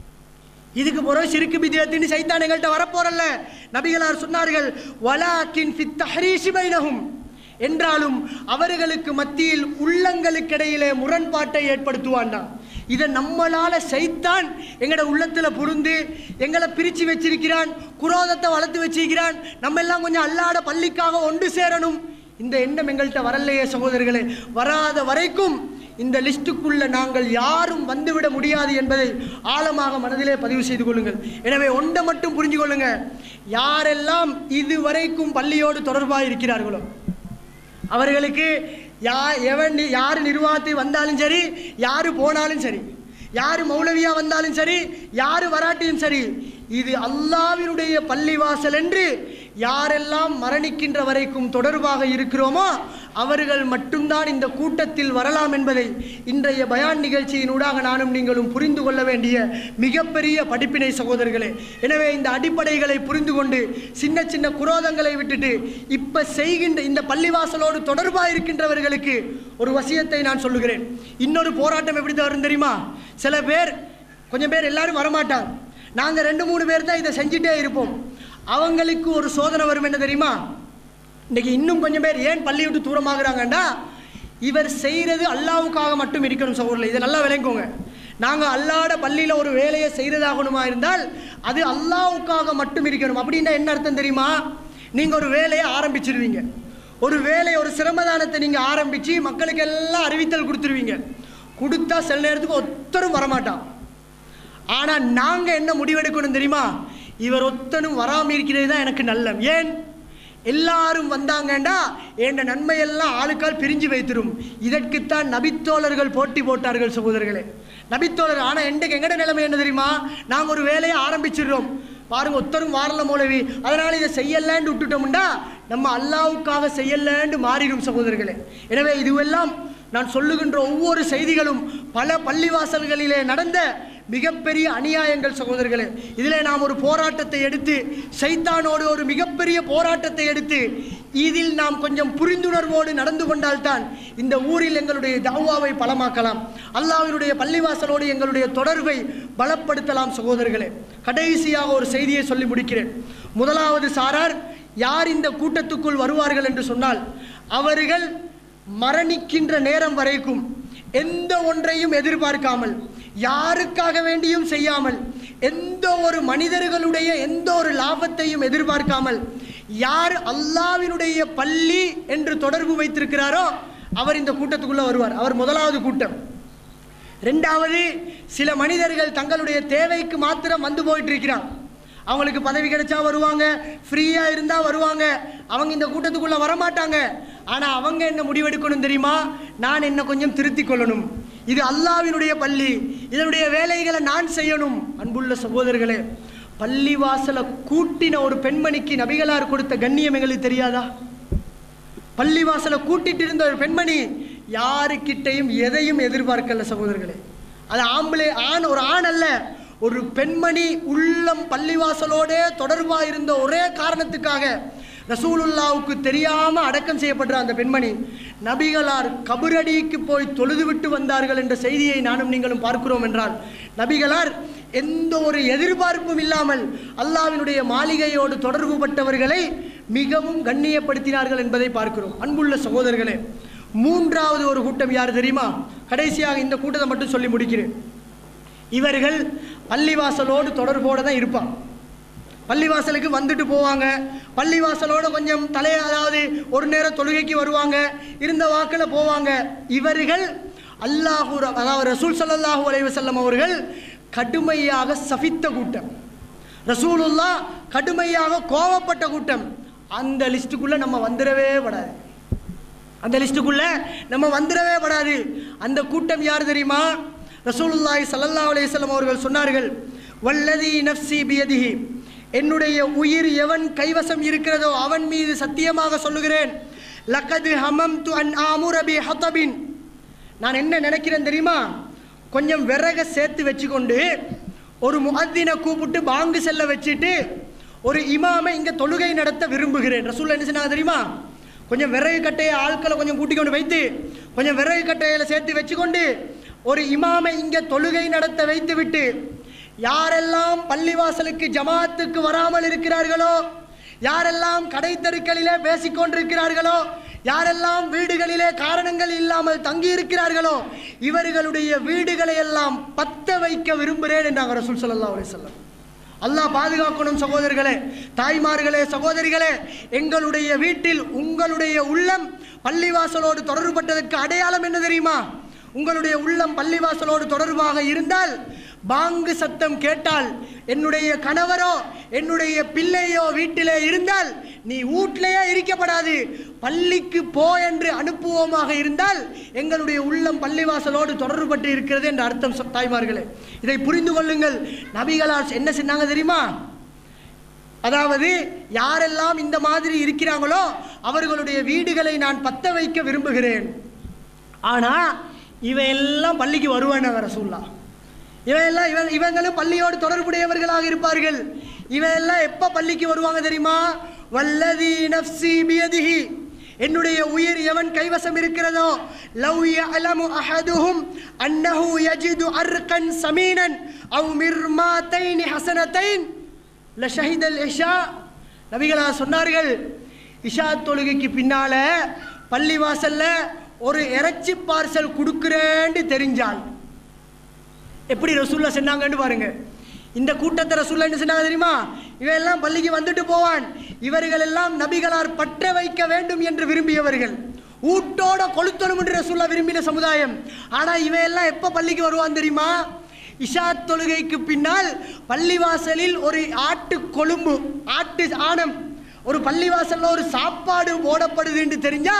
இதுக்கு பிறகு சிறுக்கு பிதியத்தின்னு சைத்தான் எங்கள்கிட்ட வரப்போறல்ல நபிகளார் சொன்னார்கள் வலாக்கின் ஃபித் தஹ்ரீஷி பைனஹும் என்றாலும் அவர்களுக்கு மத்தியில் உள்ளங்களுக்கிடையிலே முரண்பாட்டை ஏற்படுத்துவான்டா இதை நம்மளால சைத்தான் எங்கட உள்ளத்துல புரிந்து எங்களை பிரிச்சு வச்சிருக்கிறான் குரோதத்தை வளர்த்து வச்சிருக்கிறான் நம்ம எல்லாம் கொஞ்சம் அல்லாட பள்ளிக்காக ஒன்று சேரணும் இந்த எண்ணம் எங்கள்கிட்ட வரலையே சகோதரர்களே வராத வரைக்கும் இந்த லிஸ்டுக்குள்ள நாங்கள் யாரும் வந்துவிட முடியாது என்பதை ஆழமாக மனதிலே பதிவு செய்து கொள்ளுங்கள் எனவே ஒன்றை மட்டும் புரிஞ்சு கொள்ளுங்க யாரெல்லாம் இதுவரைக்கும் பள்ளியோடு தொடர்பாக இருக்கிறார்களோ அவர்களுக்கு யா எவன் நி- யார் நிர்வாகத்தை வந்தாலும் சரி யார் போனாலும் சரி யார் மௌலவியா வந்தாலும் சரி யார் வராட்டியும் சரி இது அல்லாவினுடைய பள்ளிவாசல் என்று யாரெல்லாம் மரணிக்கின்ற வரைக்கும் தொடர்பாக இருக்கிறோமோ அவர்கள் மட்டும்தான் இந்த கூட்டத்தில் வரலாம் என்பதை இன்றைய பயான் நிகழ்ச்சியினூடாக நானும் நீங்களும் புரிந்து கொள்ள வேண்டிய மிகப்பெரிய படிப்பினை சகோதரர்களே எனவே இந்த அடிப்படைகளை புரிந்து கொண்டு சின்ன சின்ன குரோதங்களை விட்டுட்டு இப்ப செய்கின்ற இந்த பள்ளிவாசலோடு தொடர்பாக இருக்கின்றவர்களுக்கு ஒரு வசியத்தை நான் சொல்லுகிறேன் இன்னொரு போராட்டம் எப்படி வரும் தெரியுமா சில பேர் கொஞ்சம் பேர் எல்லாரும் வரமாட்டாங்க நாங்கள் ரெண்டு மூணு பேர் தான் இதை செஞ்சுட்டே இருப்போம் அவங்களுக்கு ஒரு சோதனை வரும் என்ன தெரியுமா இன்னைக்கு இன்னும் கொஞ்சம் பேர் ஏன் பள்ளி விட்டு தூரமாகறாங்கண்டா இவர் செய்கிறது அல்லாவுக்காக மட்டும் இருக்கணும் சகோதரில் இதை நல்லா விளங்குங்க நாங்கள் அல்லாட பள்ளியில் ஒரு வேலையை செய்கிறதாகணுமா இருந்தால் அது அல்லாவுக்காக மட்டும் இருக்கணும் அப்படின்னா என்ன அர்த்தம் தெரியுமா நீங்கள் ஒரு வேலையை ஆரம்பிச்சிருவீங்க ஒரு வேலையை ஒரு சிரமதானத்தை நீங்கள் ஆரம்பித்து மக்களுக்கு எல்லாம் அறிவித்தல் கொடுத்துருவீங்க கொடுத்தா சில நேரத்துக்கு ஒத்தரும் வரமாட்டான் ஆனால் நாங்கள் என்ன முடிவெடுக்கணும் தெரியுமா இவர் ஒத்தனும் வராமல் இருக்கிறது தான் எனக்கு நல்லம் ஏன் எல்லாரும் வந்தாங்கண்டா என் நன்மையெல்லாம் ஆளுக்கால் பிரிஞ்சு வைத்திரும் இதற்குத்தான் நபித்தோழர்கள் போட்டி போட்டார்கள் சகோதரர்களே நபித்தோழர் ஆனால் எண்டுக்கு எங்கட நிலைமை என்ன தெரியுமா நாங்கள் ஒரு வேலையை ஆரம்பிச்சிடுறோம் பாருங்க ஒத்தரும் வாரல மூலவி அதனால இதை செய்யலன்னு விட்டுட்டோம்டா நம்ம அல்லாவுக்காக செய்யலன்னு மாறிடும் சகோதரர்களே எனவே இதுவெல்லாம் நான் சொல்லுகின்ற ஒவ்வொரு செய்திகளும் பல பள்ளிவாசல்களிலே நடந்த மிகப்பெரிய அநியாயங்கள் சகோதரர்களே இதிலே நாம் ஒரு போராட்டத்தை எடுத்து சைத்தானோடு ஒரு மிகப்பெரிய போராட்டத்தை எடுத்து இதில் நாம் கொஞ்சம் புரிந்துணர்வோடு நடந்து கொண்டால்தான் இந்த ஊரில் எங்களுடைய தாவாவை பலமாக்கலாம் அல்லாஹ்வினுடைய பள்ளிவாசலோடு எங்களுடைய தொடர்பை பலப்படுத்தலாம் சகோதரர்களே கடைசியாக ஒரு செய்தியை சொல்லி முடிக்கிறேன் முதலாவது சாரார் யார் இந்த கூட்டத்துக்குள் வருவார்கள் என்று சொன்னால் அவர்கள் மரணிக்கின்ற நேரம் வரைக்கும் எந்த ஒன்றையும் எதிர்பார்க்காமல் யாருக்காக வேண்டியும் செய்யாமல் எந்த ஒரு மனிதர்களுடைய எந்த ஒரு லாபத்தையும் எதிர்பார்க்காமல் யார் அல்லாவினுடைய பள்ளி என்று தொடர்பு வைத்திருக்கிறாரோ அவர் இந்த கூட்டத்துக்குள்ள வருவார் அவர் முதலாவது கூட்டம் ரெண்டாவது சில மனிதர்கள் தங்களுடைய தேவைக்கு மாத்திரம் வந்து போயிட்டு இருக்கிறாங்க அவங்களுக்கு பதவி கிடைச்சா வருவாங்க ஃப்ரீயா இருந்தா வருவாங்க அவங்க இந்த கூட்டத்துக்குள்ள வரமாட்டாங்க ஆனா அவங்க என்ன முடிவெடுக்கணும் தெரியுமா நான் என்ன கொஞ்சம் திருத்திக் கொள்ளணும் இது அல்லாவினுடைய பள்ளி இதனுடைய வேலைகளை நான் செய்யணும் அன்புள்ள சகோதரர்களே பள்ளி வாசலை கூட்டின ஒரு பெண்மணிக்கு நபிகளார் கொடுத்த கண்ணியம் எங்களுக்கு தெரியாதா பள்ளி வாசலை கூட்டிட்டு இருந்த ஒரு பெண்மணி யாருக்கிட்டையும் எதையும் எதிர்பார்க்கல சகோதரர்களே அது ஆம்பளை ஆண் ஒரு ஆண் அல்ல ஒரு பெண்மணி உள்ளம் பள்ளிவாசலோடே தொடர்பாக இருந்த ஒரே காரணத்துக்காக ரசூலுல்லாவுக்கு தெரியாம அடக்கம் செய்யப்படுற அந்த பெண்மணி நபிகளார் கபரடிக்கு போய் தொழுது விட்டு வந்தார்கள் என்ற செய்தியை நானும் நீங்களும் பார்க்கிறோம் என்றால் நபிகளார் எந்த ஒரு எதிர்பார்ப்பும் இல்லாமல் அல்லாவினுடைய மாளிகையோடு தொடர்பு பட்டவர்களை மிகவும் கண்ணியப்படுத்தினார்கள் என்பதை பார்க்கிறோம் அன்புள்ள சகோதரர்களே மூன்றாவது ஒரு கூட்டம் யார் தெரியுமா கடைசியாக இந்த கூட்டத்தை மட்டும் சொல்லி முடிக்கிறேன் இவர்கள் பள்ளிவாசலோடு தொடர்போடு தான் இருப்பாங்க பள்ளிவாசலுக்கு வந்துட்டு போவாங்க பள்ளிவாசலோட கொஞ்சம் தலைய அதாவது ஒரு நேரம் தொழுகைக்கு வருவாங்க இருந்த வாக்கில் போவாங்க இவர்கள் அல்லாஹூ அதாவது ரசூல் ஸல்லல்லாஹு அலைஹி வஸல்லம் அவர்கள் கடுமையாக சபித்த கூட்டம் ரசூலுல்லா கடுமையாக கோவப்பட்ட கூட்டம் அந்த லிஸ்ட்டுக்குள்ளே நம்ம வந்துடவே படாது அந்த லிஸ்ட்டுக்குள்ள நம்ம வந்துடவே படாது அந்த கூட்டம் யார் தெரியுமா ரசூலுல்லாஹி ஸல்லல்லாஹு அலைஹி வஸல்லம் அவர்கள் சொன்னார்கள் வல்லதி நஃப்சி பியதிஹி என்னுடைய உயிர் எவன் கைவசம் இருக்கிறதோ அவன் மீது சத்தியமாக சொல்லுகிறேன் லக்கது ஹமம்து அன் ஆமுர பி ஹத்தபின் நான் என்ன நினைக்கிறேன் தெரியுமா கொஞ்சம் விறக சேர்த்து வச்சுக்கொண்டு ஒரு முகத்தினை கூப்பிட்டு பாங்கு செல்ல வச்சுட்டு ஒரு இமாமை இங்கே தொழுகை நடத்த விரும்புகிறேன் ரசூல் என்ன சொன்னாங்க தெரியுமா கொஞ்சம் விறகு கட்டையை ஆட்களை கொஞ்சம் கூட்டிக் கொண்டு வைத்து கொஞ்சம் விறகு கட்டையில சேர்த்து வச்சுக்கொண்டு ஒரு இமாமை இங்கே தொழுகை நடத்த வைத்து விட்டு யாரெல்லாம் பள்ளிவாசலுக்கு ஜமாத்துக்கு வராமல் இருக்கிறார்களோ யாரெல்லாம் கடை தெருக்களிலே பேசிக்கொண்டிருக்கிறார்களோ யாரெல்லாம் வீடுகளிலே காரணங்கள் இல்லாமல் தங்கி இருக்கிறார்களோ இவர்களுடைய வீடுகளை எல்லாம் பத்த வைக்க விரும்புகிறேன் என்றாங்க ரசூல் ஸல்லல்லாஹு அலைஹி வஸல்லம் அல்லாஹ் பாதுகாக்கணும் சகோதரர்களே தாய்மார்களே சகோதரிகளே எங்களுடைய வீட்டில் உங்களுடைய உள்ளம் பள்ளிவாசலோடு தொடர்புபட்டதற்கு அடையாளம் என்ன தெரியுமா உங்களுடைய உள்ளம் பள்ளிவாசலோடு தொடர்பாக இருந்தால் பாங்கு சத்தம் கேட்டால் என்னுடைய கணவரோ என்னுடைய பிள்ளையோ வீட்டிலே இருந்தால் நீ வீட்டிலேயே இருக்கப்படாது பள்ளிக்கு போ என்று அனுப்புவோமாக இருந்தால் எங்களுடைய உள்ளம் பள்ளிவாசலோடு தொடர்புபட்டு இருக்கிறது என்ற அர்த்தம் சொ- தாய்மார்களே இதை புரிந்து கொள்ளுங்கள் நபிகளார் என்ன சொன்னாங்க தெரியுமா அதாவது யாரெல்லாம் இந்த மாதிரி இருக்கிறாங்களோ அவர்களுடைய வீடுகளை நான் பத்த வைக்க விரும்புகிறேன் ஆனா இவன் எல்லாம் பள்ளிக்கு வருவானாங்க ரசூல்லா இவன் எல்லாம் இவன் இவங்களும் பள்ளியோடு தொடர்புடையவர்களாக இருப்பார்கள் இவன் எல்லாம் எப்ப பள்ளிக்கு வருவாங்க தெரியுமா வல்லதி நஃப்சி பியதிஹி என்னுடைய உயிர் எவன் கைவசம் இருக்கிறதோ லவ் யஅலமு அஹதுஹும் அன்னஹு யஜிது அர்கன் சமீனன் அவ் மிர்மாத்தைன் ஹசனத்தைன் லஷஹிதல் இஷா நபிகளா சொன்னார்கள் இஷா தொழுகைக்கு பின்னால பள்ளிவாசல்ல ஒரு இறைச்சி பார்சல் கொடுக்குறேன்னு தெரிஞ்சால் எப்படி ரசூல்லா சொன்னாங்கன்னு பாருங்க இந்த கூட்டத்தை ரசூல்லா என்ன சொன்னாங்க தெரியுமா இவன் எல்லாம் பள்ளிக்கு வந்துட்டு போவான் இவர்கள் எல்லாம் நபிகளார் பற்ற வைக்க வேண்டும் என்று விரும்பியவர்கள் ஊட்டோட கொளுத்தணும் என்று ரசூல்லா விரும்பின சமுதாயம் ஆனா இவன் எல்லாம் எப்ப பள்ளிக்கு வருவான் தெரியுமா இஷா தொழுகைக்கு பின்னால் பள்ளிவாசலில் ஒரு ஆட்டு கொழும்பு ஆட்டு ஆணம் ஒரு பள்ளிவாசல்ல ஒரு சாப்பாடு போடப்படுதுன்னு தெரிஞ்சா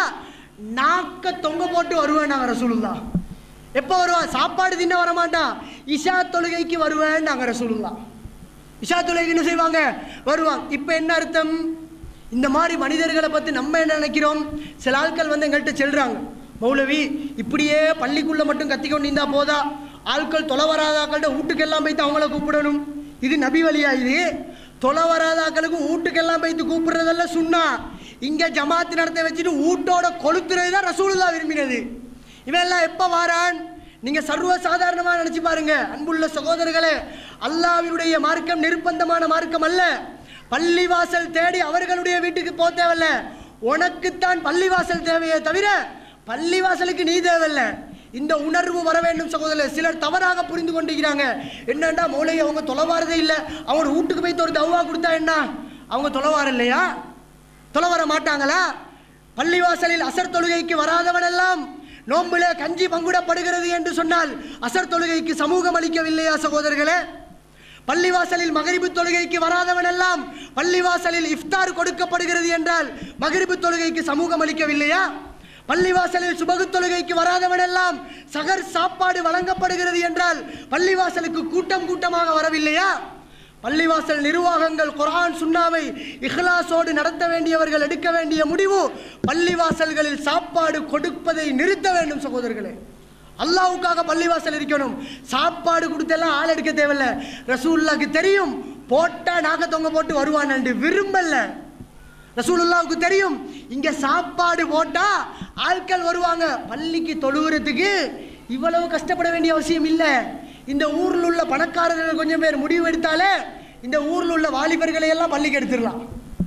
நாக்க தொங்க போட்டு வருவேன் நாங்கள் ரசூலுல்லா எப்போ வருவான் சாப்பாடு தின்ன வர மாட்டான் இஷா தொழுகைக்கு வருவேன் நாங்கள் ரசூலுல்லா இஷா தொழுகைக்கு என்ன செய்வாங்க வருவாங்க இப்போ என்ன அர்த்தம் இந்த மாதிரி மனிதர்களை பற்றி நம்ம என்ன நினைக்கிறோம் சில ஆட்கள் வந்து எங்கள்கிட்ட செல்றாங்க மௌலவி இப்படியே பள்ளிக்குள்ள மட்டும் கத்திக்கொண்டு இருந்தா போதா ஆட்கள் தொலை வராதாக்கள்கிட்ட வீட்டுக்கெல்லாம் போய்த்து அவங்கள கூப்பிடணும் இது நபி வழியா இது தொலை வராதாக்களுக்கு வீட்டுக்கெல்லாம் போய்த்து கூப்பிடுறதெல்லாம் சுண்ணா இங்க ஜமாத்து நடத்த வச்சுட்டு வீட்டோட கொளுத்துறது தான் ரசூலுல்லா விரும்பினது இவன் எல்லாம் எப்ப வாரான் நீங்க சர்வ சாதாரணமா நினைச்சு பாருங்க அன்புள்ள சகோதரர்களே அல்லாஹ்வினுடைய மார்க்கம் நிர்பந்தமான மார்க்கம் அல்ல பள்ளிவாசல் தேடி அவர்களுடைய வீட்டுக்கு போக தேவையில்ல உனக்குத்தான் பள்ளிவாசல் தேவையே தவிர பள்ளிவாசலுக்கு நீ தேவையில்ல இந்த உணர்வு வர வேண்டும் சகோதரர் சிலர் தவறாக புரிந்து கொண்டிருக்கிறாங்க என்னண்டா மூளை அவங்க தொலைவாரதே இல்லை அவங்க வீட்டுக்கு போய் ஒரு தவா கொடுத்தா என்ன அவங்க தொலைவார இல்லையா தொலை வர மாட்டாங்களா பள்ளிவாசலில் அசர் தொழுகைக்கு வராதவனெல்லாம் நோம்பில கஞ்சி பங்குடப்படுகிறது என்று சொன்னால் அசர் தொழுகைக்கு சமூகம் அளிக்கவில்லையா சகோதரர்களே பள்ளிவாசலில் மகரிபு தொழுகைக்கு வராதவனெல்லாம் பள்ளிவாசலில் இஃப்தார் கொடுக்கப்படுகிறது என்றால் மகரிபு தொழுகைக்கு சமூகம் அளிக்கவில்லையா பள்ளிவாசலில் சுபகு தொழுகைக்கு வராதவனெல்லாம் சகர் சாப்பாடு வழங்கப்படுகிறது என்றால் பள்ளிவாசலுக்கு கூட்டம் கூட்டமாக வரவில்லையா பள்ளிவாசல் நிர்வாகங்கள் குர்ஆன் சுன்னாவை இஹ்லாஸோடு நடத்த வேண்டியவர்கள் எடுக்க வேண்டிய முடிவு பள்ளிவாசல்களில் சாப்பாடு கொடுப்பதை நிறுத்த வேண்டும் சகோதரர்களே அல்லாவுக்காக பள்ளிவாசல் இருக்கணும் சாப்பாடு கொடுத்தெல்லாம் ஆள் எடுக்க தேவையில்ல ரசூலுல்லாக்கு தெரியும் போட்டா நாக தொங்க போட்டு வருவான் என்று விரும்பல ரசூலுல்லாவுக்கு தெரியும் இங்க சாப்பாடு போட்டா ஆட்கள் வருவாங்க பள்ளிக்கு தொழுகிறதுக்கு இவ்வளவு கஷ்டப்பட வேண்டிய அவசியம் இல்லை இந்த ஊர்ல உள்ள பணக்காரர்கள் கொஞ்சம் பேர் முடிவு எடுத்தாலே இந்த ஊர்ல உள்ள வாலிபர்களை எல்லாம் பள்ளிக்கு எடுத்துடலாம்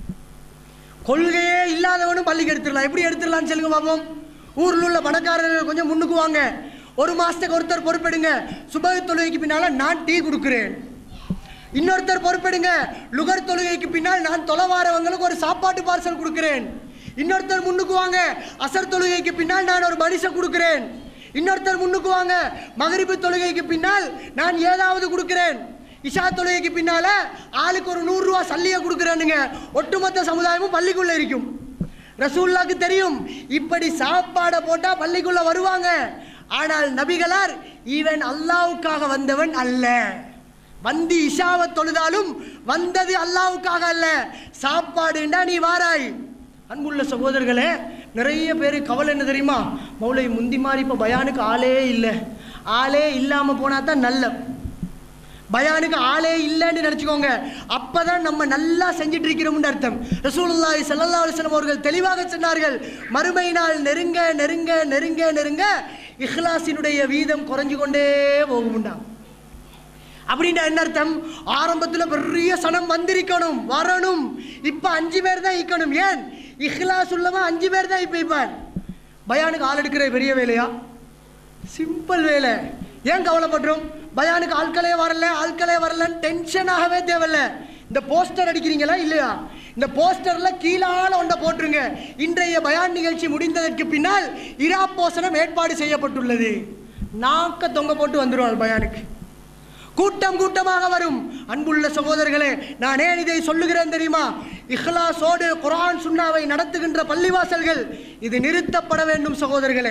கொள்கையே இல்லாதவனும் பள்ளிக்கு எடுத்துடலாம் எப்படி எடுத்துடலாம்னு சொல்லுங்க பாப்போம் ஊர்ல உள்ள பணக்காரர்கள் கொஞ்சம் முன்னுக்கு வாங்க ஒரு மாசத்துக்கு ஒருத்தர் பொறுப்பெடுங்க சுப தொழுகைக்கு பின்னால நான் டீ கொடுக்குறேன் இன்னொருத்தர் பொறுப்பெடுங்க லுகர் தொழுகைக்கு பின்னால் நான் தொலைவாரவங்களுக்கு ஒரு சாப்பாட்டு பார்சல் கொடுக்கிறேன் இன்னொருத்தர் முன்னுக்கு வாங்க அசர் தொழுகைக்கு பின்னால் நான் ஒரு மனுஷ கொடுக்கிறேன் இன்னொருத்தர் முன்னுக்கு வாங்க மகரிப்பு தொழுகைக்கு பின்னால் நான் ஏதாவது கொடுக்கிறேன் இஷா தொழுகைக்கு பின்னால ஆளுக்கு ஒரு நூறு ரூபா சல்லியை கொடுக்குறேனுங்க ஒட்டுமொத்த சமுதாயமும் பள்ளிக்குள்ள இருக்கும் ரசூல்லாக்கு தெரியும் இப்படி சாப்பாடை போட்டா பள்ளிக்குள்ள வருவாங்க ஆனால் நபிகளார் இவன் அல்லாவுக்காக வந்தவன் அல்ல வந்து இஷாவை தொழுதாலும் வந்தது அல்லாவுக்காக அல்ல சாப்பாடுண்டா நீ வாராய் அன்புள்ள சகோதரர்களே நிறைய பேர் கவலை என்ன தெரியுமா மௌலை முந்தி மாதிரி இப்போ பயானுக்கு ஆளே இல்லை ஆளே இல்லாமல் போனா தான் நல்ல பயானுக்கு ஆளே இல்லைன்னு நினச்சிக்கோங்க அப்பதான் நம்ம நல்லா செஞ்சுட்டு இருக்கிறோம்னு அர்த்தம் ரசூலுல்லாஹி ஸல்லல்லாஹு அலைஹி வஸல்லம் அவர்கள் தெளிவாக சொன்னார்கள் மறுமை நாள் நெருங்க நெருங்க நெருங்க நெருங்க இஹ்லாஸினுடைய வீதம் குறைஞ்சு கொண்டே போகும்டா அப்படின்னா என்ன அர்த்தம் ஆரம்பத்தில் பெரிய சனம் வந்திருக்கணும் வரணும் இப்ப அஞ்சு பேர் தான் இருக்கணும் ஏன் இஹ்லாஸ் உள்ளவன் அஞ்சு பேர் தான் இப்ப இப்ப பயானுக்கு ஆள் எடுக்கிற பெரிய வேலையா சிம்பிள் வேலை ஏன் கவலைப்படுறோம் பயானுக்கு ஆட்களே வரல ஆட்களே வரலன்னு டென்ஷன் ஆகவே தேவையில்ல இந்த போஸ்டர் அடிக்கிறீங்களா இல்லையா இந்த போஸ்டர்ல கீழால ஒன்றை போட்டுருங்க இன்றைய பயான் நிகழ்ச்சி முடிந்ததற்கு பின்னால் இரா போசனம் ஏற்பாடு செய்யப்பட்டுள்ளது நாக்க தொங்க போட்டு வந்துடுவாள் பயானுக்கு கூட்டம் கூட்டமாக வரும் அன்புள்ள சகோதரர்களே நான் ஏன் இதை சொல்லுகிறேன் தெரியுமா இஹ்லாஸோடு குர்ஆன் சுன்னாவை நடத்துகின்ற பள்ளிவாசல்கள் இது நிறுத்தப்பட வேண்டும் சகோதரர்களே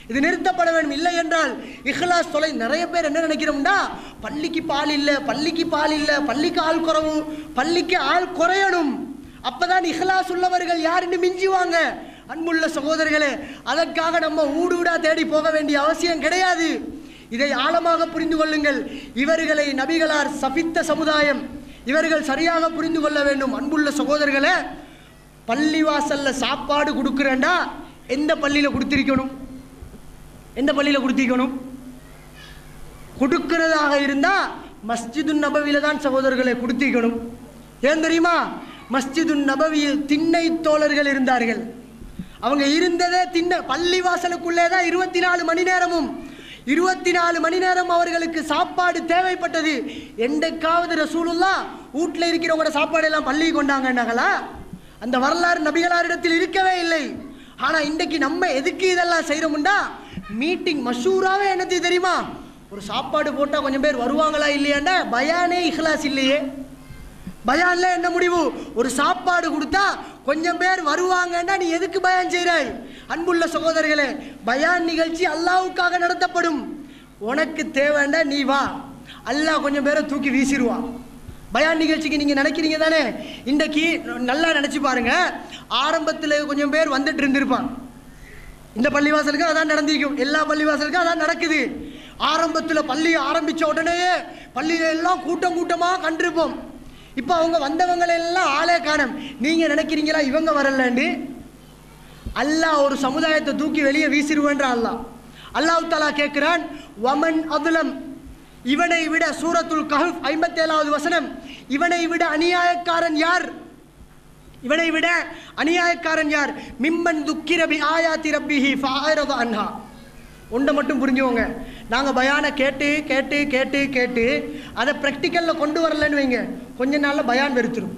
இது நிறுத்தப்பட வேண்டும் இல்லை என்றால் இஹ்லாஸ் தொலை நிறைய பேர் என்ன நினைக்கிறோம்னா பள்ளிக்கு பால் இல்லை பள்ளிக்கு பால் இல்லை பள்ளிக்கு ஆள் குறவு பள்ளிக்கு ஆள் குறையணும் அப்பதான் இஹ்லாஸ் உள்ளவர்கள் யாருன்னு மிஞ்சுவாங்க அன்புள்ள சகோதரர்களே அதற்காக நம்ம ஊடு ஊடா தேடி போக வேண்டிய அவசியம் கிடையாது இதை ஆழமாக புரிந்து கொள்ளுங்கள் இவர்களை நபிகளார் சபித்த சமுதாயம் இவர்கள் சரியாக புரிந்து கொள்ள வேண்டும் அன்புள்ள சகோதரர்களே பள்ளிவாசல்ல சாப்பாடு கொடுக்குறேன்டா எந்த பள்ளியில கொடுத்திருக்கணும் எந்த பள்ளியில கொடுத்திருக்கணும் கொடுக்கிறதாக இருந்தா மஸ்ஜிது நபவியில தான் சகோதரர்களை கொடுத்திருக்கணும் ஏன் தெரியுமா மஸ்ஜிது நபவியில் திண்ணை தோழர்கள் இருந்தார்கள் அவங்க இருந்ததே திண்ண பள்ளி வாசலுக்குள்ளே தான் இருபத்தி நாலு மணி நேரமும் இருபத்தி நாலு மணி நேரம் அவர்களுக்கு சாப்பாடு தேவைப்பட்டது என்றைக்காவது ரசூலுல்லா வீட்டில் இருக்கிறவங்களோட சாப்பாடு எல்லாம் பள்ளிக்கு கொண்டாங்கன்னாங்களா அந்த வரலாறு நபிகளாரிடத்தில் இருக்கவே இல்லை ஆனா இன்றைக்கு நம்ம எதுக்கு இதெல்லாம் செய்யறோம்டா மீட்டிங் மஷூராவே என்னது தெரியுமா ஒரு சாப்பாடு போட்டா கொஞ்சம் பேர் வருவாங்களா இல்லையாண்டா பயானே இஹ்லாஸ் இல்லையே பயான்ல என்ன முடிவு ஒரு சாப்பாடு கொடுத்தா கொஞ்சம் பேர் வருவாங்கன்னா நீ எதுக்கு பயான் செய்கிறாய் அன்புள்ள சகோதரர்களே பயான் நிகழ்ச்சி அல்லாவுக்காக நடத்தப்படும் உனக்கு தேவைன்னா நீ வா அல்லாஹ் கொஞ்சம் பேரை தூக்கி வீசிடுவான் பயான் நிகழ்ச்சிக்கு நீங்க நினைக்கிறீங்க தானே இன்றைக்கு நல்லா நினைச்சு பாருங்க ஆரம்பத்தில் கொஞ்சம் பேர் வந்துட்டு இருந்திருப்பான் இந்த பள்ளிவாசலுக்கு அதான் நடந்திருக்கும் எல்லா பள்ளிவாசலுக்கும் அதான் நடக்குது ஆரம்பத்தில் பள்ளி ஆரம்பிச்ச உடனேயே பள்ளியில எல்லாம் கூட்டம் கூட்டமாக கண்டிருப்போம் இப்போ அவங்க வந்தவங்களை எல்லாம் ஆளே காணோம் நீங்க நினைக்கிறீங்களா இவங்க வரலன்னு அல்லாஹ் ஒரு சமுதாயத்தை தூக்கி வெளியே வீசிடுவேன்ற அல்லாஹ் அல்லாஹ் தாலா கேட்கிறான் வமன் அதுலம் இவனை விட சூரத்துல் கஹஃப் ஐம்பத்தேழாவது வசனம் இவனை விட அநியாயக்காரன் யார் இவனை விட அநியாயக்காரன் யார் மிம்மன் துக்கிரபி ஆயாத்தி ரப்பிஹி ஃபாயிரது அன்ஹா ஒன்றை மட்டும் புரிஞ்சுவோங்க நாங்கள் பயானை கேட்டு கேட்டு கேட்டு கேட்டு அதை ப்ராக்டிக்கலில் கொண்டு வரலன்னு வைங்க கொஞ்ச நாளில் பயான் வெறுத்துரும்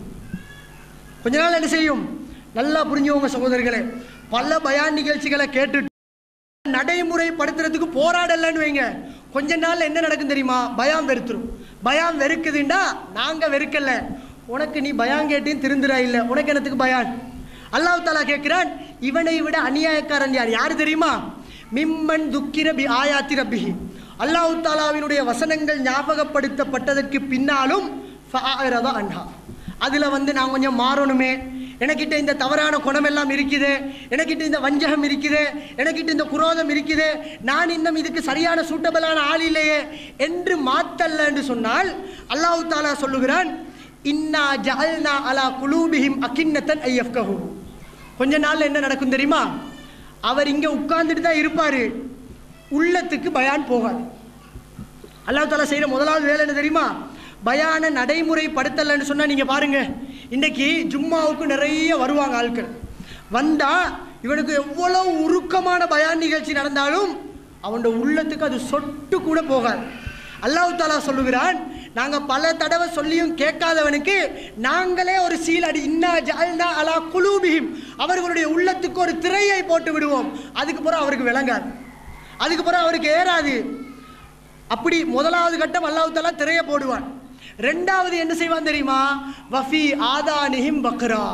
கொஞ்ச நாள் என்ன செய்யும் நல்லா புரிஞ்சுவோங்க சகோதரர்களே பல பயான் நிகழ்ச்சிகளை கேட்டு நடைமுறைப்படுத்துறதுக்கு போராடலன்னு வைங்க கொஞ்ச நாள்ல என்ன நடக்கும் தெரியுமா பயம் வெறுத்துரும் பயம் வெறுக்குதுண்டா நாங்க வெறுக்கல உனக்கு நீ பயம் கேட்டையும் திருந்துறா இல்ல உனக்கு என்னத்துக்கு பயான் அல்லாஹ் தாலா கேட்கிறான் இவனை விட அநியாயக்காரன் யார் யார் தெரியுமா மிம்மன் துக்கிர பி ஆயாத்தி ரப்பிஹி அல்லாஹ் தாலாவினுடைய வசனங்கள் ஞாபகப்படுத்தப்பட்டதற்கு பின்னாலும் ஃபஆரத அன்ஹா அதில் வந்து நான் கொஞ்சம் மாறணுமே எனக்கிட்ட இந்த தவறான குணம் எல்லாம் இருக்குது எனக்கிட்ட இந்த வஞ்சகம் இருக்குது எனக்கிட்ட இந்த குரோதம் இருக்குது நான் இன்னும் இதுக்கு சரியான சூட்டபிளான ஆள் இல்லையே என்று மாத்தல்ல என்று சொன்னால் அல்லாஹ் தாலா சொல்லுகிறான் இன்னா ஜஅல்னா அலா குலூபிஹிம் அகின்னத்தன் ஐயஃப்கஹு கொஞ்ச நாள்ல என்ன நடக்கும் தெரியுமா அவர் இங்க உட்கார்ந்துட்டு தான் இருப்பாரு உள்ளத்துக்கு பயான் போகாது அல்லாஹ் தாலா செய்கிற முதலாவது வேலை என்ன தெரியுமா பயான நடைமுறைப்படுத்தலைன்னு சொன்னால் நீங்கள் பாருங்க இன்னைக்கு ஜும்மாவுக்கு நிறைய வருவாங்க ஆட்கள் வந்தா இவனுக்கு எவ்வளவு உருக்கமான பயான் நிகழ்ச்சி நடந்தாலும் அவனோட உள்ளத்துக்கு அது சொட்டு கூட போகாது அல்லாஹ் தாலா சொல்லுகிறான் நாங்கள் பல தடவை சொல்லியும் கேட்காதவனுக்கு நாங்களே ஒரு சீல் அடி இன்னா ஜஅல்னா அலா குலூபிஹிம் அவர்களுடைய உள்ளத்துக்கு ஒரு திரையை போட்டு விடுவோம் அதுக்கு பிறகு அவருக்கு விளங்காது அதுக்கு பிறகு அவருக்கு ஏறாது அப்படி முதலாவது கட்டம் அல்லாஹ் தாலா திரைய போடுவான் ரெண்டாவது என்ன செய்வான் தெரியுமா வஃபி ஆதானிஹிம் பக்ரா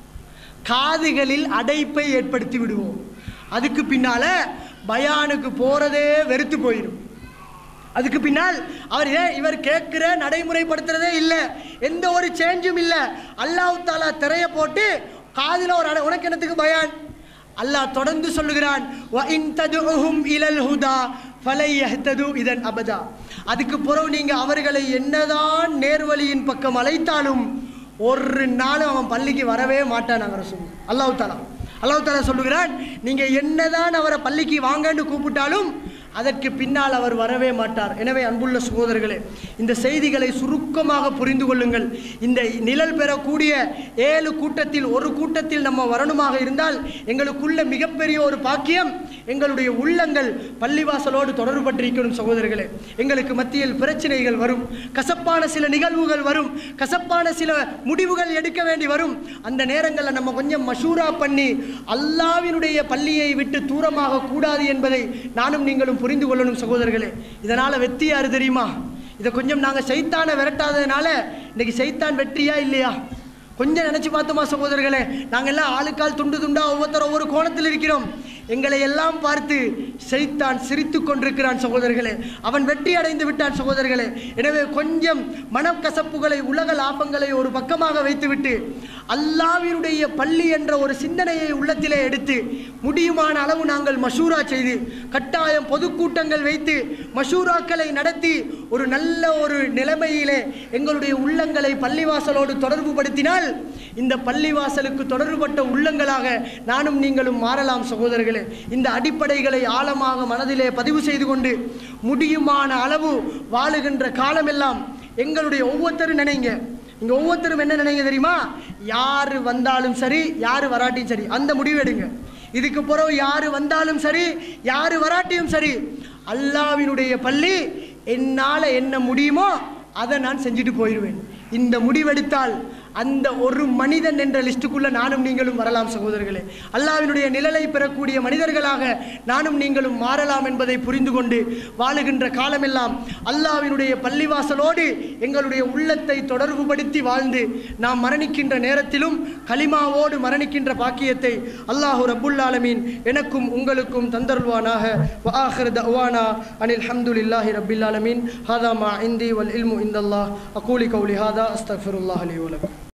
காதுகளில் அடைப்பை ஏற்படுத்தி விடுவோம் அதுக்கு பின்னால பயானுக்கு போறதே வெறுத்து போயிடும் அதுக்கு பின்னால் அவர் ஏன் இவர் கேட்கிற நடைமுறைப்படுத்துறதே இல்லை எந்த ஒரு சேஞ்சும் இல்லை அல்லாஹ் தாலா திரைய போட்டு காதில் ஒரு அடை உனக்கு என்னத்துக்கு பயான் அல்லாஹ் தொடர்ந்து சொல்லுகிறான் "வ இன் ததுஉஹும் இலல் ஹுதா ஃபலை யஹ்தது இதன் அபதா அதுக்கு பிறகு நீங்க அவர்களை என்னதான் நேர்வழியின் பக்கம் அழைத்தாலும் ஒரு நாளும் அவன் பள்ளிக்கு வரவே மாட்டான் அவர் சொல்லு அல்லாஹ் தாலா அல்லாஹ் தாலா சொல்லுகிறான் நீங்க என்னதான் அவரை பள்ளிக்கு வாங்கன்னு கூப்பிட்டாலும் அதற்கு பின்னால் அவர் வரவே மாட்டார் எனவே அன்புள்ள சகோதரர்களே இந்த செய்திகளை சுருக்கமாக புரிந்து கொள்ளுங்கள் இந்த நிழல் பெறக்கூடிய ஏழு கூட்டத்தில் ஒரு கூட்டத்தில் நம்ம வரணுமாக இருந்தால் எங்களுக்குள்ள மிகப்பெரிய ஒரு பாக்கியம் எங்களுடைய உள்ளங்கள் பள்ளிவாசலோடு தொடர்பட்டிருக்கணும் சகோதரர்களே எங்களுக்கு மத்தியில் பிரச்சனைகள் வரும் கசப்பான சில நிகழ்வுகள் வரும் கசப்பான சில முடிவுகள் எடுக்க வேண்டி வரும் அந்த நேரங்களில் நம்ம கொஞ்சம் மஷூரா பண்ணி அல்லாவினுடைய பள்ளியை விட்டு தூரமாக கூடாது என்பதை நானும் நீங்களும் புரிந்து கொள்ளணும் சகோதரர்களே இதனால் வெற்றி யாரு தெரியுமா இதை கொஞ்சம் நாங்கள் சைத்தானை விரட்டாததுனால இன்னைக்கு சைத்தான் வெற்றியா இல்லையா கொஞ்சம் நினைச்சு பார்த்தோமா சகோதரர்களே நாங்கள் எல்லாம் ஆளுக்கால் துண்டு துண்டா ஒவ்வொருத்தர் ஒவ்வொரு கோணத்தில் இருக்கிறோம் எங்களை எல்லாம் பார்த்து செய்தான் சிரித்து கொண்டிருக்கிறான் சகோதரர்களே அவன் வெற்றி அடைந்து விட்டான் சகோதரர்களே எனவே கொஞ்சம் மனக்கசப்புகளை உலக லாபங்களை ஒரு பக்கமாக வைத்துவிட்டு அல்லாவினுடைய பள்ளி என்ற ஒரு சிந்தனையை உள்ளத்திலே எடுத்து முடியுமான அளவு நாங்கள் மஷூரா செய்து கட்டாயம் பொதுக்கூட்டங்கள் வைத்து மஷூராக்களை நடத்தி ஒரு நல்ல ஒரு நிலைமையிலே எங்களுடைய உள்ளங்களை பள்ளிவாசலோடு தொடர்பு படுத்தினால் இந்த பள்ளிவாசலுக்கு தொடர்புபட்ட உள்ளங்களாக நானும் நீங்களும் மாறலாம் சகோதரர்களே இந்த அடிப்படைகளை ஆழமாக மனதிலே பதிவு செய்து கொண்டு முடியுமான அளவு வாழுகின்ற காலமெல்லாம் எங்களுடைய ஒவ்வொருத்தரும் நினைங்க இங்கே ஒவ்வொருத்தரும் என்ன நினைங்க தெரியுமா யார் வந்தாலும் சரி யார் வராட்டியும் சரி அந்த முடிவு எடுங்க இதுக்கு பிறகு யார் வந்தாலும் சரி யார் வராட்டியும் சரி அல்லாவினுடைய பள்ளி என்னால் என்ன முடியுமோ அதை நான் செஞ்சுட்டு போயிடுவேன் இந்த முடிவெடுத்தால் அந்த ஒரு மனிதன் என்ற லிஸ்ட்டுக்குள்ள நானும் நீங்களும் வரலாம் சகோதரர்களே அல்லாவினுடைய நிழலை பெறக்கூடிய மனிதர்களாக நானும் நீங்களும் மாறலாம் என்பதை புரிந்து கொண்டு வாழுகின்ற காலமெல்லாம் அல்லாவினுடைய பள்ளிவாசலோடு எங்களுடைய உள்ளத்தை தொடர்புபடுத்தி வாழ்ந்து நாம் மரணிக்கின்ற நேரத்திலும் கலிமாவோடு மரணிக்கின்ற பாக்கியத்தை அல்லாஹு ரப்புல் ஆலமீன் எனக்கும் உங்களுக்கும் தந்தருள்வானாக வஆஹிர் தஅவானா அனில் ஹம்துலில்லாஹி ரப்பில் ஆலமீன் ஹாதா மா இந்தி வல் இல்மு இந்தல்லாஹ் அகூலி கௌலி ஹாதா அஸ்தக்ஃபிருல்லாஹ் லி வலக்கும்